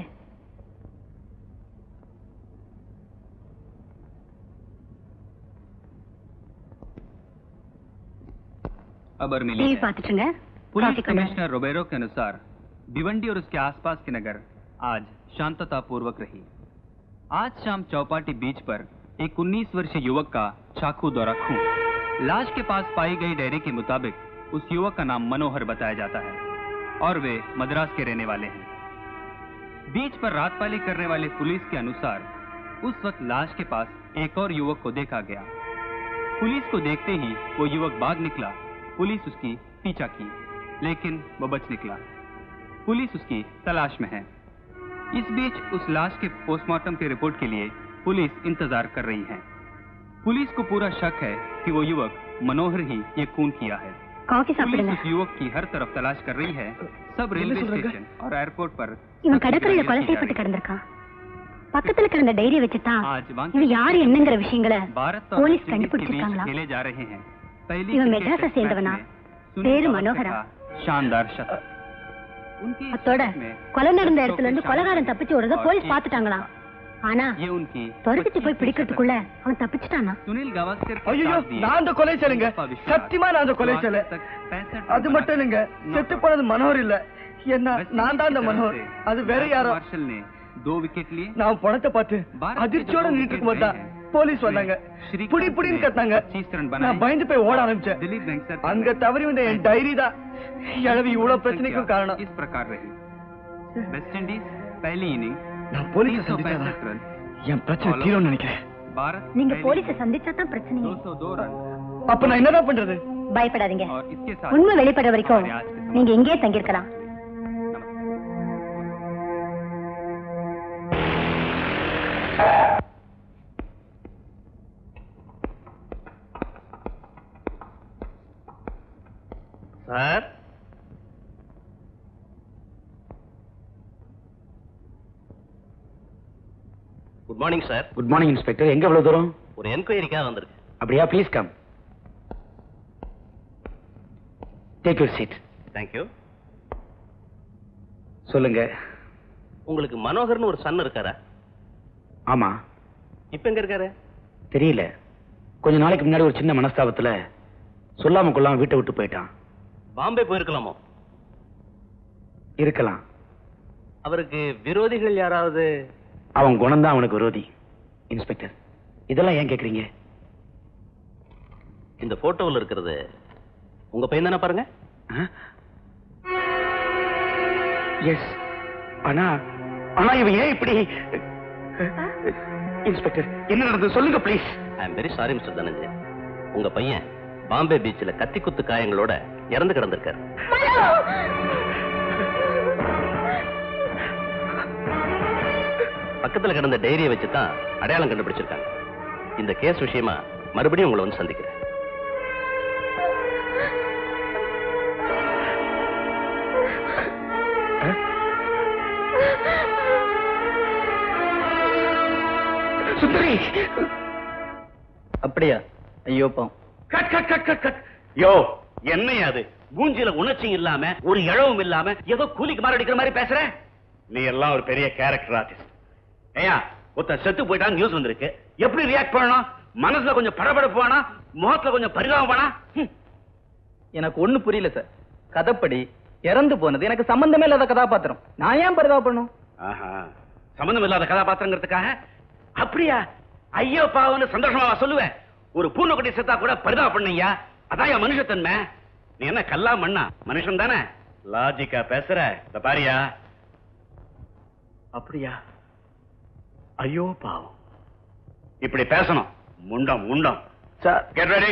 खबर मिली டிவி है பார்த்துட்டுங்க पुलिस காஃபி கொண்டு வரேன். कमिश्नर रोबेरो के अनुसार भिवंडी और उसके आसपास के नगर आज शांतता पूर्वक रही आज शाम चौपाटी बीच पर एक 19 वर्षीय युवक का चाकू द्वारा खून लाश के पास पाई गई डायरी के मुताबिक उस युवक का नाम मनोहर बताया जाता है और वे मद्रास के रहने वाले हैं बीच पर रातपाली करने वाले पुलिस के अनुसार उस वक्त लाश के पास एक और युवक को देखा गया पुलिस को देखते ही वो युवक भाग निकला पुलिस उसकी पीछा की लेकिन वो बच निकला पुलिस उसकी तलाश में है इस बीच उस लाश के पोस्टमार्टम की रिपोर्ट के लिए पुलिस इंतजार कर रही है पुलिस को पूरा शक है कि वो युवक मनोहर ही ये खून किया है காஃபி पुलिस சாப்பிடுங்க उस युवक की हर तरफ तलाश कर रही है सब रेलवे சொல்றீங்க? स्टेशन और एयरपोर्ट पर இவன் सबकी கடற்கரையில तलाशी கொலை की जा செய்யப்பட்டு रही है। கிடந்திருக்கான் பக்கத்துல கிடந்த டைரிய வச்சுதான் आज இவன் वांकी யாரு என்னங்கிற விஷயங்களை भारत और போலீஸ் वेस्ट इंडीज के बीच கண்டுபிடிச்சிருக்காங்களா खेले जा रहे हैं पहली இவன் क्रिकेट மெட்ராஸை टेस्ट मैच சேர்ந்தவனா में सुनील பேரு गावस्कर மனோகரா का शानदार शतक उनकी इस அத்தோட शतक में கொலை நடந்த बच्चों இடத்துல के இருந்து शानदार கொலகாரன் தப்பிச்சு ஓடுறத और போலீஸ் एक பாத்துட்டாங்களாம் ஆனா ये उनकी துரத்திட்டு போய் 25वीं பிடிக்கிறதுக்குள்ள அவன் தப்பிச்சிட்டானா सुनील गावस्कर के ஐயோ साथ दिए நான் அந்த கொலை செய்யலைங்க पुष्पा विश्वास சத்தியமா நான் அந்த கொலை जो आज செய்யல तक 65 அது மட்டும் இல்லைங்க செத்து போனது மனோர் இல்ல என்ன நான் தான் அந்த மனோர் அது வேற யாரோ मार्शल ने दो विकेट लिए நான் பணத்தை பார்த்து பாரத் அதிர்ச்சியோட के जो நின்னுட்டு இருக்கும்போது தான் विकेट போலீஸ் उसमें வந்தாங்க श्रीकांत புடி புடின்னு ने கத்தாங்க 25 रन बनाए। நான் பயந்து போய் ஓட ஆரம்பிச்சேன் दिलीप वेंकसर அங்க தவறி வந்த என் டைரி தான் இழவி இவ்வளவு பிரச்சனைக்கும் காரணம் इस प्रकार रही वेस्ट इंडीज पहली इनिंग நான் போலீஸை சந்திச்சாதான் रन என் பிரச்சனை தீரும்னு நினைக்கிறேன் भारत நீங்க पहली போலீஸ சந்திச்சா தான் பிரச்சனையே 202 रन அப்ப நான் என்னதான் பண்றது பயப்படாதீங்க और इसके साथ உண்மை வெளிப்படுற வரைக்கும் हमारे आज के நீங்க இங்கேயே தங்கியிருக்கலாம் sir good morning sir good morning inspector எங்க இவ்வளவு தூரம் ஒரு என்கொயரிக்காக வந்திருக்கு அப்படியா please come take your seat thank you சொல்லுங்க உங்களுக்கு மனோகர்னு ஒரு சன் இருக்காரா ஆமா இப்ப எங்க இருக்காரு தெரியல கொஞ்ச நாளைக்கு முன்னாடி ஒரு சின்ன மனஸ்தாபத்துல சொல்லாம கொள்ளாம வீட்டை விட்டு போயிட்டான் பாம்பே போயிருக்கலாமோ இருக்கலாம் அவருக்கு விரோதிகள் யாராவது அவன் குணம்தான் அவனுக்கு விரோதி இன்ஸ்பெக்டர் இதெல்லாம் ஏன் கேக்குறீங்க இந்த போட்டோவில் இருக்கிறது உங்க பையன் தானே பாருங்க எஸ் ஆனா ஆனா இவன் ஏன் இப்படி இன்ஸ்பெக்டர் என்ன நடந்தது சொல்லுங்க please I am very sorry mister Dhananjay உங்க பையன் பாம்பே பீச்சில் கத்தி குத்து காயங்களோட இறந்து கிடந்திருக்காரு பக்கத்துல கிடந்த டைரியை வச்சு தான் அடையாளம் கண்டுபிடிச்சிருக்காங்க இந்த கேஸ் விஷயமா மறுபடியும் உங்களை வந்து சந்திக்கிறேன் சுந்தரி அப்படியா ஐயோ பாவம் cut cut cut cut cut யோ என்னையா அது மூஞ்சில உணர்ச்சி இல்லாம ஒரு இழவும் இல்லாம ஏதோ கூலிக்கு மாரடிக்கிற மாதிரி பேசுற நீ எல்லாம் ஒரு பெரிய கேரக்டர் ஆர்டிஸ்ட் ஏயா ஒருத்தன் செத்து போயிட்டான் நியூஸ் வந்திருக்கு எப்படி ரியாக்ட் பண்ணணும் மனசுல கொஞ்சம் படபடப்பு வேணா முகத்துல கொஞ்சம் பரிதாபம் வேணா ஹம். எனக்கு ஒண்ணு புரியல சார் கதைப்படி இறந்து போனது எனக்கு சம்பந்தமே இல்லாத கதாபாத்திரம் நான் ஏன் பரிதாபப்படணும் ஆஹா சம்பந்தம் இல்லாத கதாபாத்திரங்கிறதுக்காக அப்படியா ஐயோ பாவம்னு சந்தோஷமா சொல்லுவேன் ஒரு பூனைக்குட்டி செத்தா கூட பரிதாபம் பண்ணீங்க அதான் என் மனுஷத்தன்மை நீ என்ன கல்லா மண்ணா மனுஷன் தானே லாஜிக்கா பேசுற இந்த பாரியா அப்படியா ஐயோ பாவம் இப்படி பேசணும் முண்டம் முண்டம் சார் கெட் ரெடி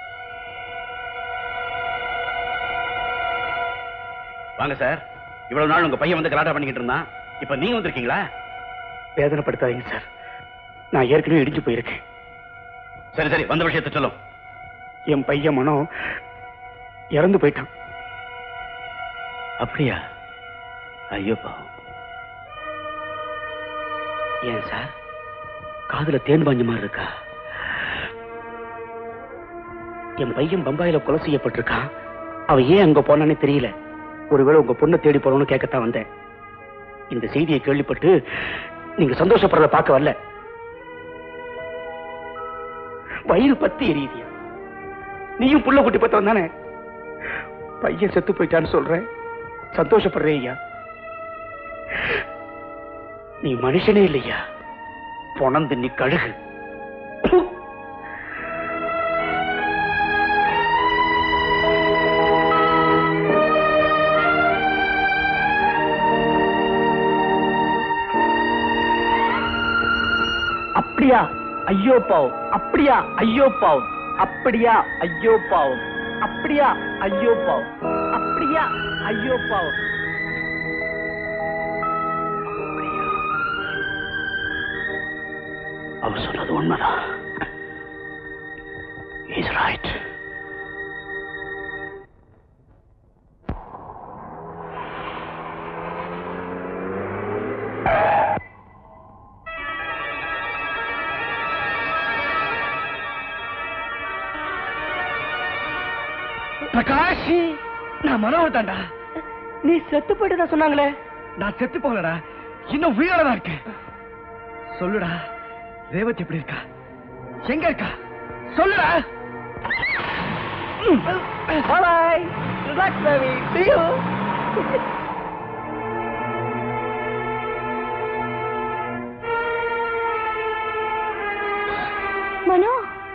வாங்க சார் இவ்வளவு நாள் உங்க பையன் வந்து கலாட்டா பண்ணிக்கிட்டு இருந்தான் இப்ப நீங்க வந்திருக்கீங்களா வேதனைப்படுத்தாதீங்க சார் நான் ஏற்கனவே இடிஞ்சு போயிருக்கேன் சரி சரி வந்த விஷயத்தை சொல்லும் என் பையன் மனோ இறந்து போயிட்டான் அப்படியா ஐயோ பாவம் ஏன் சார் காதுல தேன் பாஞ்ச மாதிரி இருக்கா என் பையன் பம்பாயில கொலை செய்யப்பட்டிருக்கான் அவன் ஏன் அங்க போனானே தெரியல ஒருவேளை உங்க பொண்ணை தேடி போறோம்னு கேட்கத்தான் வந்தேன் இந்த செய்தியை கேள்விப்பட்டு நீங்க சந்தோஷப்படுறத பார்க்க வரல வயிறு பத்தி எரியுதியா நீயும் புள்ள குட்டி பத்தவன் தானே பையன் செத்து போயிட்டான்னு சொல்றேன் சந்தோஷப்படுறே ஐயா நீ மனுஷனே இல்லையா பொணந்து நீ கழுகு அப்படியா ஐயோ பாவம் அப்படியா ஐயோ பாவம் அப்படியா ஐயோ பாவம் அப்படியா ஐயோ பாவம் அப்படியா ஐயோ பாவம் அவர் சொன்னது உண்மைதான் இஸ் ரைட் பிரகாஷ் நான் மனோகர் தான்டா நீ செத்து போயிட்டு சொன்னாங்களே நான் செத்து போகலடா இன்னும் உயிரோட தான் இருக்கேன் சொல்லுடா ரேவதி எப்படி இருக்கா எங்க இருக்கா சொல்லுடா பாய் relax baby see you Mano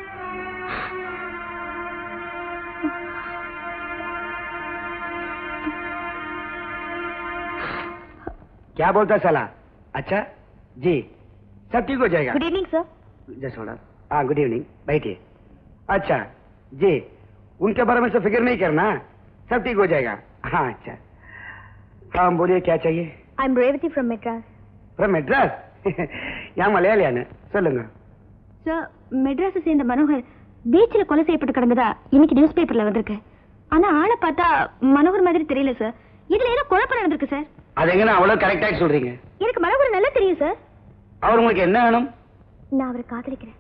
क्या बोलता साला अच्छा जी सब ठीक हो जाएगा good evening sir just hold हाँ गुड इवनिंग बैठिए अच्छा जी उनके बारे में से फिक्र नहीं करना सब ठीक हो जाएगा हाँ अच्छा हाँ बोलिए क्या चाहिए I am Revathi from Madras from Madras यहाँ मलयालियान சொல்லுங்க சார் மெட்ராஸை சேர்ந்த மனோகர் பீச்சில் கொலை செய்யப்பட்டு கிடந்ததா இன்னைக்கு நியூஸ் பேப்பர்ல வந்திருக்கு ஆனா ஆளை பார்த்தா மனோகர் மாதிரி தெரியல சார் இதுல ஏதோ குழப்பம் நடந்திருக்கு சார் அது எங்க அவ்வளவு கரெக்டா சொல்றீங்க எனக்கு மனோகர் நல்லா தெரியும் சார் அவர் உங்களுக்கு என்ன வேணும் நான் அவரை காதலிக்கிறேன்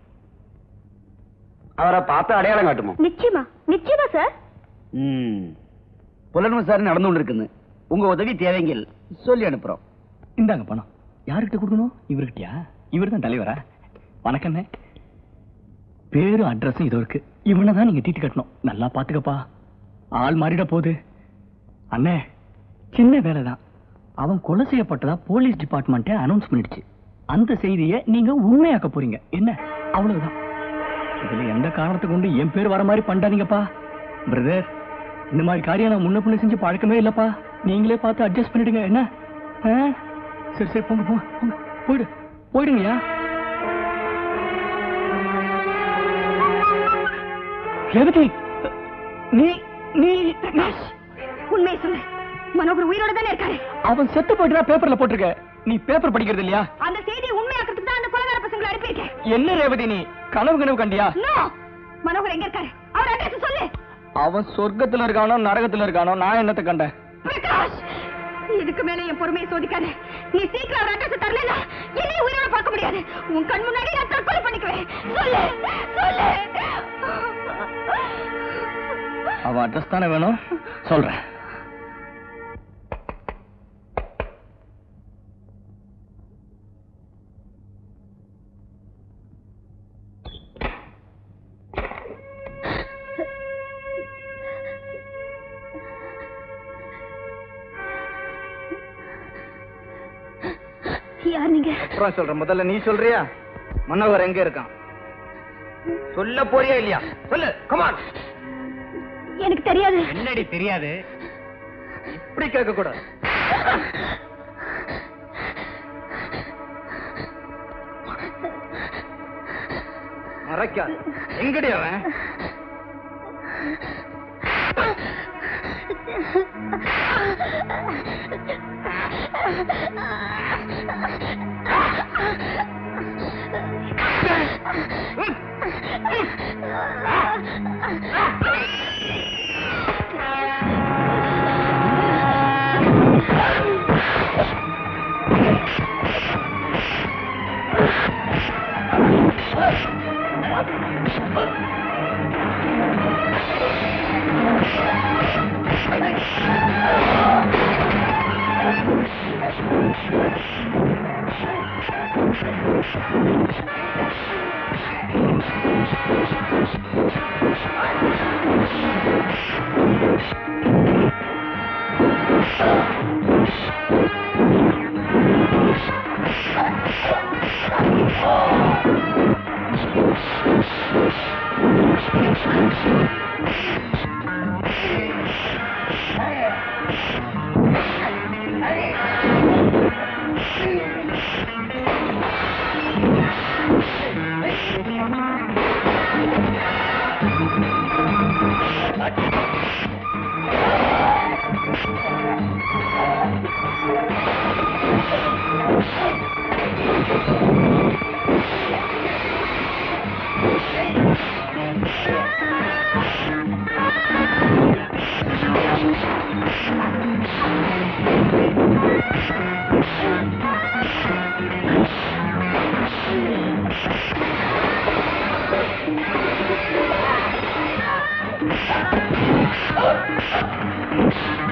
அவரை பார்த்து அடையாளம் காட்டுமா நிச்சயமா நிச்சயமா சார் ம் புலன் விசாரணை நடந்து கொண்டு இருக்குது உங்க உதவி தேவைங்கள் சொல்லி அனுப்புறோம் இந்தாங்க பணம் யார்கிட்ட கொடுக்கணும் இவர்கிட்டயா இவர் தான் தலைவரா வணக்கண்ணே பேரும் அட்ரஸும் இதோ இருக்கு இவனை தான் நீங்க தீட்டு கட்டணும் நல்லா பாத்துக்கப்பா ஆள் மாறிட போகுது அண்ணே சின்ன வேலை தான் அவன் கொலை செய்யப்பட்டதா போலீஸ் டிபார்ட்மெண்ட்டே அனௌன்ஸ் பண்ணிடுச்சு அந்த செய்தியை நீங்க உண்மையாக்க போறீங்க என்ன அவ்வளவுதான் இதுல எந்த காரணத்தை கொண்டு என் பேர் வர மாதிரி பண்ணாதீங்கப்பா பிரதர் இந்த மாதிரி காரியம் நான் முன்ன பின்ன செஞ்சு பழக்கமே இல்லப்பா நீங்களே பார்த்து அட்ஜஸ்ட் பண்ணிடுங்க என்ன ஆ? சரி சரி போங்க போங்க போங்க போயிடு போயிடுங்கய்யா ரேவதி நீ நீ நீ உண்மையை சொல்லு மனோகர் உயிரோட தானே இருக்காரு அவன் செத்து போயிட்டு பேப்பர்ல போட்டிருக்க நீ பேப்பர் படிக்கிறது இல்லையா அந்த செய்தியை உண்மையாக்கிறதுக்கு தான் அந்த கொலகார பசங்களை அனுப்பியிருக்கேன் என்ன ரேவதி நீ கனவு கனவு கண்டியா நோ மனோகர் எங்க இருக்காரு அவர் அட்ரஸ் சொல்லு அவன் சொர்க்கத்துல இருக்கானோ நரகத்துல இருக்கானோ நான் என்னத்தை கண்டேன் பிரகாஷ் இதுக்கு மேல என் பொறுமையை சோதிக்காத நீ சீக்கிரம் அவர் அட்ரஸ் தரலனா என்னையும் உயிரோட பார்க்க முடியாது உன் கண் முன்னாடி நான் தற்கொலை பண்ணிக்குவேன் சொல்லு சொல்லு அவன் அட்ரஸ் தானே வேணும் சொல்றேன் யார் நீங்க அப்புறம் சொல்றேன் முதல்ல நீ சொல்றியா மனோகர் எங்க இருக்கான் சொல்ல போறியா இல்லையா சொல்லு கமான் எனக்கு தெரியாது என்னடி தெரியாது இப்படி கேட்க கூடாது மறைக்காத எங்கடி அவன் Oh!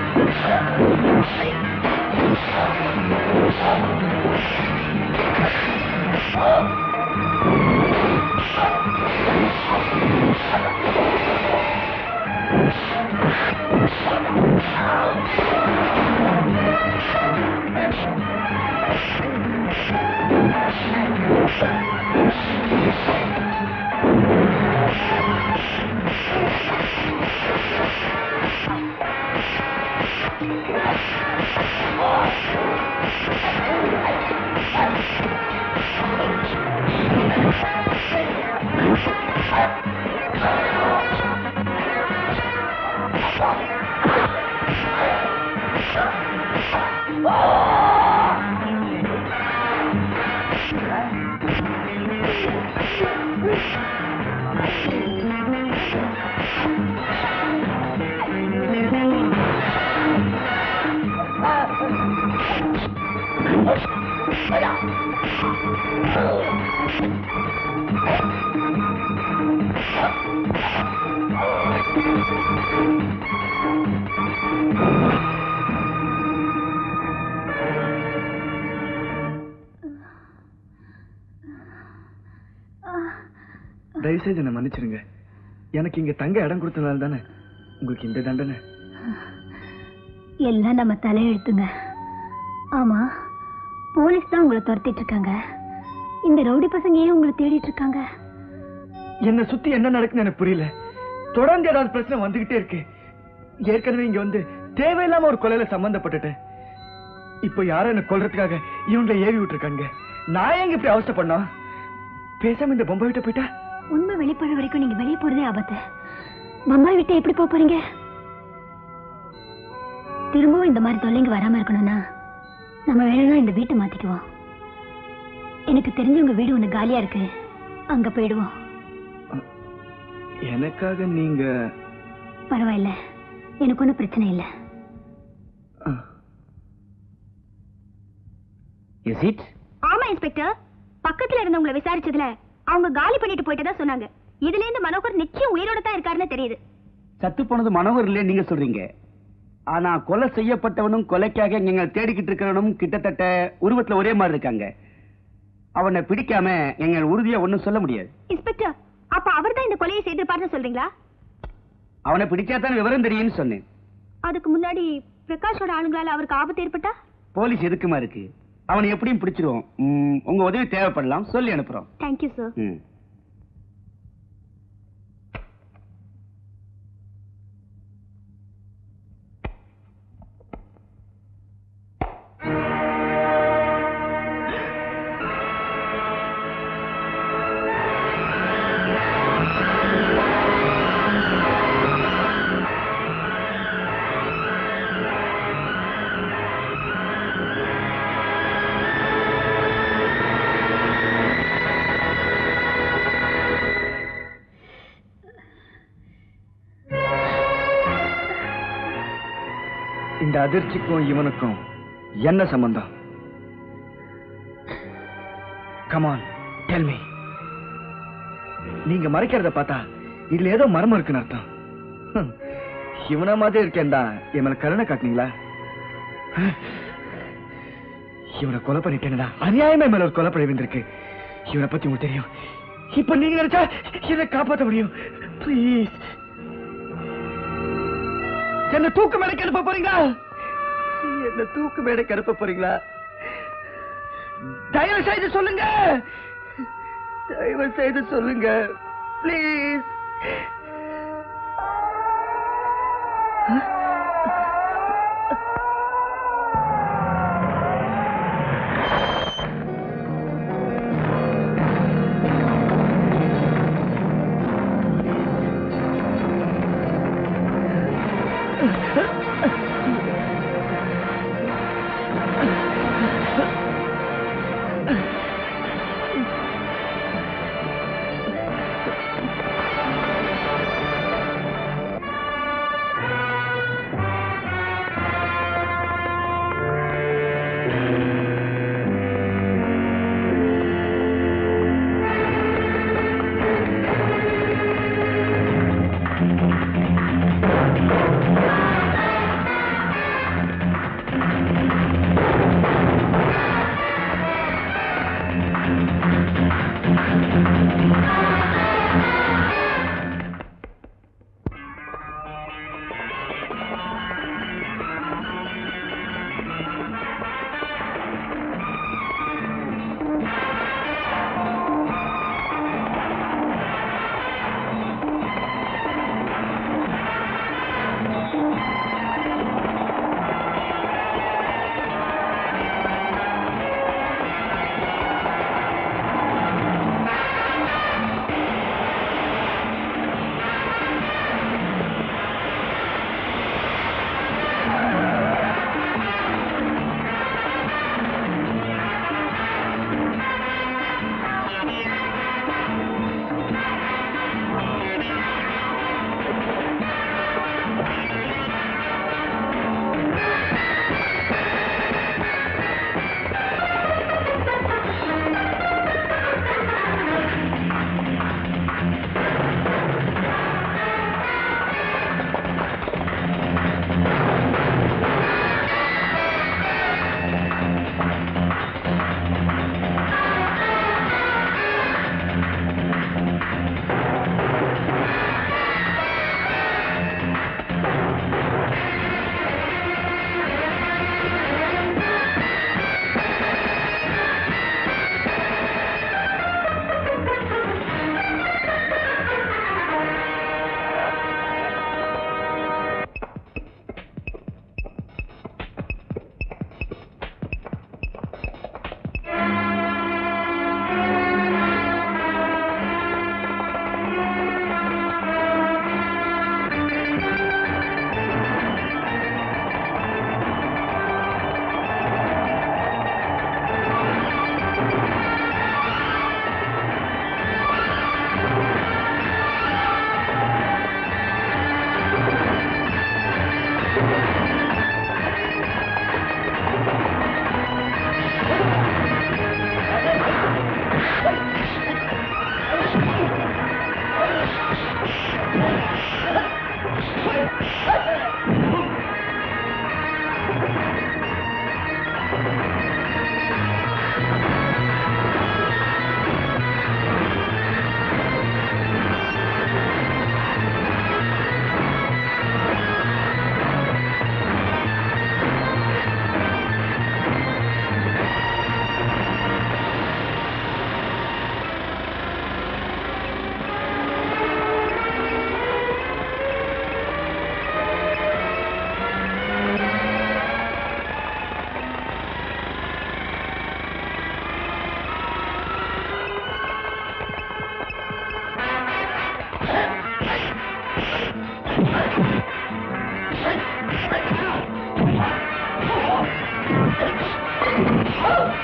தயவுசெய்து என்னை மன்னிச்சிருங்க எனக்கு இங்க தங்க இடம் கொடுத்ததால தானே உங்களுக்கு இந்த தண்டனை எல்லாம் நம்ம தலையெழுத்துங்க ஆமா போலீஸ் தான் உங்களை துரத்திட்டு இருக்காங்க இந்த ரவுடி பசங்க ஏன் உங்களை தேடிட்டு இருக்காங்க என்னை சுத்தி என்ன நடக்குன்னு எனக்கு புரியல தொடர்ந்து ஏதாவது பிரச்சனை வந்துகிட்டே இருக்கு ஏற்கனவே இங்க வந்து தேவையில்லாம ஒரு கொலையில சம்பந்தப்பட்டுட்டேன் இப்போ யாரோ என்ன கொல்றதுக்காக இவங்களை ஏவி விட்டுருக்காங்க நான் எங்க இப்படி அவஸ்தை பண்ணோம் பேசாம இந்த பொம்பை விட்டு போயிட்டா உண்மை வெளிப்படுற வரைக்கும் நீங்க வெளியே போறதே ஆபத்து மம்மாய் விட்டு எப்படி போக போறீங்க திரும்பவும் இந்த மாதிரி தொல்லைங்க வராம இருக்கணும்னா நம்ம வேணும்னா இந்த வீட்டை மாத்திக்குவோம் எனக்கு தெரிஞ்சவங்க வீடு ஒண்ணு காலியா இருக்கு அங்க போயிடுவோம் எனக்காக நீங்க பரவாயில்ல எனக்கு ஒன்றும் பிரச்சனை இல்லை இஸ் இட் ஆமா இன்ஸ்பெக்டர் பக்கத்துல இருந்தவங்களை விசாரிச்சதுல அவங்க காலி பண்ணிட்டு போயிட்டதா சொன்னாங்க இதுல இருந்து மனோகர் நிச்சயம் உயிரோட தான் இருக்காருன்னு தெரியுது சத்து போனது மனோகர் இல்லையே நீங்க சொல்றீங்க ஆனா கொலை செய்யப்பட்டவனும் கொலைக்காக நீங்கள் தேடிக்கிட்டு இருக்கிறவனும் கிட்டத்தட்ட உருவத்துல ஒரே மாதிரி இருக்காங்க அவனை பிடிக்காம எங்கள் உறுதியா ஒண்ணும் சொல்ல முடியாது இன்ஸ்பெக்டர் அப்ப அவர் தான் இந்த கொலையை செய்திருப்பாருன்னு சொல்றீங்களா அவனை பிடிச்சா தான் விவரம் தெரியும்னு சொன்னேன் அதுக்கு முன்னாடி பிரகாஷோட ஆளுங்களால அவருக்கு ஆபத்து ஏற்பட்டா போலீஸ் எதுக்குமா இருக்கு அவனை எப்படியும் பிடிச்சிருவோம் ம், உங்க உதவி தேவைப்படலாம் சொல்லி அனுப்புறோம் தேங்க்யூ சார் ம். இந்த அதிர்ச்சிக்கும் இவனுக்கும் என்ன சம்பந்தம் கமான் டெல் மீ நீங்க மறைக்கிறத பார்த்தா இதுல ஏதோ மர்மம் இருக்குன்னு அர்த்தம் ஹம், இவன மாதிரி இருக்கேன்டா என் மேல கருணை காட்டுனீங்களா இவனை கொலை பண்ணிட்டேனடா அநியாயமே மேல ஒரு கொலை பழி வந்திருக்கு இவனை பத்தி உங்களுக்கு தெரியும் இப்ப நீங்க நினைச்சா இதை காப்பாத்த முடியும் ப்ளீஸ் என்ன தூக்கு மேடைக்கு அனுப்ப போறீங்களா என்ன தூக்கு மேடைக்கு அனுப்ப போறீங்களா தயவு செய்து சொல்லுங்க தயவு செய்து சொல்லுங்க ப்ளீஸ்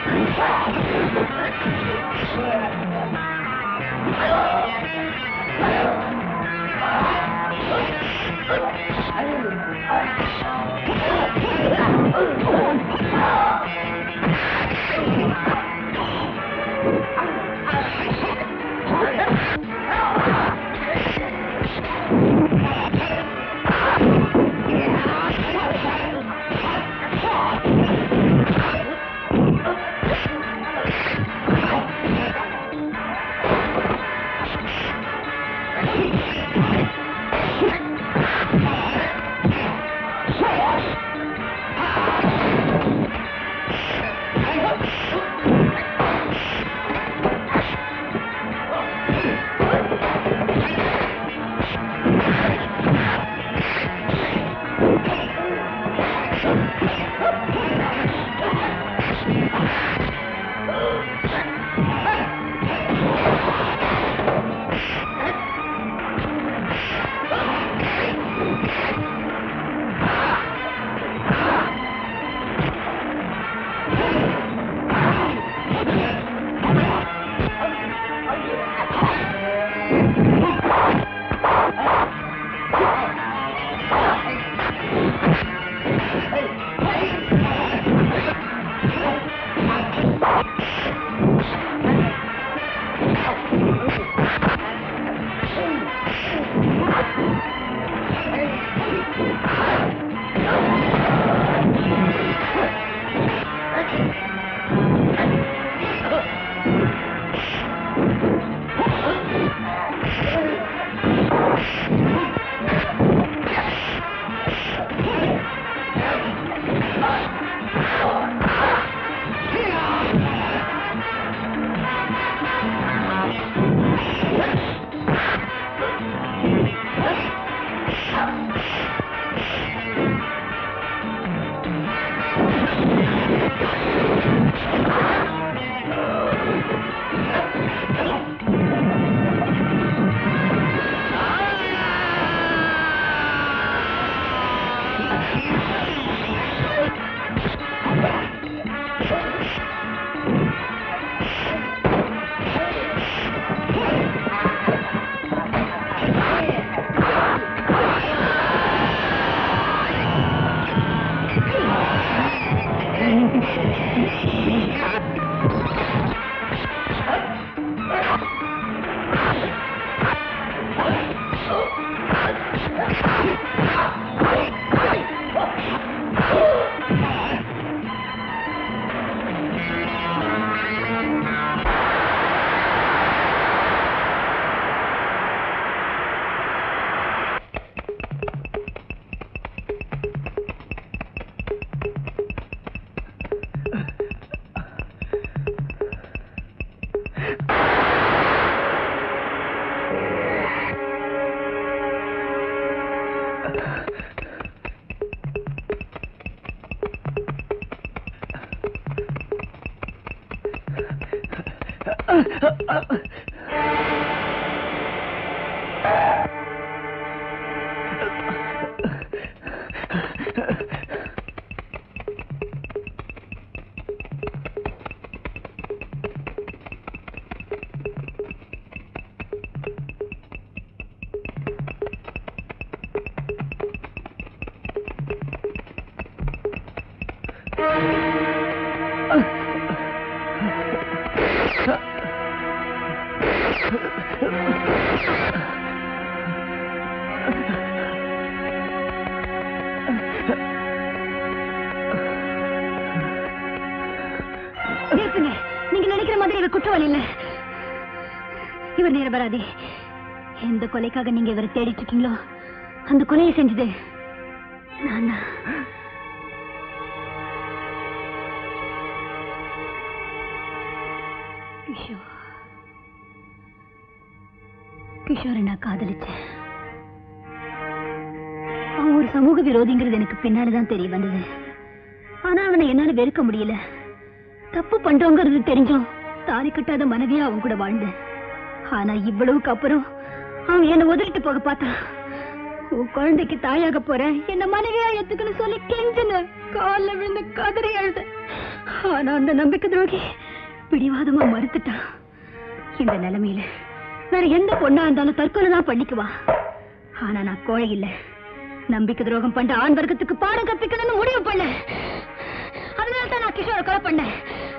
நிறுத்துங்க நீங்க நினைக்கிற மாதிரி இவர் குற்றவாளி இல்ல இவர் நிரபராதி எந்த கொலைக்காக நீங்க இவரை தேடிட்டு இருக்கீங்களோ அந்த கொலையை செஞ்சது நான் தான் கிஷோர் கிஷோரை நான் காதலிச்சேன் அவன் ஒரு சமூக விரோதிங்கிறது எனக்கு பின்னாலதான் தெரிய வந்தது ஆனா அவனை என்னால வெறுக்க முடியல தப்பு பண்றோங்கிறது தெரிஞ்சும் தாலி கட்டாத மனைவியா அவன் கூட வாழ்ந்தேன் ஆனா இவ்வளவுக்கு அப்புறம் அவன் என்ன உதறிட்டு போக பார்த்தான் உன் குழந்தைக்கு தாயாக போறேன் என்ன மனைவியா ஏத்துக்கன்னு சொல்லி கெஞ்சின கால்ல விழுந்து கதறி அழுத ஆனா அந்த நம்பிக்கை துரோகி பிடிவாதமா மறுத்துட்டான் இந்த நிலைமையில வேற எந்த பொண்ணா இருந்தாலும் தற்கொலை தான் பண்ணிக்குவா ஆனா நான் கோழை இல்ல நம்பிக்கை துரோகம் பண்ற ஆண் வர்க்கத்துக்கு பாடம் கற்பிக்கணும்னு முடிவு பண்ண அதனால தான் நான் கிஷோரை கொலை பண்ணேன்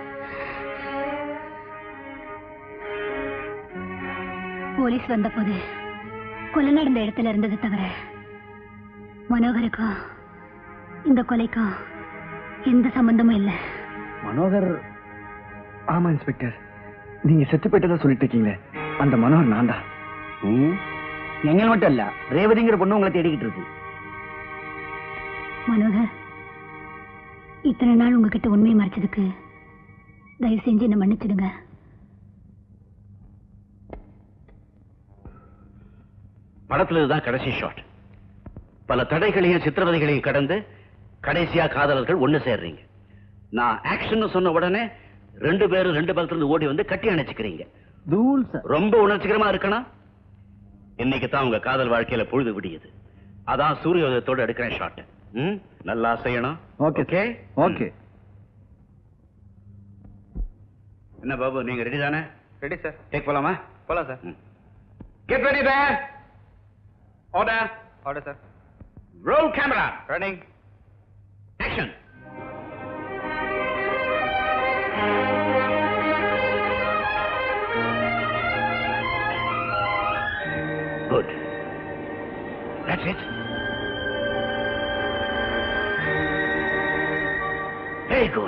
போலீஸ் வந்தபோது கொலை நடந்த இடத்துல இருந்தது தவிர மனோகருக்கும் இந்த கொலைக்கும் எந்த சம்பந்தமும் இல்லை மனோகர் ஆமா இன்ஸ்பெக்டர் நீங்க செத்து போயிட்டதா சொல்லிட்டு இருக்கீங்களே அந்த மனோகர் நான் தான் எங்கள் மட்டும் இல்ல ரேவதிங்கிற பொண்ணு உங்களை தேடிக்கிட்டு இருக்கு மனோகர் இத்தனை நாள் உங்ககிட்ட உண்மையை மறைச்சதுக்கு தயவு செஞ்சு என்ன மன்னிச்சிடுங்க படத்துல இதுதான் கடைசி ஷாட் பல தடைகளையும் சித்திரவதைகளையும் கடந்து கடைசியா காதலர்கள் ஒண்ணு சேர்றீங்க நான் ஆக்ஷன் சொன்ன உடனே ரெண்டு பேரும் ரெண்டு பக்கத்துல இருந்து ஓடி வந்து கட்டி அணைச்சுக்கிறீங்க ரொம்ப உணர்ச்சிகரமா இருக்கணும் இன்னைக்கு தான் உங்க காதல் வாழ்க்கையில பொழுது விடியுது அதான் சூரியோதயத்தோட எடுக்கிறேன் ஷாட் நல்லா செய்யணும் ஓகே ஓகே ஓகே என்ன பாபு நீங்க ரெடி தானே ரெடி சார் டேக் போலாமா போலாம் சார் கெட் ரெடி பேர் order order sir roll camera running action Good. That's it. Very good.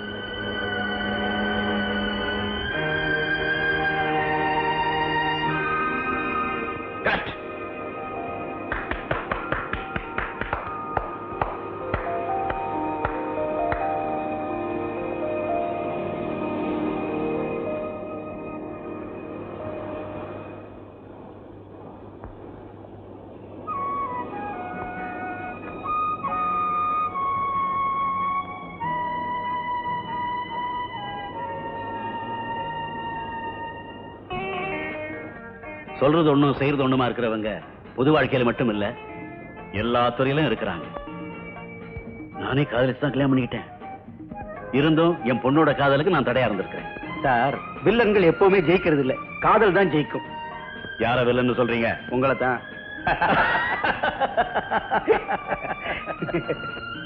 Cut. சொல்றது ஒண்ணும் செய்யறது ஒண்ணுமா இருக்கிறவங்க பொது வாழ்க்கையில மட்டும் இல்ல எல்லா துறையிலும் இருக்கிறாங்க நானே காதலிச்சு தான் கல்யாணம் பண்ணிக்கிட்டேன் இருந்தும் என் பொண்ணோட காதலுக்கு நான் தடையா இருந்திருக்கிறேன் சார் வில்லன்கள் எப்பவுமே ஜெயிக்கிறது இல்ல காதல் தான் ஜெயிக்கும் யார வில்லன்னு சொல்றீங்க உங்களை தான்